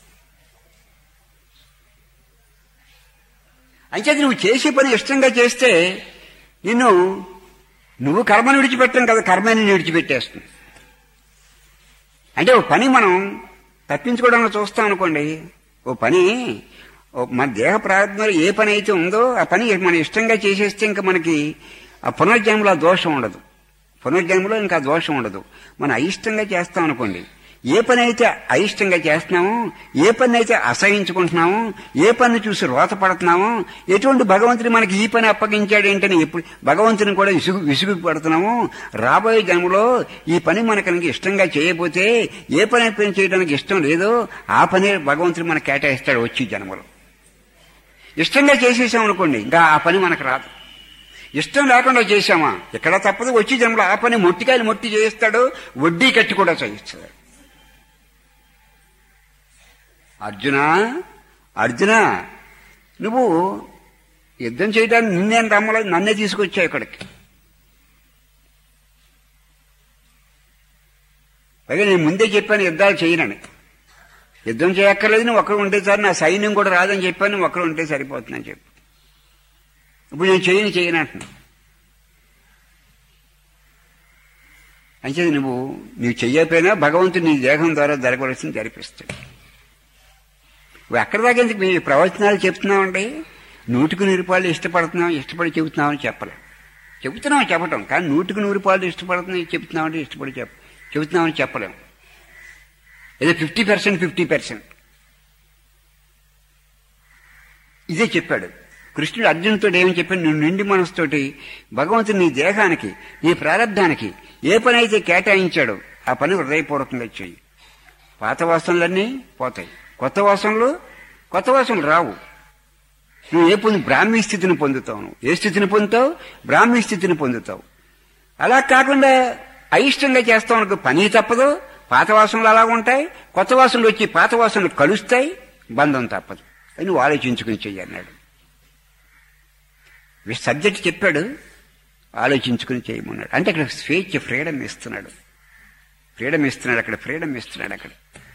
అంచేది నువ్వు చేసే పని ఇష్టంగా చేస్తే నిన్ను నువ్వు కర్మను విడిచిపెట్టడం కదా కర్మని విడిచిపెట్టేస్తుంది అంటే ఓ పని మనం తప్పించుకోవడానికి చూస్తాం అనుకోండి ఓ పని ఓ మన దేహ ప్రారంభంలో ఏ పని అయితే ఉందో ఆ పని మనం ఇష్టంగా చేసేస్తే ఇంకా మనకి ఆ పునర్జన్మలో ఆ దోషం ఉండదు పునర్జన్మలో ఇంకా ఆ దోషం ఉండదు మనం అయిష్టంగా చేస్తాం అనుకోండి ఏ పని అయితే అయిష్టంగా చేస్తున్నామో ఏ పని అయితే అసహించుకుంటున్నామో ఏ పని చూసి రోత పడుతున్నామో ఎటువంటి భగవంతుడు మనకి ఈ పని అప్పగించాడు ఏంటని ఎప్పుడు భగవంతుని కూడా విసుగు విసుగు పడుతున్నామో రాబోయే జన్మలో ఈ పని మనకు కనుక ఇష్టంగా చేయకపోతే ఏ పని పని చేయడానికి ఇష్టం లేదో ఆ పని భగవంతుడు మనకు కేటాయిస్తాడు వచ్చి జన్మలో ఇష్టంగా చేసేసాం అనుకోండి ఇంకా ఆ పని మనకు రాదు ఇష్టం లేకుండా చేశామా ఎక్కడ తప్పదు వచ్చి జన్మలో ఆ పని మొట్టికాయలు మొట్టి చేయిస్తాడు వడ్డీ కట్టి కూడా చేయిస్తాడు అర్జున అర్జున నువ్వు యుద్ధం చేయడానికి నిన్నేం రమ్మలేదు నన్నే తీసుకొచ్చావు ఇక్కడికి పైగా నేను ముందే చెప్పాను యుద్ధాలు చేయనని యుద్ధం చేయక్కర్లేదు నువ్వు ఒక్కడు ఉంటే సార్ నా సైన్యం కూడా రాదని చెప్పాను నువ్వు ఒక్కడు ఉంటే సరిపోతుందని చెప్పి ఇప్పుడు నేను చేయను చేయను అంటున్నా అంచేది నువ్వు నీవు చెయ్యకపోయినా భగవంతుడు నీ దేహం ద్వారా జరగవలసింది జరిపిస్తాడు నువ్వు ఎక్కడి దాకా ఎందుకు మీ ప్రవచనాలు చెప్తున్నామండి నూటికి నూరు రూపాయలు ఇష్టపడుతున్నాం ఇష్టపడి చెబుతున్నామని చెప్పలేం చెబుతున్నాం చెప్పటం కానీ నూటికి నూరు రూపాయలు ఇష్టపడుతున్నాం చెబుతున్నామంటే ఇష్టపడి చెప్ చెబుతున్నామని చెప్పలేం ఏదో ఫిఫ్టీ పర్సెంట్ ఫిఫ్టీ పర్సెంట్ ఇదే చెప్పాడు కృష్ణుడు అర్జునుడితో ఏమని చెప్పాడు నువ్వు నిండి మనసుతోటి భగవంతుడు నీ దేహానికి నీ ప్రారంధానికి ఏ పని అయితే కేటాయించాడో ఆ పని హృదయపూర్వకంగా చెయ్యి పాత వాసనలన్నీ పోతాయి కొత్త వాసనలు కొత్త వాసనలు రావు నువ్వు ఏ పొంది బ్రాహ్మీ స్థితిని పొందుతావు నువ్వు ఏ స్థితిని పొందుతావు బ్రాహ్మీ స్థితిని పొందుతావు అలా కాకుండా అయిష్టంగా చేస్తావు అనుకో పని తప్పదు పాత వాసనలు అలా ఉంటాయి కొత్త వాసనలు వచ్చి పాత వాసనలు కలుస్తాయి బంధం తప్పదు అని నువ్వు ఆలోచించుకుని చెయ్యి అన్నాడు సబ్జెక్ట్ చెప్పాడు ఆలోచించుకుని చేయమన్నాడు అంటే అక్కడ స్వేచ్ఛ ఫ్రీడమ్ ఇస్తున్నాడు ఫ్రీడమ్ ఇస్తున్నాడు అక్కడ ఫ్రీడమ్ ఇస్తున్నాడు అక్కడ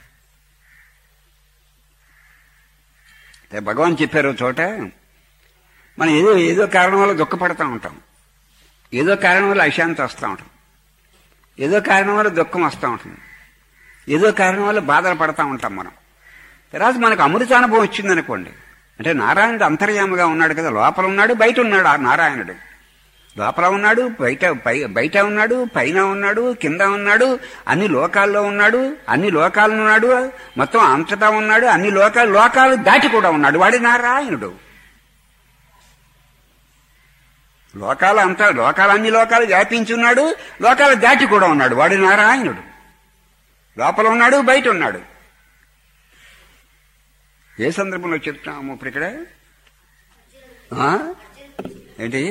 అయితే భగవాన్ చెప్పారు ఓ చోట మనం ఏదో ఏదో కారణం వల్ల దుఃఖపడతా ఉంటాం ఏదో కారణం వల్ల అశాంతి వస్తూ ఉంటాం ఏదో కారణం వల్ల దుఃఖం వస్తూ ఉంటుంది ఏదో కారణం వల్ల బాధలు పడతా ఉంటాం మనం తర్వాత మనకు అమృతానుభవం వచ్చిందనుకోండి అంటే నారాయణుడు అంతర్యాముగా ఉన్నాడు కదా లోపల ఉన్నాడు బయట ఉన్నాడు ఆ నారాయణుడు లోపల ఉన్నాడు బయట పై- బయట ఉన్నాడు పైన ఉన్నాడు కింద ఉన్నాడు అన్ని లోకాల్లో ఉన్నాడు అన్ని లోకాలు ఉన్నాడు మొత్తం అంతటా ఉన్నాడు అన్ని లోకాలు లోకాలు దాటి కూడా ఉన్నాడు వాడి నారాయణుడు లోకాలు అంతా లోకాలు అన్ని లోకాలు వ్యాపించి ఉన్నాడు లోకాలు దాటి కూడా ఉన్నాడు వాడి నారాయణుడు లోపల ఉన్నాడు బయట ఉన్నాడు ఏ సందర్భంలో చెప్తాము ఇప్పుడు ఇక్కడ ఆ? ఏంటి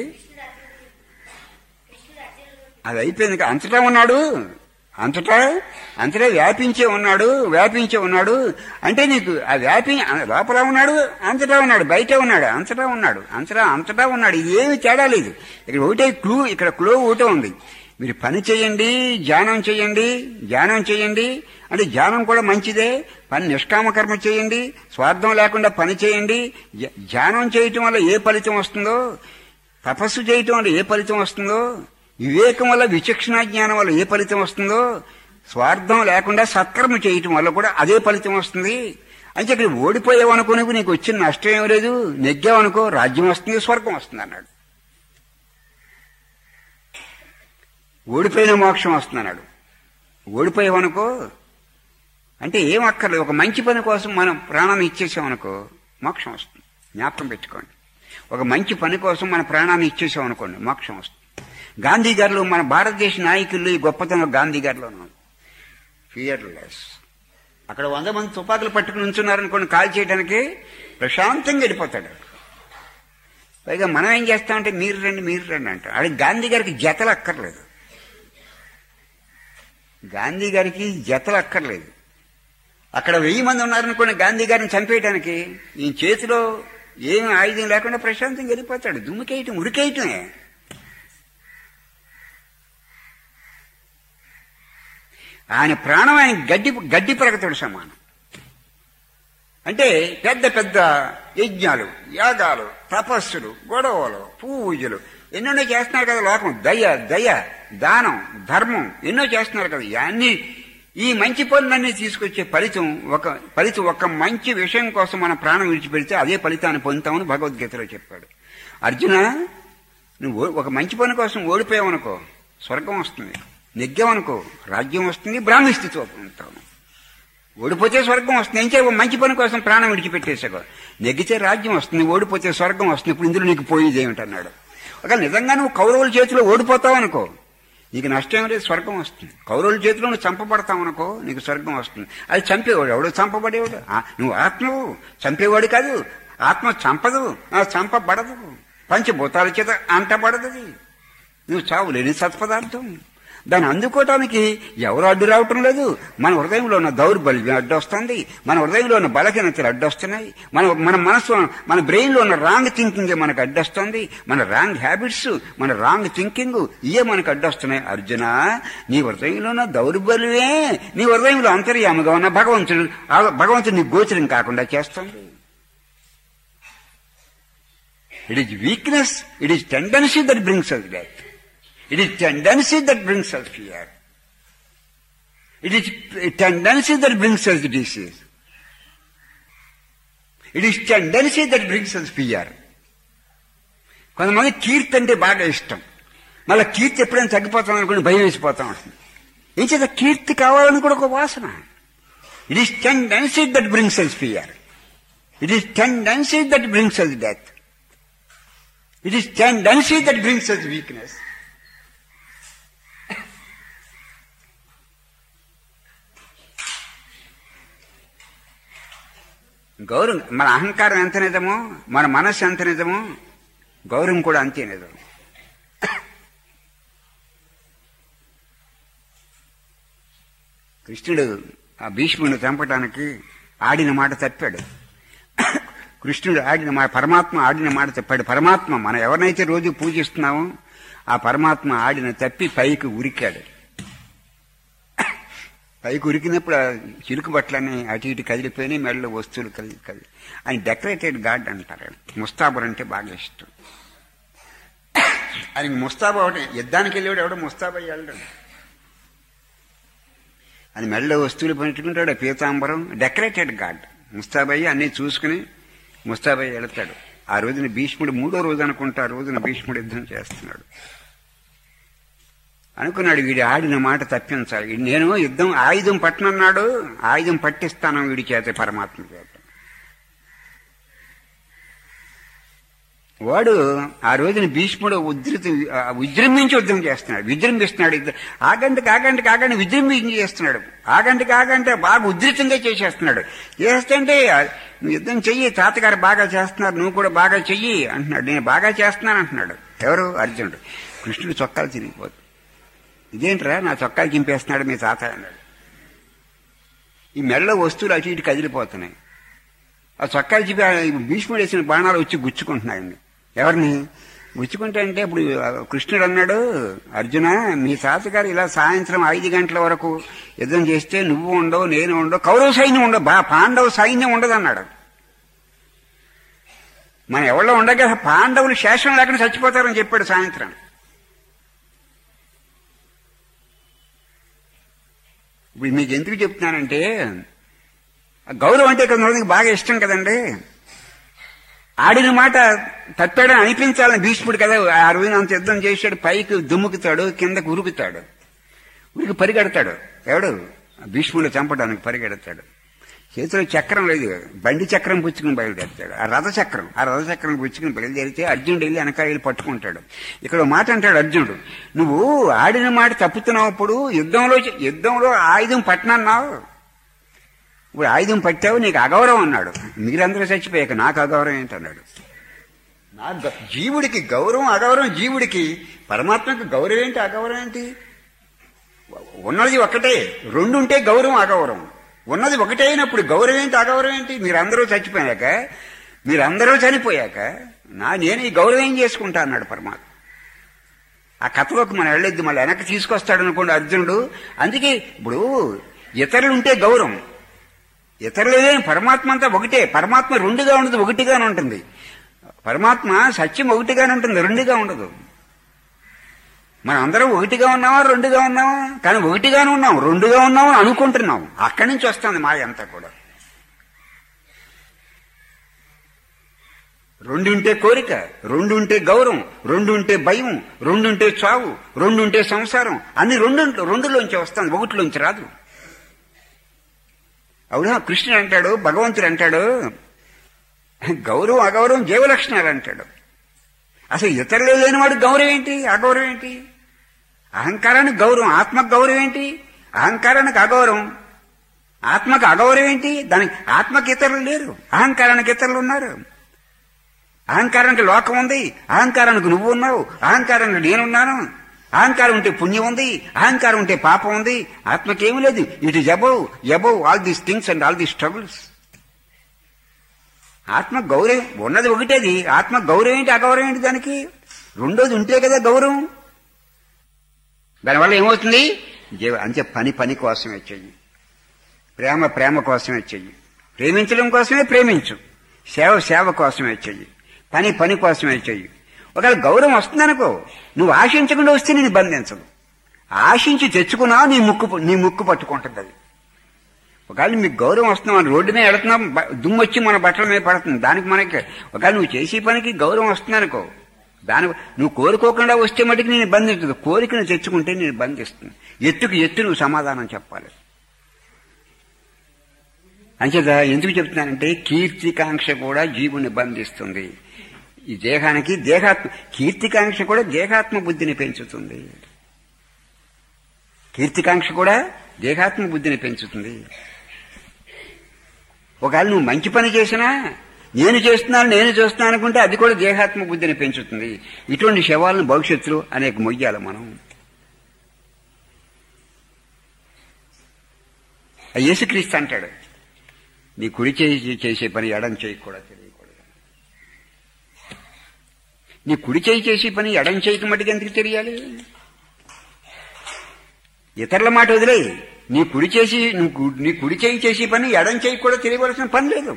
అది అయిపోయింది కదా. అంతటా ఉన్నాడు అంతటా అంతటా వ్యాపించే ఉన్నాడు వ్యాపించే ఉన్నాడు అంటే నీకు ఆ వ్యాపి లోపల ఉన్నాడు అంతటా ఉన్నాడు బయట ఉన్నాడు అంతటా ఉన్నాడు అంతటా అంతటా ఉన్నాడు ఇది ఏమి తేడా లేదు ఇక్కడ ఒకటే క్లూ ఇక్కడ క్లూ ఒకటే ఉంది మీరు పని చేయండి ధ్యానం చేయండి ధ్యానం చేయండి అంటే ధ్యానం కూడా మంచిదే పని నిష్కామ కర్మ చేయండి స్వార్థం లేకుండా పని చేయండి ధ్య- ధ్యానం చేయటం వల్ల ఏ ఫలితం వస్తుందో తపస్సు చేయటం వల్ల ఏ ఫలితం వస్తుందో వివేకం వల్ల విచక్షణ జ్ఞానం వల్ల ఏ ఫలితం వస్తుందో స్వార్థం లేకుండా సత్కర్మ చేయటం వల్ల కూడా అదే ఫలితం వస్తుంది అంటే ఇక్కడ ఓడిపోయావనుకో నువ్వు నీకు వచ్చిన నష్టం ఏం లేదు నెగ్గావనుకో రాజ్యం వస్తుంది స్వర్గం వస్తుంది అన్నాడు ఓడిపోయిన మోక్షం వస్తుంది అన్నాడు ఓడిపోయావనుకో అంటే ఏం అక్కర్లేదు ఒక మంచి పని కోసం మనం ప్రాణాన్ని ఇచ్చేసామనుకో మోక్షం వస్తుంది జ్ఞాపకం పెట్టుకోండి ఒక మంచి పని కోసం మన ప్రాణాన్ని ఇచ్చేసాం అనుకోండి మోక్షం వస్తుంది గాంధీ గారిలో మన భారతదేశ నాయకుల్లో ఈ గొప్పతనం గాంధీ గారిలో ఫియర్లెస్ అక్కడ వంద మంది తుపాకులు పట్టుకుని ఉంచున్నారనుకోండి కాల్ చేయడానికి ప్రశాంతంగా వెళ్ళిపోతాడు పైగా మనం ఏం చేస్తామంటే మీరు రండి మీరు రండి అంటాం అది గాంధీ గారికి జతలు అక్కర్లేదు గాంధీ గారికి జతలు అక్కర్లేదు అక్కడ వెయ్యి మంది ఉన్నారనుకోండి గాంధీ గారిని చంపేయడానికి ఈ చేతిలో ఏం ఆయుధం లేకుండా ప్రశాంతంగా వెళ్ళిపోతాడు దుమ్ముకేయటం ఉరికేయటమే ఆయన ప్రాణం ఆయన గడ్డి గడ్డి ప్రగతుడు సమానం అంటే పెద్ద పెద్ద యజ్ఞాలు యాగాలు తపస్సులు గొడవలు పూజలు ఎన్నెన్నో చేస్తున్నారు కదా లోకం దయ దయ దానం ధర్మం ఎన్నో చేస్తున్నారు కదా ఇవన్నీ ఈ మంచి పనులన్నీ తీసుకొచ్చే ఫలితం ఒక ఫలితం ఒక మంచి విషయం కోసం మన ప్రాణం విడిచిపెడితే అదే ఫలితాన్ని పొందుతామని భగవద్గీతలో చెప్పాడు అర్జున నువ్వు ఒక మంచి పని కోసం ఓడిపోయావనుకో స్వర్గం వస్తుంది నెగ్గావనుకో రాజ్యం వస్తుంది బ్రాహ్మీ స్థితి పొందుతావు ఓడిపోతే స్వర్గం వస్తుంది ఏం చేయ మంచి పని కోసం ప్రాణం విడిచిపెట్టేసావు నెగ్గితే రాజ్యం వస్తుంది ఓడిపోతే స్వర్గం వస్తుంది ఇప్పుడు ఇందులో నీకు పోయేది ఏమిటన్నాడు ఒక నిజంగా నువ్వు కౌరవుల చేతిలో ఓడిపోతావు అనుకో నీకు నష్టం లేదు స్వర్గం వస్తుంది కౌరవుల చేతిలో నువ్వు చంపబడతావు అనుకో నీకు స్వర్గం వస్తుంది అది చంపేవాడు ఎవడు చంపబడేవాడు ఆ, నువ్వు ఆత్మవు చంపేవాడు కాదు ఆత్మ చంపదు ఆ, చంపబడదు పంచభూతాల చేత అంటబడదు నువ్వు చావు లేని సత్పదార్థం దాన్ని అందుకోవటానికి ఎవరు అడ్డు రావటం లేదు మన హృదయంలో ఉన్న దౌర్బల్యం అడ్డొస్తుంది మన హృదయంలో ఉన్న బలహీనతలు అడ్డొస్తున్నాయి మన మన మనసు మన బ్రెయిన్లో ఉన్న రాంగ్ థింకింగ్ మనకు అడ్డొస్తుంది మన రాంగ్ హ్యాబిట్స్ మన రాంగ్ థింకింగ్ ఇవే మనకు అడ్డొస్తున్నాయి అర్జున నీ హృదయంలో ఉన్న దౌర్బల్యమే నీ హృదయంలో అంతర్యాముగా ఉన్న భగవంతుడు ఆ భగవంతుడు నీ గోచరం కాకుండా చేస్తుంది it is weakness it is tendency that brings us death It is tendency that brings us fear. It is tendency that brings us disease. It is tendency that brings us fear. కొంతమంది కీర్తి అంటే బాగా ఇష్టం మళ్ళీ కీర్తి ఎప్పుడైనా తగ్గిపోతాం అనుకుని భయం వేసిపోతాం ఉంటుంది ఏం చేత కీర్తి కావాలని కూడా ఒక వాసన it is tendency that brings us fear it is tendency that brings us death it is tendency that brings us weakness గౌరవం మన అహంకారం ఎంత నిజమో మన మనస్సు ఎంత నిజమో గౌరవం కూడా అంతే నిజం కృష్ణుడు ఆ భీష్ముడిని చంపటానికి ఆడిన మాట తప్పాడు కృష్ణుడు ఆడిన మా పరమాత్మ ఆడిన మాట తప్పాడు పరమాత్మ మనం ఎవరినైతే రోజు పూజిస్తున్నామో ఆ పరమాత్మ ఆడిన తప్పి పైకి ఉరికాడు పైకి ఉరికినప్పుడు ఆ చిలుకు బట్టలని అటు ఇటు కదిలిపోయినాయి మెడలో వస్తువులు కదిలి కదిలి ఆయన డెకరేటెడ్ గాడ్ అంటారు ముస్తాబర్ అంటే బాగా ఇష్టం ఆయనకి ముస్తాబా ఒకటి యుద్ధానికి వెళ్ళేవాడు ఎవడో ముస్తాబా వెళ్ళడం అని మెడలో వస్తువులు పెట్టుకుంటాడు పీతాంబరం డెకరేటెడ్ గాడ్ ముస్తాబయ్య అన్నీ చూసుకుని ముస్తాబయ్య వెళతాడు ఆ రోజున భీష్ముడు మూడో రోజు అనుకుంటా ఆ రోజున భీష్ముడు యుద్ధం చేస్తున్నాడు అనుకున్నాడు వీడి ఆడిన మాట తప్పించాలి వీడు నేను యుద్ధం ఆయుధం పట్టనన్నాడు ఆయుధం పట్టిస్తాను వీడి చేత పరమాత్మ చేత వాడు ఆ రోజున భీష్ముడు ఉధృత విజృంభించి యుద్ధం చేస్తున్నాడు విజృంభిస్తున్నాడు యుద్ధం ఆగంటి కాగంటి కాగంటి విజృంభించి చేస్తున్నాడు ఆగంటి కాగంటే బాగా ఉధృతంగా చేసేస్తున్నాడు చేస్తుంటే నువ్వు యుద్ధం చెయ్యి తాతగారు బాగా చేస్తున్నారు నువ్వు కూడా బాగా చెయ్యి అంటున్నాడు నేను బాగా చేస్తున్నాను అంటున్నాడు ఎవరు అర్జునుడు కృష్ణుడు చొక్కాలు తిరిగిపోతుంది ఇదేంట్రా నా చొక్కాలు చింపేస్తున్నాడు మీ తాత అన్నాడు ఈ మెడలో వస్తువులు అటు ఇటు కదిలిపోతున్నాయి ఆ చొక్కాలు చింపి ఆ భీష్ముడు వేసిన బాణాలు వచ్చి గుచ్చుకుంటున్నాయండి ఎవరిని గుచ్చుకుంటే అంటే ఇప్పుడు కృష్ణుడు అన్నాడు అర్జున మీ తాతగారు ఇలా సాయంత్రం ఐదు గంటల వరకు యుద్ధం చేస్తే నువ్వు ఉండవు నేను ఉండవు కౌరవ సైన్యం ఉండవు బా పాండవ సైన్యం ఉండదు అన్నాడు మన ఎవరో ఉండగా పాండవులు శేషం లేకుండా చచ్చిపోతారని చెప్పాడు సాయంత్రం ఇప్పుడు మీకు ఎందుకు చెప్తున్నానంటే గౌరవం అంటే కొంతమందికి బాగా ఇష్టం కదండి ఆడిన మాట తప్పాడని అనిపించాలని భీష్ముడు కదా ఆ రోజున అంత యుద్ధం చేశాడు పైకి దుమ్ముకుతాడు కిందకు ఉరుకుతాడు ఉరికి పరిగెడతాడు ఎవడు భీష్ముడు చంపడానికి పరిగెడతాడు చేతిలో చక్రం లేదు బండి చక్రం పుచ్చుకుని బయలుదేరుతాడు ఆ రథ చక్రం ఆ రథ చక్రం పుచ్చుకుని బయలుదేరితే అర్జునుడు వెళ్ళి వెనకాల వెళ్ళి పట్టుకుంటాడు ఇక్కడ మాట అంటాడు అర్జునుడు నువ్వు ఆడిన మాట తప్పుతున్నావు యుద్ధంలో యుద్ధంలో ఆయుధం పట్టినన్నావు ఇప్పుడు ఆయుధం పట్టావు నీకు అగౌరవం అన్నాడు మీరందరూ చచ్చిపోయాక నాకు అగౌరవం ఏంటన్నాడు నా జీవుడికి గౌరవం అగౌరవం జీవుడికి పరమాత్మకి గౌరవం ఏంటి అగౌరవం ఏంటి ఉన్నది ఒక్కటే రెండు ఉంటే గౌరవం అగౌరవం ఉన్నది ఒకటే అయినప్పుడు గౌరవం ఏంటి అగౌరవం ఏంటి మీరందరూ చచ్చిపోయాక మీరందరూ చనిపోయాక నా నేను ఈ గౌరవం ఏం చేసుకుంటా అన్నాడు పరమాత్మ ఆ కథలోకి మనం వెళ్ళొద్దు మళ్ళీ వెనక్కి తీసుకొస్తాడు అనుకోండి అర్జునుడు అందుకే ఇప్పుడు ఇతరులు ఉంటే గౌరవం ఇతరులే పరమాత్మ అంతా ఒకటే పరమాత్మ రెండుగా ఉండదు ఒకటిగానే ఉంటుంది పరమాత్మ సత్యం ఒకటిగానే ఉంటుంది రెండుగా ఉండదు మనం అందరం ఒకటిగా ఉన్నామా రెండుగా ఉన్నామా కానీ ఒకటిగానే ఉన్నాం రెండుగా ఉన్నామని అనుకుంటున్నాం అక్కడి నుంచి వస్తుంది మాయ అంతా కూడా రెండుంటే కోరిక రెండుంటే గౌరవం రెండుంటే భయం రెండుంటే చావు రెండుంటే సంసారం అన్ని రెండు రెండులోంచి వస్తుంది ఒకటిలోంచి రాదు అవునా కృష్ణుడు అంటాడు భగవంతుడు అంటాడు గౌరవం అగౌరవం జీవలక్షణాలు అంటాడు అసలు ఇతరులు లేనివాడు గౌరవం ఏంటి అగౌరవం ఏంటి అహంకారానికి గౌరవం ఆత్మకు గౌరవం ఏంటి అహంకారానికి అగౌరవం ఆత్మకు అగౌరవం ఏంటి దానికి ఆత్మకి ఇతరులు లేరు అహంకారానికి ఇతరులు ఉన్నారు అహంకారానికి లోకం ఉంది అహంకారానికి నువ్వు ఉన్నావు అహంకారానికి నేనున్నాను అహంకారం ఉంటే పుణ్యం ఉంది అహంకారం ఉంటే పాపం ఉంది ఆత్మకేమీ లేదు it is above above all these things and all these struggles ఆత్మ గౌరవం ఉన్నది ఒకటేది ఆత్మ గౌరవం ఏంటి అగౌరవం ఏంటి దానికి రెండోది ఉంటే కదా గౌరవం దానివల్ల ఏమవుతుంది జీవ అంతే పని పని కోసమే చెయ్యి ప్రేమ ప్రేమ కోసమే చెయ్యి ప్రేమించడం కోసమే ప్రేమించు సేవ సేవ కోసమే చెయ్యి పని పని కోసమే చెయ్యి ఒకవేళ గౌరవం వస్తుందనుకో నువ్వు ఆశించకుండా వస్తే నేను బంధించదు ఆశించి తెచ్చుకున్నావు నీ ముక్కు నీ ముక్కు పట్టుకుంటుంది అది ఒకవేళ మీకు గౌరవం వస్తున్నాం రోడ్డు మీద వెళుతున్నాం దుమ్ము వచ్చి మన బట్టల మీద పడుతుంది దానికి మనకి ఒకవేళ నువ్వు చేసే పనికి గౌరవం వస్తుందనుకో దాని నువ్వు కోరుకోకుండా వస్తే మటుకు నేను బంధించదు కోరికను తెచ్చుకుంటే నేను బంధిస్తుంది ఎత్తుకు ఎత్తు నువ్వు సమాధానం చెప్పాలి అంచేత ఎందుకు చెప్తున్నానంటే కీర్తికాంక్ష కూడా జీవుని బంధిస్తుంది ఈ దేహానికి దేహాత్మ కీర్తికాంక్ష కూడా దేహాత్మ బుద్ధిని పెంచుతుంది కీర్తికాంక్ష కూడా దేహాత్మ బుద్ధిని పెంచుతుంది ఒకవేళ నువ్వు మంచి పని చేసినా నేను చేస్తున్నాను నేను చేస్తున్నాను అనుకుంటే అది కూడా దేహాత్మ బుద్ధిని పెంచుతుంది ఇటువంటి శవాలను భవిష్యత్తులో అనేక మొయ్యాలి మనం ఆ యేసుక్రీస్తు అంటాడు నీ కుడి చేయి చేసే పని ఎడం చేయి కూడా తెలియకూడదు నీ కుడి చేయి చేసే పని ఎడం చేయక మటుకు ఎందుకు తెలియాలి ఇతరుల మాట వదిలే నీ కుడి చేసి నువ్వు కు- నీ కుడి చేయి చేసే పని ఎడం చేయి కూడా తెలియవలసిన పని లేదు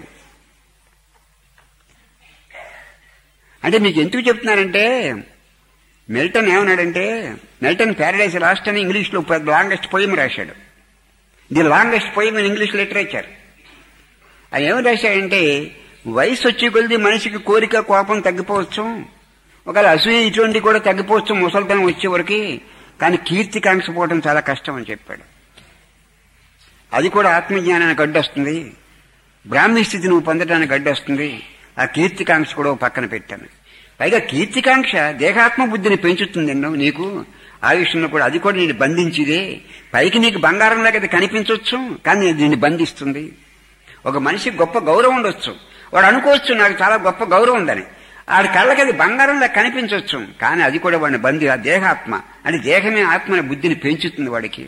అంటే మీకు ఎందుకు చెప్తున్నానంటే మెల్టన్ ఏమన్నాడంటే మెల్టన్ ప్యారడైజ్ లాస్ట్ అని ఇంగ్లీష్లో లాంగెస్ట్ పోయిం రాశాడు the longest poem in English literature ఆయన ఏమి రాశాడంటే వయసు వచ్చే కొలిది మనిషికి కోరిక కోపం తగ్గిపోవచ్చు ఒకవేళ అసూయ ఇటువంటి కూడా తగ్గిపోవచ్చు ముసలితనం వచ్చే వరకు కానీ కీర్తికాంక్ష పోవడం చాలా కష్టం అని చెప్పాడు అది కూడా ఆత్మజ్ఞానానికి అడ్డొస్తుంది బ్రాహ్మీ స్థితి నువ్వు పొందడానికి అడ్డొస్తుంది ఆ కీర్తికాంక్ష కూడా ఓ పక్కన పెట్టాను పైగా కీర్తికాంక్ష దేహాత్మ బుద్ధిని పెంచుతుంది ఎన్నో నీకు ఆ విషయంలో కూడా అది కూడా నేను బంధించిదే పైకి నీకు బంగారంలాగా అది కనిపించవచ్చు కానీ అది నిన్ను బంధిస్తుంది ఒక మనిషికి గొప్ప గౌరవం ఉండొచ్చు వాడు అనుకోవచ్చు నాకు చాలా గొప్ప గౌరవం ఉందని ఆడి కళ్ళకి అది బంగారంలా కనిపించవచ్చు కానీ అది కూడా వాడిని బంధి ఆ దేహాత్మ అంటే దేహమే ఆత్మని బుద్ధిని పెంచుతుంది వాడికి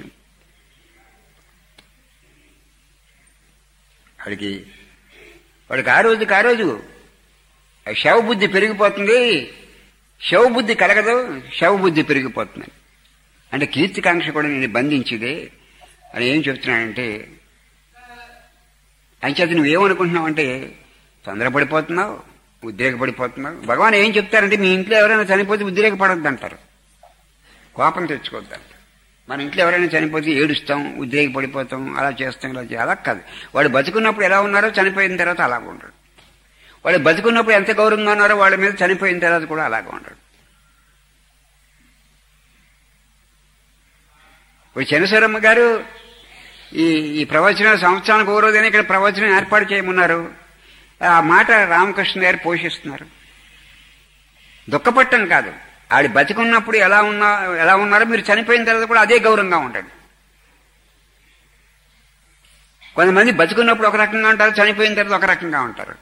వాడికి వాడికి ఆ రోజుకి ఆ రోజు ఆ శవబుద్ధి పెరిగిపోతుంది శవబుద్ధి కలగదు శవబుద్ధి పెరిగిపోతుంది అంటే కీర్తికాంక్ష కూడా నేను బంధించిదే అని ఏం చెప్తున్నానంటే అంచేత నువ్వేమనుకుంటున్నావు అంటే తొందరపడిపోతున్నావు ఉద్రేకపడిపోతున్నావు భగవాన్ ఏం చెప్తారంటే మీ ఇంట్లో ఎవరైనా చనిపోతే ఉద్రేకపడొద్దు అంటారు కోపం తెచ్చుకోవద్దు అంటారు మన ఇంట్లో ఎవరైనా చనిపోతే ఏడుస్తాం ఉద్రేకపడిపోతాం అలా చేస్తాం ఇలా చేయాలి అలా కాదు వాడు బతుకున్నప్పుడు ఎలా ఉన్నారో చనిపోయిన తర్వాత అలాగ ఉండడు వాడు బతుకున్నప్పుడు ఎంత గౌరవంగా ఉన్నారో వాళ్ళ మీద చనిపోయిన తర్వాత కూడా అలాగ ఉండడు ఇప్పుడు చంద్రశేరమ్మ గారు ఈ ఈ ప్రవచనం సంవత్సరానికి ఓ రోజైనా ఇక్కడ ప్రవచనం ఏర్పాటు చేయమన్నారు ఆ మాట రామకృష్ణ గారు పోషిస్తున్నారు దుఃఖపట్టం కాదు ఆడి బతికున్నప్పుడు ఎలా ఉన్నా ఎలా ఉన్నారో మీరు చనిపోయిన తర్వాత కూడా అదే గౌరవంగా ఉంటాడు కొంతమంది బతుకున్నప్పుడు ఒక రకంగా ఉంటారు చనిపోయిన తర్వాత ఒక రకంగా ఉంటారు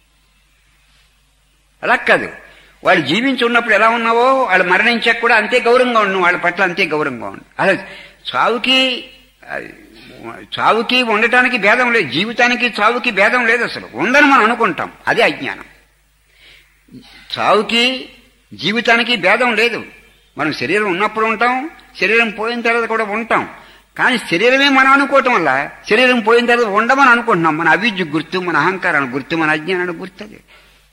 అలా కాదు వాళ్ళు జీవించి ఉన్నప్పుడు ఎలా ఉన్నావో వాళ్ళు మరణించాక కూడా అంతే గౌరవంగా ఉన్నాం వాళ్ళ పట్ల అంతే గౌరవంగా ఉండు అలా చావుకి ఆ, చావుకి ఉండటానికి భేదం లేదు జీవితానికి చావుకి భేదం లేదు అసలు ఉందని మనం అనుకుంటాం అదే అజ్ఞానం చావుకి జీవితానికి భేదం లేదు మనం శరీరం ఉన్నప్పుడు ఉంటాం శరీరం పోయిన తర్వాత కూడా ఉంటాం కానీ శరీరమే మనం అనుకోవటం వల్ల శరీరం పోయిన తర్వాత ఉండమని అనుకుంటున్నాం మన అవిద్య గుర్తు మన అహంకారాన్ని గుర్తు మన అజ్ఞానాన్ని గుర్తు అది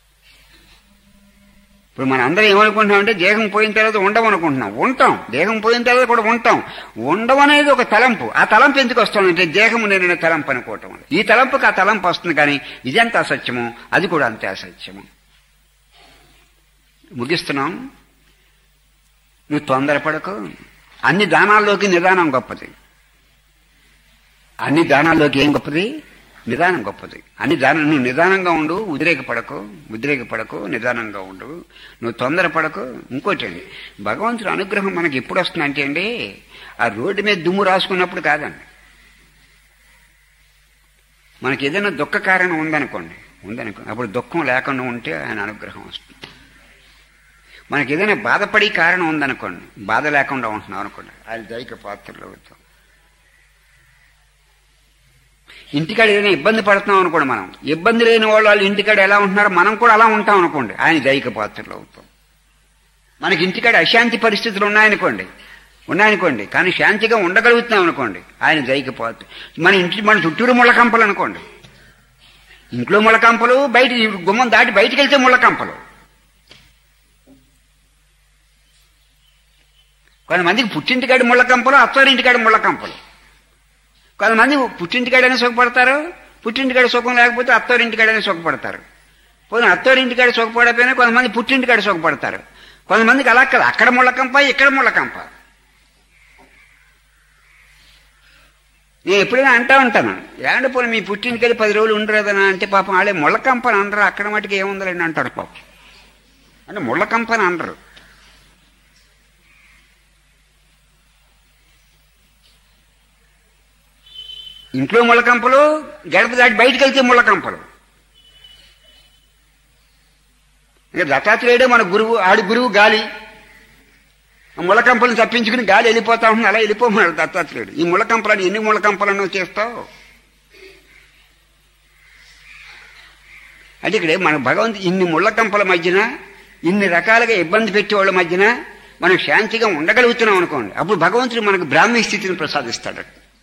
ఇప్పుడు మన అందరం ఏమనుకుంటున్నాం అంటే దేహం పోయిన తర్వాత ఉండమనుకుంటున్నాం ఉంటాం దేహం పోయిన తర్వాత కూడా ఉంటాం ఉండమనేది ఒక తలంపు ఆ తలంపు ఎందుకు వస్తుందంటే దేహము నేను తలంపు అనుకోవటం వల్ల. ఈ తలంపుకి ఆ తలంపు వస్తుంది కానీ ఇదెంత అసత్యము అది కూడా అంతే అసత్యము ముగిస్తున్నాం నువ్వు తొందరపడకు అన్ని దానాల్లోకి నిదానం గొప్పది అన్ని దానాల్లోకి ఏం గొప్పది నిదానం గొప్పది అన్ని దానం నువ్వు నిదానంగా ఉండు ఉద్రేకపడకు ఉద్రేకపడకు నిదానంగా ఉండు నువ్వు తొందరపడకు ఇంకోటండి భగవంతుడి అనుగ్రహం మనకి ఎప్పుడు వస్తుందంటే అండి ఆ రోడ్డు మీద దుమ్ము రాసుకున్నప్పుడు కాదండి మనకి ఏదైనా దుఃఖ కారణం ఉందనుకోండి ఉందనుకో అప్పుడు దుఃఖం లేకుండా ఉంటే ఆయన అనుగ్రహం వస్తుంది మనకి ఏదైనా బాధపడి కారణం ఉందనుకోండి బాధ లేకుండా ఉంటున్నాం అనుకోండి ఆయన దైక పాత్రలో అవుతాం ఇంటికాడ ఏదైనా ఇబ్బంది పడుతున్నాం అనుకోండి మనం ఇబ్బంది లేని వాళ్ళు వాళ్ళు ఇంటికాడ ఎలా ఉంటున్నారో మనం కూడా అలా ఉంటాం అనుకోండి ఆయన దైక పాత్రలో అవుతాం మనకి ఇంటికాడ అశాంతి పరిస్థితులు ఉన్నాయనుకోండి ఉన్నాయనుకోండి కానీ శాంతిగా ఉండగలుగుతున్నాం అనుకోండి ఆయన దైక పాత్ర మన ఇంటి మన చుట్టూరు ముళ్ళకంపలు అనుకోండి ఇంట్లో ముళ్ళకంపలు బయట ఈ గుమ్మం దాటి బయటికి వెళ్తే ముళ్ళకంపలు కొంతమందికి పుట్టింటికాడి ముళ్ళకంపలు అత్తారింటికాడి ముళ్ళకంపలు కొంతమంది పుట్టింటికాడైనా సుఖపడతారు పుట్టింటికాడ సుఖం లేకపోతే అత్తోరింటికాడైనా సుఖపడతారు పోనీ అత్తోరింటికాడ సుఖపడకపోయినా కొంతమంది పుట్టింటికాడ సుఖపడతారు కొంతమందికి అలా కదా అక్కడ ముళ్ళకంప ఇక్కడ ముళ్ళకంప నేను ఎప్పుడైనా అంటా ఉంటాను ఏమంటే పోనీ మీ పుట్టింటికెళ్ళి పది రోజులు ఉండరాదనా అంటే పాపం వాళ్ళే ముళ్ళకంపని అందరూ అక్కడ మటుకు ఏముందని అంటారు పాపం అంటే ముళ్ళకంప అని అనరు ఇంట్లో ముళ్ళకంపలు గడప దాటి బయటకు వెళ్తే ముళ్ళకంపలు ఇక దత్తాత్రేయుడే మన గురువు ఆడి గురువు గాలి ఆ ముళ్ళకంపలను తప్పించుకుని గాలి వెళ్ళిపోతా ఉంటుంది అలా వెళ్ళిపోమన్నాడు దత్తాత్రేయుడు ఈ ముళ్ళకంపలను ఎన్ని ముళ్ళకంపలను చేస్తావు అంటే ఇక్కడ మన భగవంతు ఇన్ని ముళ్ళకంపల మధ్యన ఇన్ని రకాలుగా ఇబ్బంది పెట్టేవాళ్ళ మధ్యన మనం శాంతిగా ఉండగలుగుతున్నాం అనుకోండి అప్పుడు భగవంతుడు మనకు బ్రాహ్మీ స్థితిని ప్రసాదిస్తాడు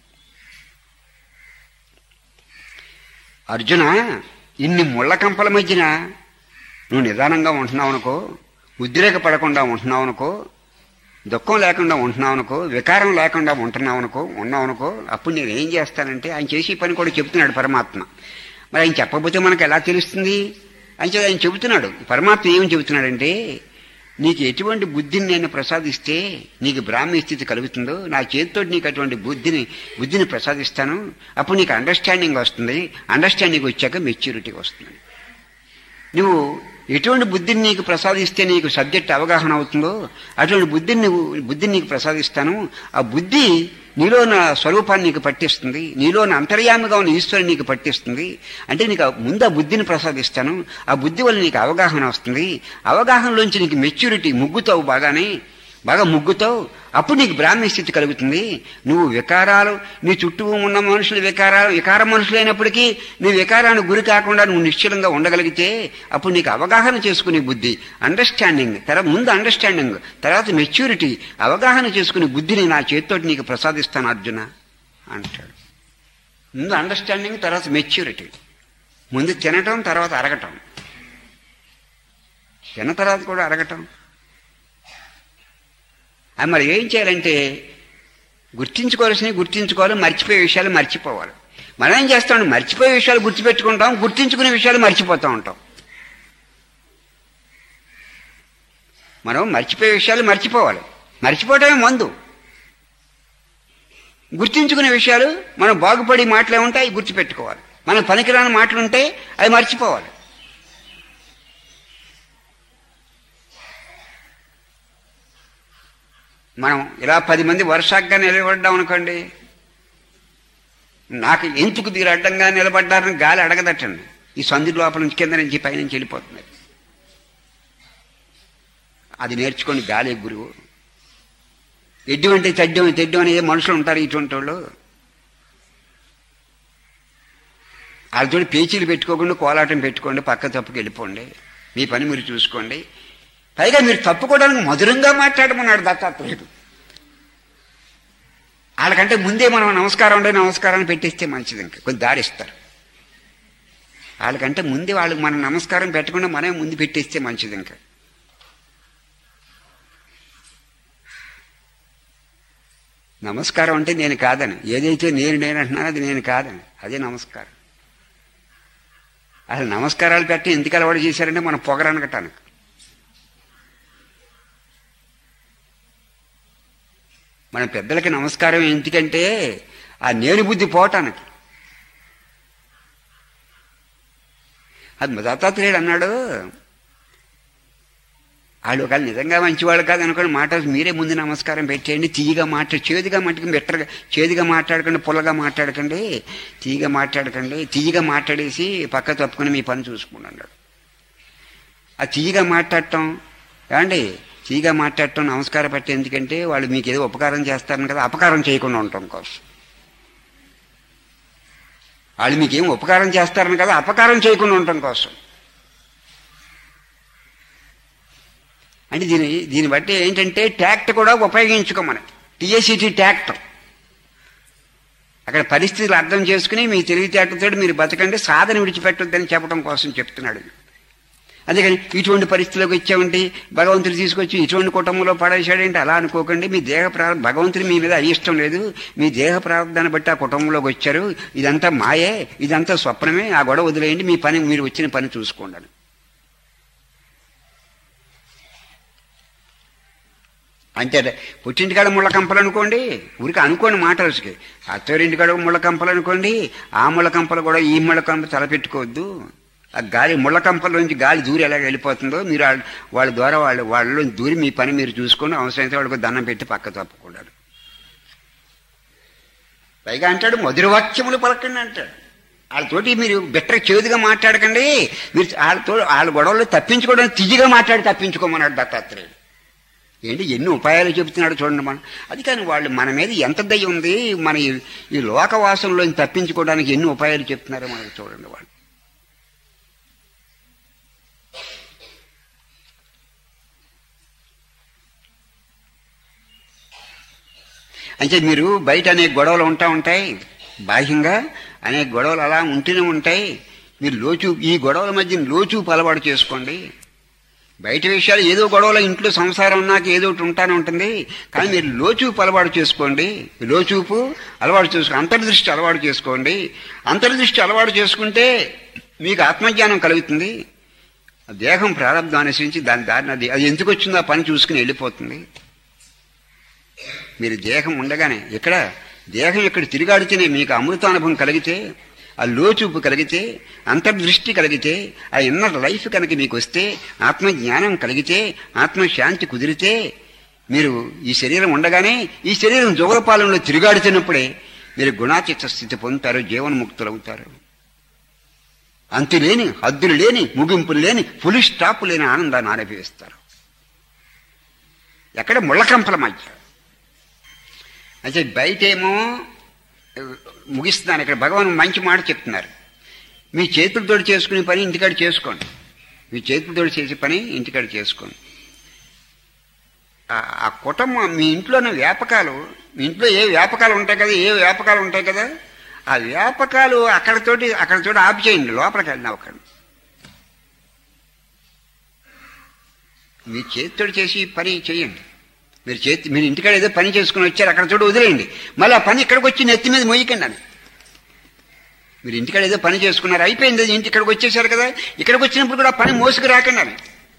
అర్జున ఇన్ని ముళ్ళకంపల మధ్యన నువ్వు నిదానంగా ఉంటున్నావు అనుకో ఉద్రేక పడకుండా ఉంటున్నావు అనుకో దుఃఖం లేకుండా ఉంటున్నావు అనుకో వికారం లేకుండా ఉంటున్నావు అనుకో ఉన్నావు అనుకో అప్పుడు నేను ఏం చేస్తానంటే ఆయన చేసే పని కూడా చెప్తున్నాడు పరమాత్మ మరి ఆయన చెప్పకపోతే మనకు ఎలా తెలుస్తుంది అని ఆయన చెబుతున్నాడు పరమాత్మ ఏం చెబుతున్నాడంటే నీకు ఎటువంటి బుద్ధిని నేను ప్రసాదిస్తే నీకు బ్రాహ్మీ స్థితి కలుగుతుందో నా చేతితో నీకు అటువంటి బుద్ధిని బుద్ధిని ప్రసాదిస్తాను అప్పుడు నీకు అండర్స్టాండింగ్ వస్తుంది అండర్స్టాండింగ్ వచ్చాక మెచ్యూరిటీ వస్తుంది నువ్వు ఎటువంటి బుద్ధిని నీకు ప్రసాదిస్తే నీకు సబ్జెక్ట్ అవగాహన అవుతుందో అటువంటి బుద్ధిని నువ్వు బుద్ధిని నీకు ప్రసాదిస్తాను ఆ బుద్ధి నీలో నా స్వరూపాన్ని నీకు పట్టిస్తుంది నీలో నా అంతర్యామిగా ఉన్న ఈశ్వరుని నీకు పట్టిస్తుంది అంటే నీకు ఆ ముందు ఆ బుద్ధిని ప్రసాదిస్తాను ఆ బుద్ధి వల్ల నీకు అవగాహన వస్తుంది అవగాహనలోంచి నీకు మెచ్యూరిటీ ముగ్గుతావు బాగానే బాగా ముగ్గుతావు అప్పుడు నీకు బ్రాహ్మీ స్థితి కలుగుతుంది నువ్వు వికారాలు నీ చుట్టూ ఉన్న మనుషులు వికారాలు వికార మనుషులైనప్పటికీ నీ వికారానికి గురి కాకుండా నువ్వు నిశ్చలంగా ఉండగలిగితే అప్పుడు నీకు అవగాహన చేసుకునే బుద్ధి అండర్స్టాండింగ్ తర్వాత ముందు అండర్స్టాండింగ్ తర్వాత మెచ్యూరిటీ అవగాహన చేసుకునే బుద్ధిని నా చేతితోటి నీకు ప్రసాదిస్తాను అర్జున అంటాడు ముందు అండర్స్టాండింగ్ తర్వాత మెచ్యూరిటీ ముందు తినటం తర్వాత అరగటం తిన్న తర్వాత కూడా అరగటం అది మరి ఏం చేయాలంటే గుర్తించుకోవాల్సినవి గుర్తించుకోవాలి మర్చిపోయే విషయాలు మర్చిపోవాలి మనం ఏం చేస్తాం మర్చిపోయే విషయాలు గుర్తుపెట్టుకుంటాం గుర్తించుకునే విషయాలు మర్చిపోతూ ఉంటాం మనం మర్చిపోయే విషయాలు మర్చిపోవాలి మర్చిపోవటమే మందు గుర్తించుకునే విషయాలు మనం బాగుపడి మాటలు ఏముంటే అవి గుర్తుపెట్టుకోవాలి మనం పనికిరాని మాటలు ఉంటే అవి మర్చిపోవాలి మనం ఇలా పది మంది వర్షాగ్గా నిలబడ్డాం అనుకోండి నాకు ఎందుకు మీరు అడ్డంగా నిలబడ్డారని గాలి అడగదట్టండి ఈ సంధి లోపల నుంచి కింద నుంచి పైనుంచి వెళ్ళిపోతుంది అది నేర్చుకోండి గాలి గురువు ఎడ్డు అంటే తెడ్డం తెడ్డం అనేది మనుషులు ఉంటారు ఇటువంటి వాళ్ళు వాళ్ళతో పేచీలు పెట్టుకోకుండా కోలాటం పెట్టుకోండి పక్క తప్పుకి వెళ్ళిపోండి మీ పని మీరు చూసుకోండి పైగా మీరు తప్పుకోవడానికి మధురంగా మాట్లాడమన్నాడు దత్తాత్రేయుడు వాళ్ళకంటే ముందే మనం నమస్కారం ఉండే నమస్కారాన్ని పెట్టిస్తే మంచిది ఇంకా కొంచెం దారిస్తారు వాళ్ళకంటే ముందే వాళ్ళకి మనం నమస్కారం పెట్టకుండా మనమే ముందు పెట్టిస్తే మంచిది ఇంకా నమస్కారం అంటే నేను కాదని ఏదైతే నేను నేను అంటున్నానో అది నేను కాదని అదే నమస్కారం అసలు నమస్కారాలు పెట్టి ఎందుకు అలవాటు చేశారంటే మనం పొగరనగటానికి మన పెద్దలకి నమస్కారం ఎందుకంటే ఆ నేరు బుద్ధి పోవటానికి అది దత్తాత్రేయుడు అన్నాడు వాళ్ళు ఒకవేళ నిజంగా మంచివాళ్ళు కాదు అనుకోండి మాట మీరే ముందు నమస్కారం పెట్టేయండి తీయగా మాట్లాడి చేదుగా మట్టుకు బెట్టరుగా చేదుగా మాట్లాడకండి పుల్లగా మాట్లాడకండి తీయగా మాట్లాడకండి తీయగా మాట్లాడేసి పక్క తప్పుకుని మీ పని చూసుకోండి అన్నాడు ఆ తీయగా మాట్లాడటం ఏమండి తీగా మాట్లాడటం నమస్కారం పెట్టే ఎందుకంటే వాళ్ళు మీకు ఏదో ఉపకారం చేస్తారని కదా అపకారం చేయకుండా ఉండటం కోసం వాళ్ళు మీకు ఏం ఉపకారం చేస్తారని కదా అపకారం చేయకుండా ఉండటం కోసం అంటే దీని దీన్ని బట్టి ఏంటంటే ట్యాక్ట్ కూడా ఉపయోగించుకోమని టిఎస్సిటీ ట్యాక్ట్ అక్కడ పరిస్థితులు అర్థం చేసుకుని మీ తెలివితేటతో మీరు బతకండి సాధన విడిచిపెట్టొద్దని చెప్పడం కోసం చెప్తున్నాడు అందుకని ఇటువంటి పరిస్థితిలోకి వచ్చామంటే భగవంతుడు తీసుకొచ్చి ఇటువంటి కుటుంబంలో పడేశాడేంటి అలా అనుకోకండి మీ దేహ ప్రారంభ భగవంతుడు మీ మీద అయిష్టం లేదు మీ దేహ ప్రారంభాన్ని బట్టి ఆ కుటుంబంలోకి వచ్చారు ఇదంతా మాయే ఇదంతా స్వప్నమే ఆ గొడవ వదిలేయండి మీ పని మీరు వచ్చిన పని చూసుకోండి అంతే పుట్టింటికాడ ముళ్ళ కంపలు అనుకోండి ఊరికి అనుకోండి మాట రోజుకి అత్తవారింటికాడ ముళ్ళ కంపలు అనుకోండి ఆ ముళ్ళ కంపలు కూడా ఈ ముళ్ళ కంప తలపెట్టుకోవద్దు ఆ గాలి ముళ్ళ కంపల నుంచి గాలి దూరి ఎలా వెళ్ళిపోతుందో మీరు వాళ్ళ వాళ్ళ ద్వారా వాళ్ళు వాళ్ళలో దూరి మీ పని మీరు చూసుకొని అవసరమైతే వాళ్ళకి దండం పెట్టి పక్క తప్పకూడదు పైగా అంటాడు మధుర వాక్యములు పలకండి అంటాడు వాళ్ళతోటి మీరు బెటర్ చేదుగా మాట్లాడకండి మీరు వాళ్ళతో వాళ్ళ గొడవలు తప్పించుకోవడానికి తియ్యగా మాట్లాడి తప్పించుకోమన్నాడు దత్తాత్రేయుడు ఏంటి ఎన్ని ఉపాయాలు చెబుతున్నాడు చూడండి మనం అది కానీ వాళ్ళు మన మీద ఎంత దయ ఉంది మన ఈ- ఈ లోకవాసంలో తప్పించుకోవడానికి ఎన్ని ఉపాయాలు చెప్తున్నారో మనకు చూడండి వాళ్ళు అంటే మీరు బయట అనేక గొడవలు ఉంటా ఉంటాయి బాహ్యంగా అనేక గొడవలు అలా ఉంటూనే ఉంటాయి మీరు లోచూ ఈ గొడవల మధ్య లోచూపు అలవాటు చేసుకోండి బయట విషయాలు ఏదో గొడవలో ఇంట్లో సంసారం ఉన్నాక ఏదో ఒకటి ఉంటానే ఉంటుంది కానీ మీరు లోచూపు అలవాటు చేసుకోండి లోచూపు అలవాటు చేసుకో అంతర్దృష్టి అలవాటు చేసుకోండి అంతర్దృష్టి అలవాటు చేసుకుంటే మీకు ఆత్మజ్ఞానం కలుగుతుంది ఆ దేహం ప్రారంభం అనుసరించి దాని దారిన అది అది ఎందుకు వచ్చిందో ఆ పని చూసుకుని వెళ్ళిపోతుంది మీరు దేహం ఉండగానే ఇక్కడ దేహం ఇక్కడ తిరిగాడితేనే మీకు అమృతానుభవం కలిగితే ఆ లోచూపు కలిగితే అంతర్దృష్టి కలిగితే ఆ ఇన్నర్ లైఫ్ కనుక మీకు వస్తే ఆత్మజ్ఞానం కలిగితే ఆత్మశాంతి కుదిరితే మీరు ఈ శరీరం ఉండగానే ఈ శరీరం జోగపాలెంలో తిరుగాడుతున్నప్పుడే మీరు గుణాచిత స్థితి పొందుతారు జీవన్ముక్తులవుతారు అంతు లేని హద్దులు లేని ముగింపులు లేని ఫుల్ స్టాప్ లేని ఆనందాన్ని ఆరపిస్తారు ఎక్కడ ముళ్ళకంపల మధ్య అంటే బయటేమో ముగిస్తున్నాను ఇక్కడ భగవాన్ మంచి మాట చెప్తున్నారు మీ చేతులతో చేసుకునే పని ఇంటికాడ చేసుకోండి మీ చేతులతో చేసే పని ఇంటికాడ చేసుకోండి ఆ- ఆ కుటుంబం మీ ఇంట్లోని వ్యాపకాలు మీ ఇంట్లో ఏ వ్యాపకాలు ఉంటాయి కదా ఏ వ్యాపకాలు ఉంటాయి కదా ఆ వ్యాపకాలు అక్కడతోటి అక్కడతోటి ఆపు చేయండి లోపలికి వెళ్ళిన ఒకటి మీ చేతితో చేసి పని చేయండి మీరు చేతి మీరు ఇంటికాడ ఏదో పని చేసుకుని వచ్చారు అక్కడ చోటు వదిలేయండి మళ్ళీ ఆ పని ఇక్కడికి వచ్చి నెత్తి మీద మోయకండి అని మీరు ఇంటికాడ ఏదో పని చేసుకున్నారు అయిపోయింది అది ఇంటి ఇక్కడికి వచ్చేసారు కదా ఇక్కడికి వచ్చినప్పుడు కూడా ఆ పని మోసుకు రాకండి అని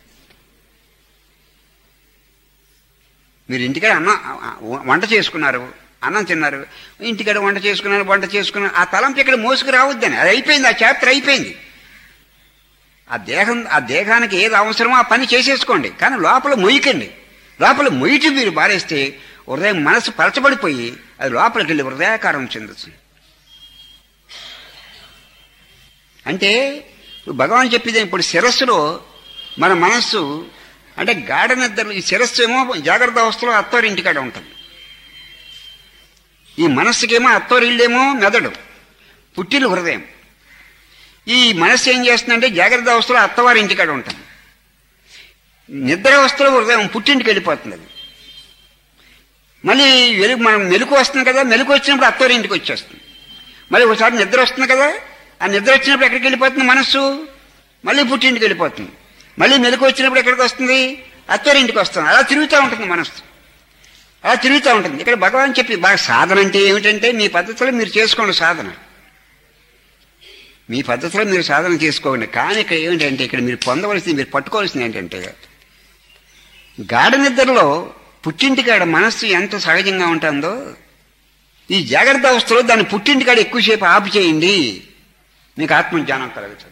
మీరు ఇంటికాడ అన్న వంట చేసుకున్నారు అన్నం తిన్నారు ఇంటికాడ వంట చేసుకున్నారు వంట చేసుకున్నారు ఆ తలంపు ఇక్కడ మోసుకు రావద్దని అది అయిపోయింది ఆ చాప్టర్ అయిపోయింది ఆ దేహం ఆ దేహానికి ఏది అవసరమో ఆ పని చేసేసుకోండి కానీ లోపల మొయ్యకండి లోపల మొయ్యటి మీరు బారేస్తే హృదయం మనసు పలచబడిపోయి అది లోపలికి వెళ్ళి హృదయాకారం చెందొచ్చు అంటే ఇప్పుడు భగవాన్ చెప్పేది ఇప్పుడు శిరస్సులో మన మనస్సు అంటే గాఢ నిద్రలో ఈ శిరస్సు ఏమో జాగ్రత్త అవస్థలో అత్తోరింటికాడ ఉంటుంది ఈ మనస్సుకేమో అత్తోరిల్లేమో మెదడు పుట్టిన హృదయం ఈ మనస్సు ఏం చేస్తుందంటే జాగ్రత్త అవస్థలో అత్తవారి ఇంటికాడ ఉంటుంది నిద్ర అవస్థలో హృదయం పుట్టింటికి వెళ్ళిపోతుంది అది మళ్ళీ వెలుగు మనం మెలకు వస్తుంది కదా మెలకు వచ్చినప్పుడు అత్తవారి ఇంటికి వచ్చేస్తుంది మళ్ళీ ఒకసారి నిద్ర వస్తుంది కదా ఆ నిద్ర వచ్చినప్పుడు ఎక్కడికి వెళ్ళిపోతుంది మనస్సు మళ్ళీ పుట్టింటికి వెళ్ళిపోతుంది మళ్ళీ మెలకు వచ్చినప్పుడు ఎక్కడికి వస్తుంది అత్తవారి ఇంటికి వస్తుంది అలా తిరుగుతూ ఉంటుంది మనస్సు అలా తిరుగుతూ ఉంటుంది ఇక్కడ భగవాన్ చెప్పి బాగా సాధన అంటే ఏమిటంటే మీ పద్ధతిలో మీరు చేసుకోండి సాధన మీ పద్ధతిలో మీరు సాధన చేసుకోండి కానీ ఇక్కడ ఏమిటంటే ఇక్కడ మీరు పొందవలసింది మీరు పట్టుకోవాల్సింది ఏంటంటే గాఢ నిద్రలో పుట్టింటికాడ మనస్సు ఎంత సహజంగా ఉంటుందో ఈ జాగ్రత్త అవస్థలో దాన్ని పుట్టింటికాడ ఎక్కువసేపు ఆపు చేయండి మీకు ఆత్మజ్ఞానం కలుగుతుంది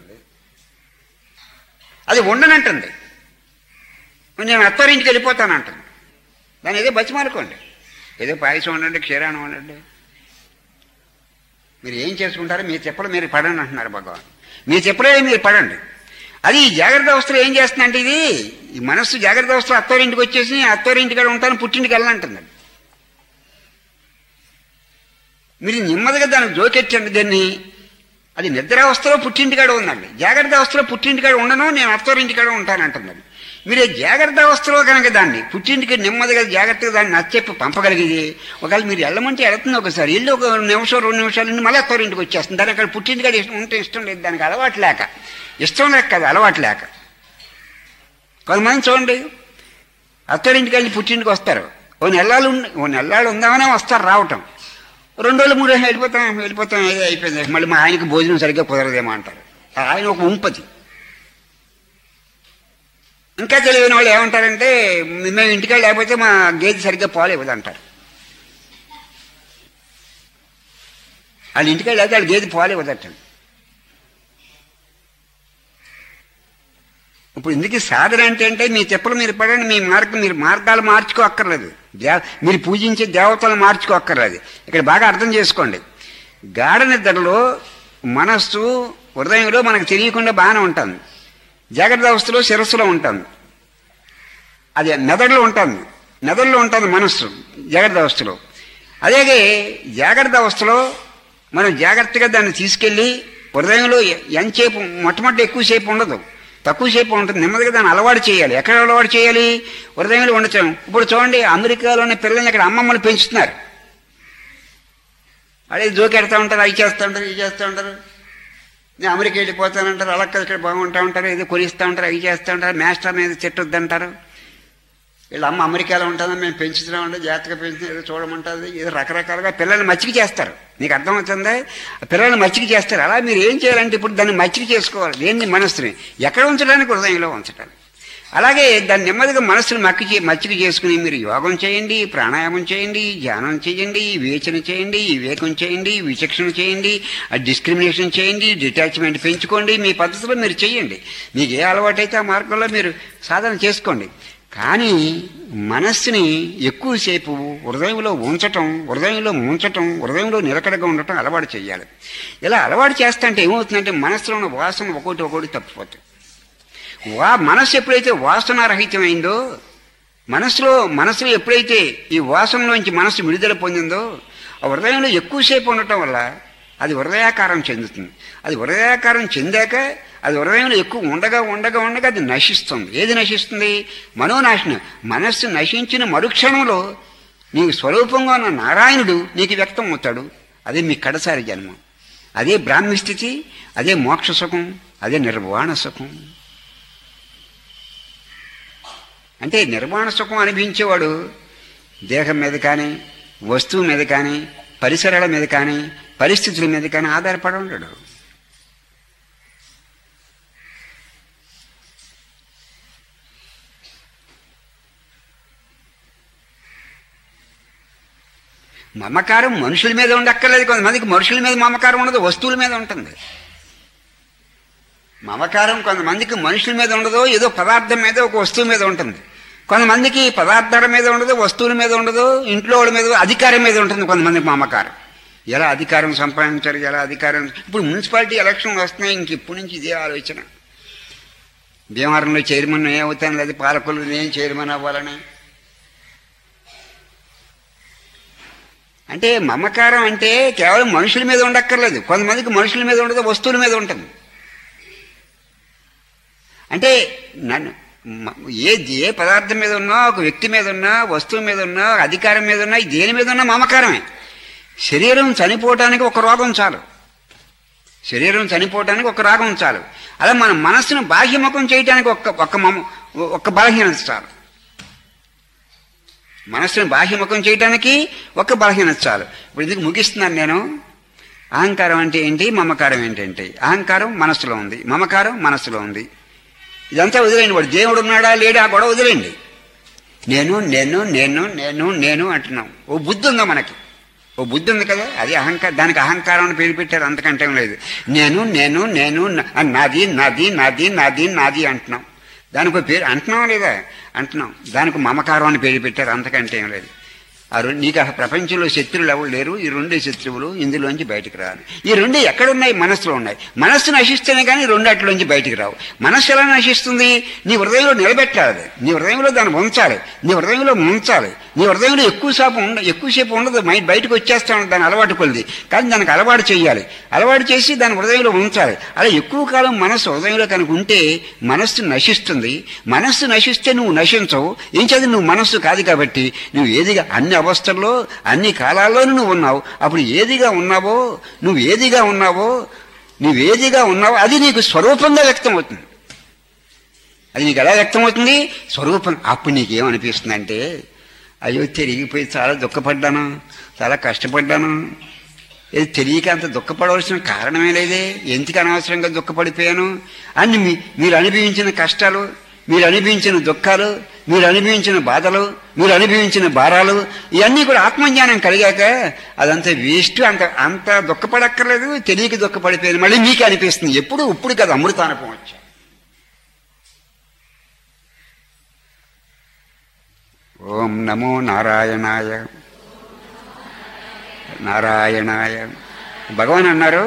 అది ఉండనంటుంది నేను అత్తారింటికి వెళ్ళిపోతానంటుంది దాన్ని ఏదో బతిమాలుకోండి ఏదో పాయసం ఉండండి క్షీరాణం ఉండండి మీరు ఏం చేసుకుంటారో మీ చెప్పలు మీరు పడండి అంటున్నారు భగవాన్ మీ చెప్పలే మీరు పడండి అది ఈ జాగ్రత్త అవస్థలో ఏం చేస్తుందంటే ఇది ఈ మనస్సు జాగ్రత్త అవస్థలో అత్తోరింటికి వచ్చేసి అత్తోరింటికాడ ఉంటాను పుట్టింటికి వెళ్ళాలంటుంది మీరు నెమ్మదిగా దానికి జోకెచ్చండి దాన్ని అది నిద్రావస్థలో పుట్టింటికాడ ఉందండి జాగ్రత్త అవస్థలో పుట్టింటికాడ ఉండను నేను అత్తోరింటికాడ ఉంటానంటుంది మీరు ఈ జాగ్రత్త అవస్థలో కనుక దాన్ని పుట్టింటికి నెమ్మదిగా జాగ్రత్తగా దాన్ని నచ్చెప్పి పంపగలిగేది ఒకవేళ మీరు వెళ్ళమంటే వెళ్తుంది ఒకసారి వెళ్ళి ఒక నిమిషం రెండు నిమిషాలు నుండి మళ్ళీ అత్తోరింటికి వచ్చేస్తుంది దానికి అక్కడ పుట్టింటికాడ ఇష్టం ఉంటే ఇష్టం లేదు దానికి అలవాటు లేక ఇష్టం లేక కాదు అలవాటు లేక కొంతమంది చూడండి అత్తోరింటికి వెళ్ళి పుట్టింటికి వస్తారు ఓ నెలలు ఉండి- ఓ నెలలు ఉందామనే వస్తారు రావటం రెండు రోజులు మూడు రోజులు వెళ్ళిపోతాం వెళ్ళిపోతాం ఏదో అయిపోయింది మళ్ళీ మా ఆయనకి భోజనం సరిగ్గా కుదరదేమో అంటారు ఆయన ఒక ఉంపతి ఇంకా తెలియని వాళ్ళు ఏమంటారంటే మేము ఇంటికి లేకపోతే మా గేదె సరిగ్గా పాలు ఇవ్వదు అంటారు వాళ్ళ ఇంటికి లేకపోతే వాళ్ళ గేదె పాలు ఇవ్వదటండి ఇప్పుడు ఇందుకు సాధన అంటే అంటే మీ చెప్పులు మీరు పడండి మీ మార్గం మీరు మార్గాలు మార్చుకో అక్కర్లేదు దేవ మీరు పూజించే దేవతలు మార్చుకో అక్కర్లేదు ఇక్కడ బాగా అర్థం చేసుకోండి గాఢ నిద్రలో మనస్సు హృదయంలో మనకు తెలియకుండా బాగానే ఉంటుంది జాగ్రత్త అవస్థలో శిరస్సులో ఉంటుంది అది మెదడులో ఉంటుంది మెదడులో ఉంటుంది మనస్సు జాగ్రత్త అవస్థలో అలాగే జాగ్రత్త అవస్థలో మనం జాగ్రత్తగా దాన్ని తీసుకెళ్ళి హృదయంలో ఎ- ఎంతసేపు మొట్టమొదటి ఎక్కువసేపు ఉండదు తక్కువసేపు ఉంటుంది నెమ్మదిగా దాన్ని అలవాటు చేయాలి ఎక్కడ అలవాటు చేయాలి హృదయంలో ఉండటం ఇప్పుడు చూడండి అమెరికాలోని పిల్లల్ని ఇక్కడ అమ్మమ్మలు పెంచుతున్నారు అదే జోకెడతా ఉంటారు అవి చేస్తూ ఉంటారు ఇవి చేస్తూ ఉంటారు నేను అమెరికా వెళ్ళిపోతానంటారు అలా కాదు ఇక్కడ బాగుంటా ఉంటారు ఏదో కొనిస్తూ ఉంటారు అవి చేస్తూ ఉంటారు మాస్టర్ అనేది చెట్టొద్దంటారు వీళ్ళ అమ్మ అమెరికాలో ఉంటుందని మేము పెంచుతున్నామంటే జాగ్రత్తగా పెంచుతున్నాం ఏదో చూడమంటుంది ఏదో రకరకాలుగా పిల్లల్ని మచ్చిక చేస్తారు నీకు అర్థమవుతుందా ఆ పిల్లల్ని మచ్చిక చేస్తారు అలా మీరు ఏం చేయాలంటే ఇప్పుడు దాన్ని మచ్చిక చేసుకోవాలి దేన్ని మనస్సుని ఎక్కడ ఉంచడానికి హృదయంలో ఉంచడానికి అలాగే దాన్ని నెమ్మదిగా మనస్సును మక్కి చే- మచ్చిక చేసుకుని మీరు యోగం చేయండి ప్రాణాయామం చేయండి ధ్యానం చేయండి వివేచన చేయండి వివేకం చేయండి విచక్షణ చేయండి డిస్క్రిమినేషన్ చేయండి డిటాచ్మెంట్ పెంచుకోండి మీ పద్ధతిలో మీరు చేయండి మీకు ఏ అలవాటైతే ఆ మార్గంలో మీరు సాధన చేసుకోండి కానీ మనస్సుని ఎక్కువసేపు హృదయంలో ఉంచటం హృదయంలో ముంచటం హృదయంలో నిలకడగా ఉండటం అలవాటు చేయాలి ఇలా అలవాటు చేస్తా అంటే ఏమవుతుందంటే మనస్సులో ఉన్న వాసన ఒకటి ఒకటి తప్పిపోతాయి వా మనస్సు ఎప్పుడైతే వాసనారహితమైందో మనసులో మనసులో ఎప్పుడైతే ఈ వాసనలోంచి మనసు విడుదల పొందిందో ఆ హృదయంలో ఎక్కువసేపు ఉండటం వల్ల అది హృదయాకారం చెందుతుంది అది హృదయాకారం చెందాక అది హృదయంలో ఎక్కువ ఉండగా ఉండగా ఉండగా అది నశిస్తుంది ఏది నశిస్తుంది మనోనాశనం మనస్సు నశించిన మరుక్షణంలో నీకు స్వరూపంగా ఉన్న నారాయణుడు నీకు వ్యక్తం అవుతాడు అదే మీ కడసారి జన్మ అదే బ్రాహ్మి స్థితి అదే మోక్ష సుఖం అదే నిర్వాణ సుఖం అంటే నిర్మాణ సుఖం అనిపించేవాడు దేహం మీద కానీ వస్తువు మీద కానీ పరిసరాల మీద కానీ పరిస్థితుల మీద కానీ ఆధారపడి ఉండడు మమకారం మనుషుల మీద ఉండక్కర్లేదు కొంతమందికి మనుషుల మీద మమకారం ఉండదు వస్తువుల మీద ఉంటుంది మమకారం కొంతమందికి మనుషుల మీద ఉండదు ఏదో పదార్థం మీద ఒక వస్తువు మీద ఉంటుంది కొంతమందికి పదార్థాల మీద ఉండదు వస్తువుల మీద ఉండదు ఇంట్లో వాళ్ళ మీద అధికారం మీద ఉంటుంది కొంతమందికి మమకారం ఎలా అధికారం సంపాదించారు ఎలా అధికారం ఇప్పుడు మున్సిపాలిటీ ఎలక్షన్ వస్తున్నాయి ఇంక ఇప్పటి నుంచి ఇదే ఆలోచన భీమవరంలో చైర్మన్ ఏమవుతాను లేదా పాలకులు నేను చైర్మన్ అవ్వాలని అంటే మమకారం అంటే కేవలం మనుషుల మీద ఉండక్కర్లేదు కొంతమందికి మనుషుల మీద ఉండదు వస్తువుల మీద ఉంటుంది అంటే నన్ను మ- ఏ ఏ పదార్థం మీద ఉన్నా ఒక వ్యక్తి మీద ఉన్నా వస్తువు మీద ఉన్నా అధికారం మీద ఉన్నా దేని మీద ఉన్నా మమకారమే శరీరం చనిపోవటానికి ఒక రోగం చాలు శరీరం చనిపోవటానికి ఒక రాగం చాలు అలా మన మనస్సును బాహ్యముఖం చేయటానికి ఒక్క ఒక్క మమ ఒక్క బలహీనత చాలు మనస్సును బాహ్యముఖం చేయటానికి ఒక్క బలహీనత చాలు ఇప్పుడు ఇది ముగిస్తున్నాను నేను అహంకారం అంటే ఏంటి మమకారం ఏంటంటే అహంకారం మనస్సులో ఉంది మమకారం మనస్సులో ఉంది ఇదంతా వదిలేండి వాడు దేవుడు ఉన్నాడా లేడా కూడా వదిలేండి నేను నేను నేను నేను నేను అంటున్నాం ఓ బుద్ధి ఉందా మనకి ఓ బుద్ధి ఉంది కదా అది అహంకారం దానికి అహంకారం అని పేరు పెట్టారు అంతకంటే ఏం లేదు నేను నేను నేను నా- నాది నాది నాది నాది నాది అంటున్నాం దానికి ఒక పేరు అంటున్నాం లేదా అంటున్నాం దానికి మమకారం అని పేరు పెట్టారు అంతకంటే ఏం లేదు ఆ రెండు నీకు ఆ ప్రపంచంలో శత్రువులు ఎవరు లేరు ఈ రెండే శత్రువులు ఇందులోంచి బయటకు రావాలి ఈ రెండు ఎక్కడున్నాయి మనస్సులో ఉన్నాయి మనస్సు నశిస్తేనే కానీ రెండు అట్లోంచి బయటికి రావు మనస్సు ఎలా నశిస్తుంది నీ హృదయంలో నిలబెట్టాలి నీ హృదయంలో దాన్ని ఉంచాలి నీ హృదయంలో ఉంచాలి నీ హృదయంలో ఎక్కువ సేపు ఉండ ఎక్కువసేపు ఉండదు మై బయటకు వచ్చేస్తా ఉంటుంది దాని అలవాటు కొలిది కానీ దానికి అలవాటు చేయాలి అలవాటు చేసి దాని హృదయంలో ఉంచాలి అలా ఎక్కువ కాలం మనస్సు హృదయంలో కనుక ఉంటే మనస్సు నశిస్తుంది మనస్సు నశిస్తే నువ్వు నశించవు ఏం చదివి నువ్వు మనస్సు కాదు కాబట్టి నువ్వు ఏదిగా అన్ని అవస్థల్లో అన్ని కాలాల్లోనూ నువ్వు ఉన్నావు అప్పుడు ఏదిగా ఉన్నావో నువ్వు ఏదిగా ఉన్నావో నువ్వు ఏదిగా ఉన్నావో అది నీకు స్వరూపంగా వ్యక్తం అవుతుంది అది నీకు ఎలా వ్యక్తమవుతుంది స్వరూపం అప్పుడు నీకేమనిపిస్తుందంటే అయ్యో తిరిగిపోయి చాలా దుఃఖపడ్డాను చాలా కష్టపడ్డాను ఇది తెలియక అంత దుఃఖపడవలసిన కారణమే లేదే ఎందుకు అనవసరంగా దుఃఖపడిపోయాను అని మీ మీరు అనుభవించిన కష్టాలు మీరు అనుభవించిన దుఃఖాలు మీరు అనుభవించిన బాధలు మీరు అనుభవించిన భారాలు ఇవన్నీ కూడా ఆత్మజ్ఞానం కలిగాక అదంతా వేస్ట్ అంత అంత దుఃఖపడక్కర్లేదు తెలియక దుఃఖపడిపోయింది మళ్ళీ మీకు అనిపిస్తుంది ఎప్పుడు ఇప్పుడు కదా అమృతానుభవం వచ్చా ఓం నమో నారాయణాయ నారాయణాయ భగవాన్ అన్నారు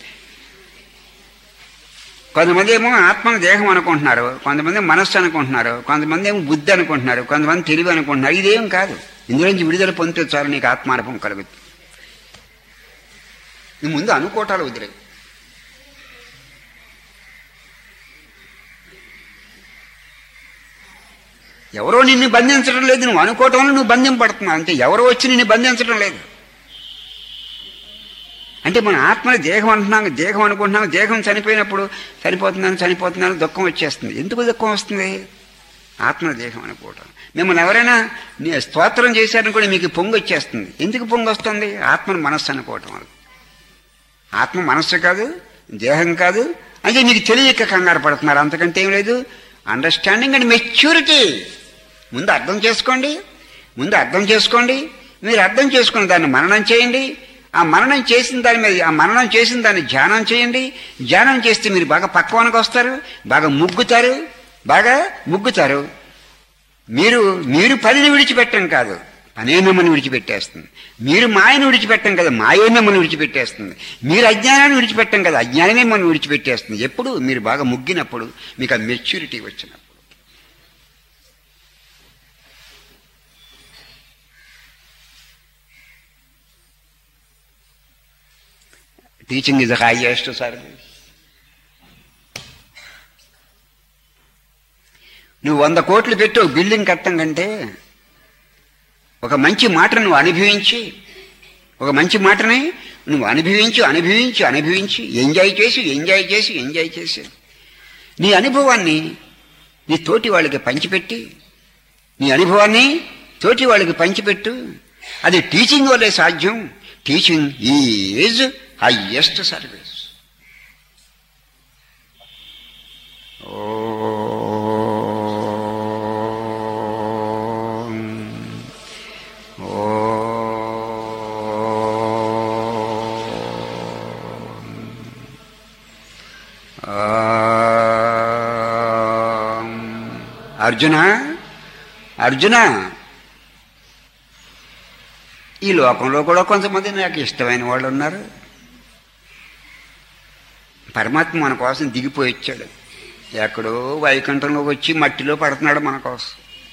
కొంతమంది ఏమో ఆత్మను దేహం అనుకుంటున్నారు కొంతమంది మనస్సు అనుకుంటున్నారు కొంతమంది ఏమో బుద్ధి అనుకుంటున్నారు కొంతమంది తెలివి అనుకుంటున్నారు ఇదేం కాదు ఇందులోంచి విడుదల పొందితే చాలు నీకు ఆత్మానుభవం కలుగుతుంది నీ ముందు అనుకోటాలు వదిలే ఎవరో నిన్ను బంధించడం లేదు నువ్వు అనుకోవటం వల్ల నువ్వు బంధింపడుతున్నావు అంతే ఎవరో వచ్చి నిన్ను బంధించడం లేదు అంటే మన ఆత్మని దేహం అంటున్నాం దేహం అనుకుంటున్నాం దేహం చనిపోయినప్పుడు చనిపోతున్నాను చనిపోతున్నాను దుఃఖం వచ్చేస్తుంది ఎందుకు దుఃఖం వస్తుంది ఆత్మ దేహం అనుకోవటం మిమ్మల్ని ఎవరైనా నీ స్తోత్రం చేశారనుకోండి మీకు పొంగు వచ్చేస్తుంది ఎందుకు పొంగు వస్తుంది ఆత్మను మనస్సు అనుకోవటం వల్ల ఆత్మ మనస్సు కాదు దేహం కాదు అంటే మీకు తెలియక కంగారు పడుతున్నారు అంతకంటే ఏం లేదు అండర్స్టాండింగ్ అండ్ మెచ్యూరిటీ ముందు అర్థం చేసుకోండి ముందు అర్థం చేసుకోండి మీరు అర్థం చేసుకుని దాన్ని మననం చేయండి ఆ మననం చేసిన దాని మీద ఆ మననం చేసిన దాన్ని ధ్యానం చేయండి ధ్యానం చేస్తే మీరు బాగా పక్వానికి వస్తారు బాగా ముగ్గుతారు బాగా ముగ్గుతారు మీరు మీరు పనిని విడిచిపెట్టం కాదు పనే మిమ్మల్ని విడిచిపెట్టేస్తుంది మీరు మాయను విడిచిపెట్టం కదా మాయే మిమ్మల్ని విడిచిపెట్టేస్తుంది మీరు అజ్ఞానాన్ని విడిచిపెట్టం కదా అజ్ఞానమే మిమ్మల్ని విడిచిపెట్టేస్తుంది ఎప్పుడు మీరు బాగా ముగ్గినప్పుడు మీకు ఆ మెచ్యూరిటీ వచ్చినప్పుడు టీచింగ్ ఇస్ హైయెస్ట్ సర్వీస్ నువ్వు వంద కోట్లు పెట్టి ఒక బిల్డింగ్ కట్టం కంటే ఒక మంచి మాటను నువ్వు అనుభవించి ఒక మంచి మాటని నువ్వు అనుభవించి అనుభవించి అనుభవించి ఎంజాయ్ చేసి ఎంజాయ్ చేసి ఎంజాయ్ చేసి నీ అనుభవాన్ని నీ తోటి వాళ్ళకి పంచిపెట్టి నీ అనుభవాన్ని తోటి వాళ్ళకి పంచిపెట్టు అది టీచింగ్ వల్లే సాధ్యం teaching is highest service Arjuna Arjuna ఈ లోకంలో కూడా కొంతమంది నాకు ఇష్టమైన వాళ్ళు ఉన్నారు పరమాత్మ మన కోసం దిగిపోయి వచ్చాడు ఎక్కడో వైకుంఠంలోకి వచ్చి మట్టిలో పడుతున్నాడు మన కోసం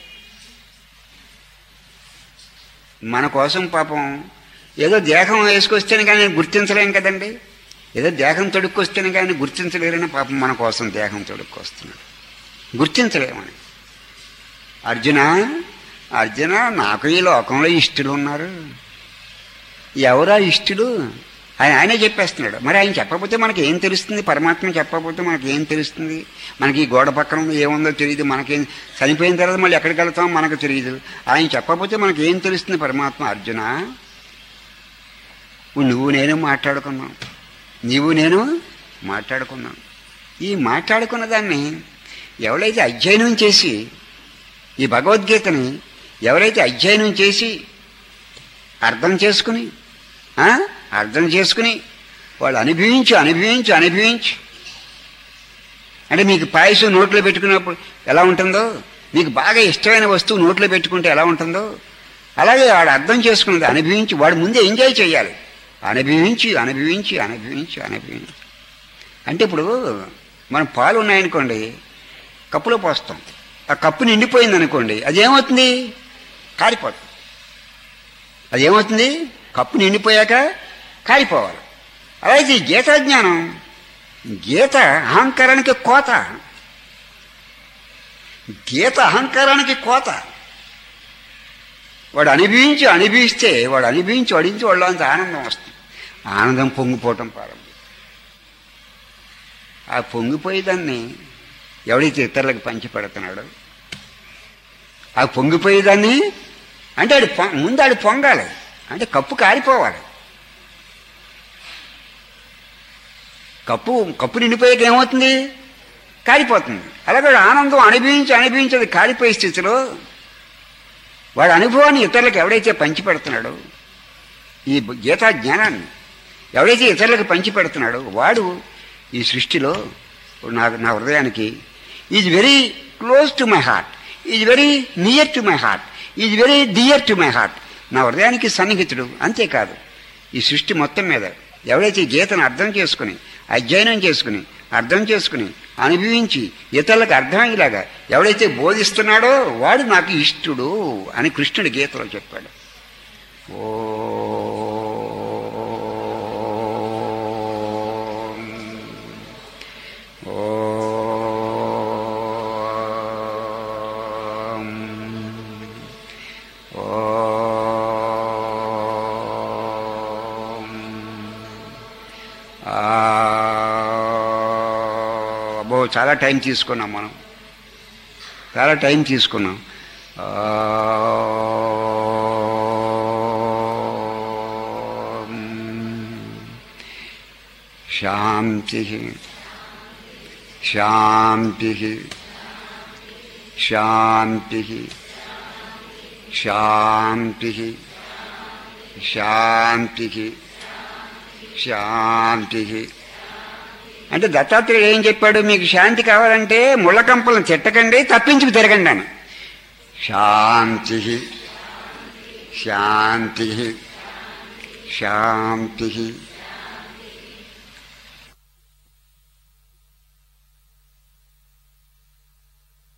మన కోసం పాపం ఏదో దేహం వేసుకొస్తేనే కానీ గుర్తించలేం కదండి ఏదో దేహం తొడుక్కొస్తేనే కానీ గుర్తించలేరని పాపం మన కోసం దేహం తొడుక్కొస్తున్నాడు గుర్తించలేమని అర్జున అర్జున నాకు ఈ లోకంలో ఇష్టలు ఉన్నారు ఎవరా ఇష్టలు ఆయన ఆయనే చెప్పేస్తున్నాడు మరి ఆయన చెప్పకపోతే మనకి ఏం తెలుస్తుంది పరమాత్మ చెప్పకపోతే మనకి ఏం తెలుస్తుంది మనకి ఈ గోడ పక్కన ఏముందో తెలియదు మనకేం చనిపోయిన తర్వాత మళ్ళీ ఎక్కడికి వెళ్తాం మనకు తెలియదు ఆయన చెప్పకపోతే మనకి ఏం తెలుస్తుంది పరమాత్మ అర్జున నువ్వు నేను మాట్లాడుకున్నాం నీవు నేను మాట్లాడుకున్నాం ఈ మాట్లాడుకున్న దాన్ని ఎవరైతే అధ్యయనం చేసి ఈ భగవద్గీతని ఎవరైతే అధ్యయనం చేసి అర్థం చేసుకుని అర్థం చేసుకుని వాళ్ళు అనుభవించి అనుభవించి అనుభవించి అంటే మీకు పాయసం నోట్లో పెట్టుకున్నప్పుడు ఎలా ఉంటుందో మీకు బాగా ఇష్టమైన వస్తువు నోట్లో పెట్టుకుంటే ఎలా ఉంటుందో అలాగే వాడు అర్థం చేసుకున్నది అనుభవించి వాడు ముందే ఎంజాయ్ చేయాలి అనుభవించి అనుభవించి అనుభవించి అనుభవించి అంటే ఇప్పుడు మనం పాలు ఉన్నాయనుకోండి కప్పులో పోస్తాం ఆ కప్పు నిండిపోయింది అనుకోండి అదేమవుతుంది కారిపోతుంది అదేమవుతుంది కప్పు నిండిపోయాక కారిపోవాలి అలాగే ఈ గీతాజ్ఞానం గీత అహంకారానికి కోత గీత అహంకారానికి కోత వాడు అనుభవించి అనుభవిస్తే వాడు అనుభవించి వడించి వాళ్ళు అంత ఆనందం వస్తుంది ఆనందం పొంగిపోవటం ప్రారంభం ఆ పొంగిపోయేదాన్ని ఎవడైతే ఇతరులకు పంచి పెడుతున్నాడో ఆ పొంగిపోయేదాన్ని అంటే ఆడు ముందు ఆడు పొంగాలి అంటే కప్పు కారిపోవాలి కప్పు కప్పు నిండిపోయాక ఏమవుతుంది కారిపోతుంది అలాగే ఆనందం అనుభవించి అనుభవించేది కారిపోయే స్థితిలో వాడి అనుభవాన్ని ఇతరులకు ఎవడైతే పంచి పెడుతున్నాడో ఈ గీతా జ్ఞానాన్ని ఎవడైతే ఇతరులకు పంచి పెడుతున్నాడో వాడు ఈ సృష్టిలో నా నా హృదయానికి is very close to my heart is very near to my heart is very dear to my heart నా హృదయానికి సన్నిహితుడు అంతేకాదు ఈ సృష్టి మొత్తం మీద ఎవరైతే ఈ గీతను అర్థం చేసుకుని అధ్యయనం చేసుకుని అర్థం చేసుకుని అనుభవించి ఇతరులకు అర్థమయ్యేలాగా ఎవడైతే బోధిస్తున్నాడో వాడు నాకు ఇష్టుడు అని కృష్ణుడు గీతలో చెప్పాడు అబ్బో చాలా టైం తీసుకున్నాం మనం చాలా టైం తీసుకున్నాం ఆ, శాంతి శాంతి శాంతి శాంతి శాంతి శాంతి అంటే దత్తాత్రేయుడు ఏం చెప్పాడు మీకు శాంతి కావాలంటే ముళ్ళకంపలను చెట్టకండి తప్పించుకు తిరగండి అని శాంతి శాంతి శాంతి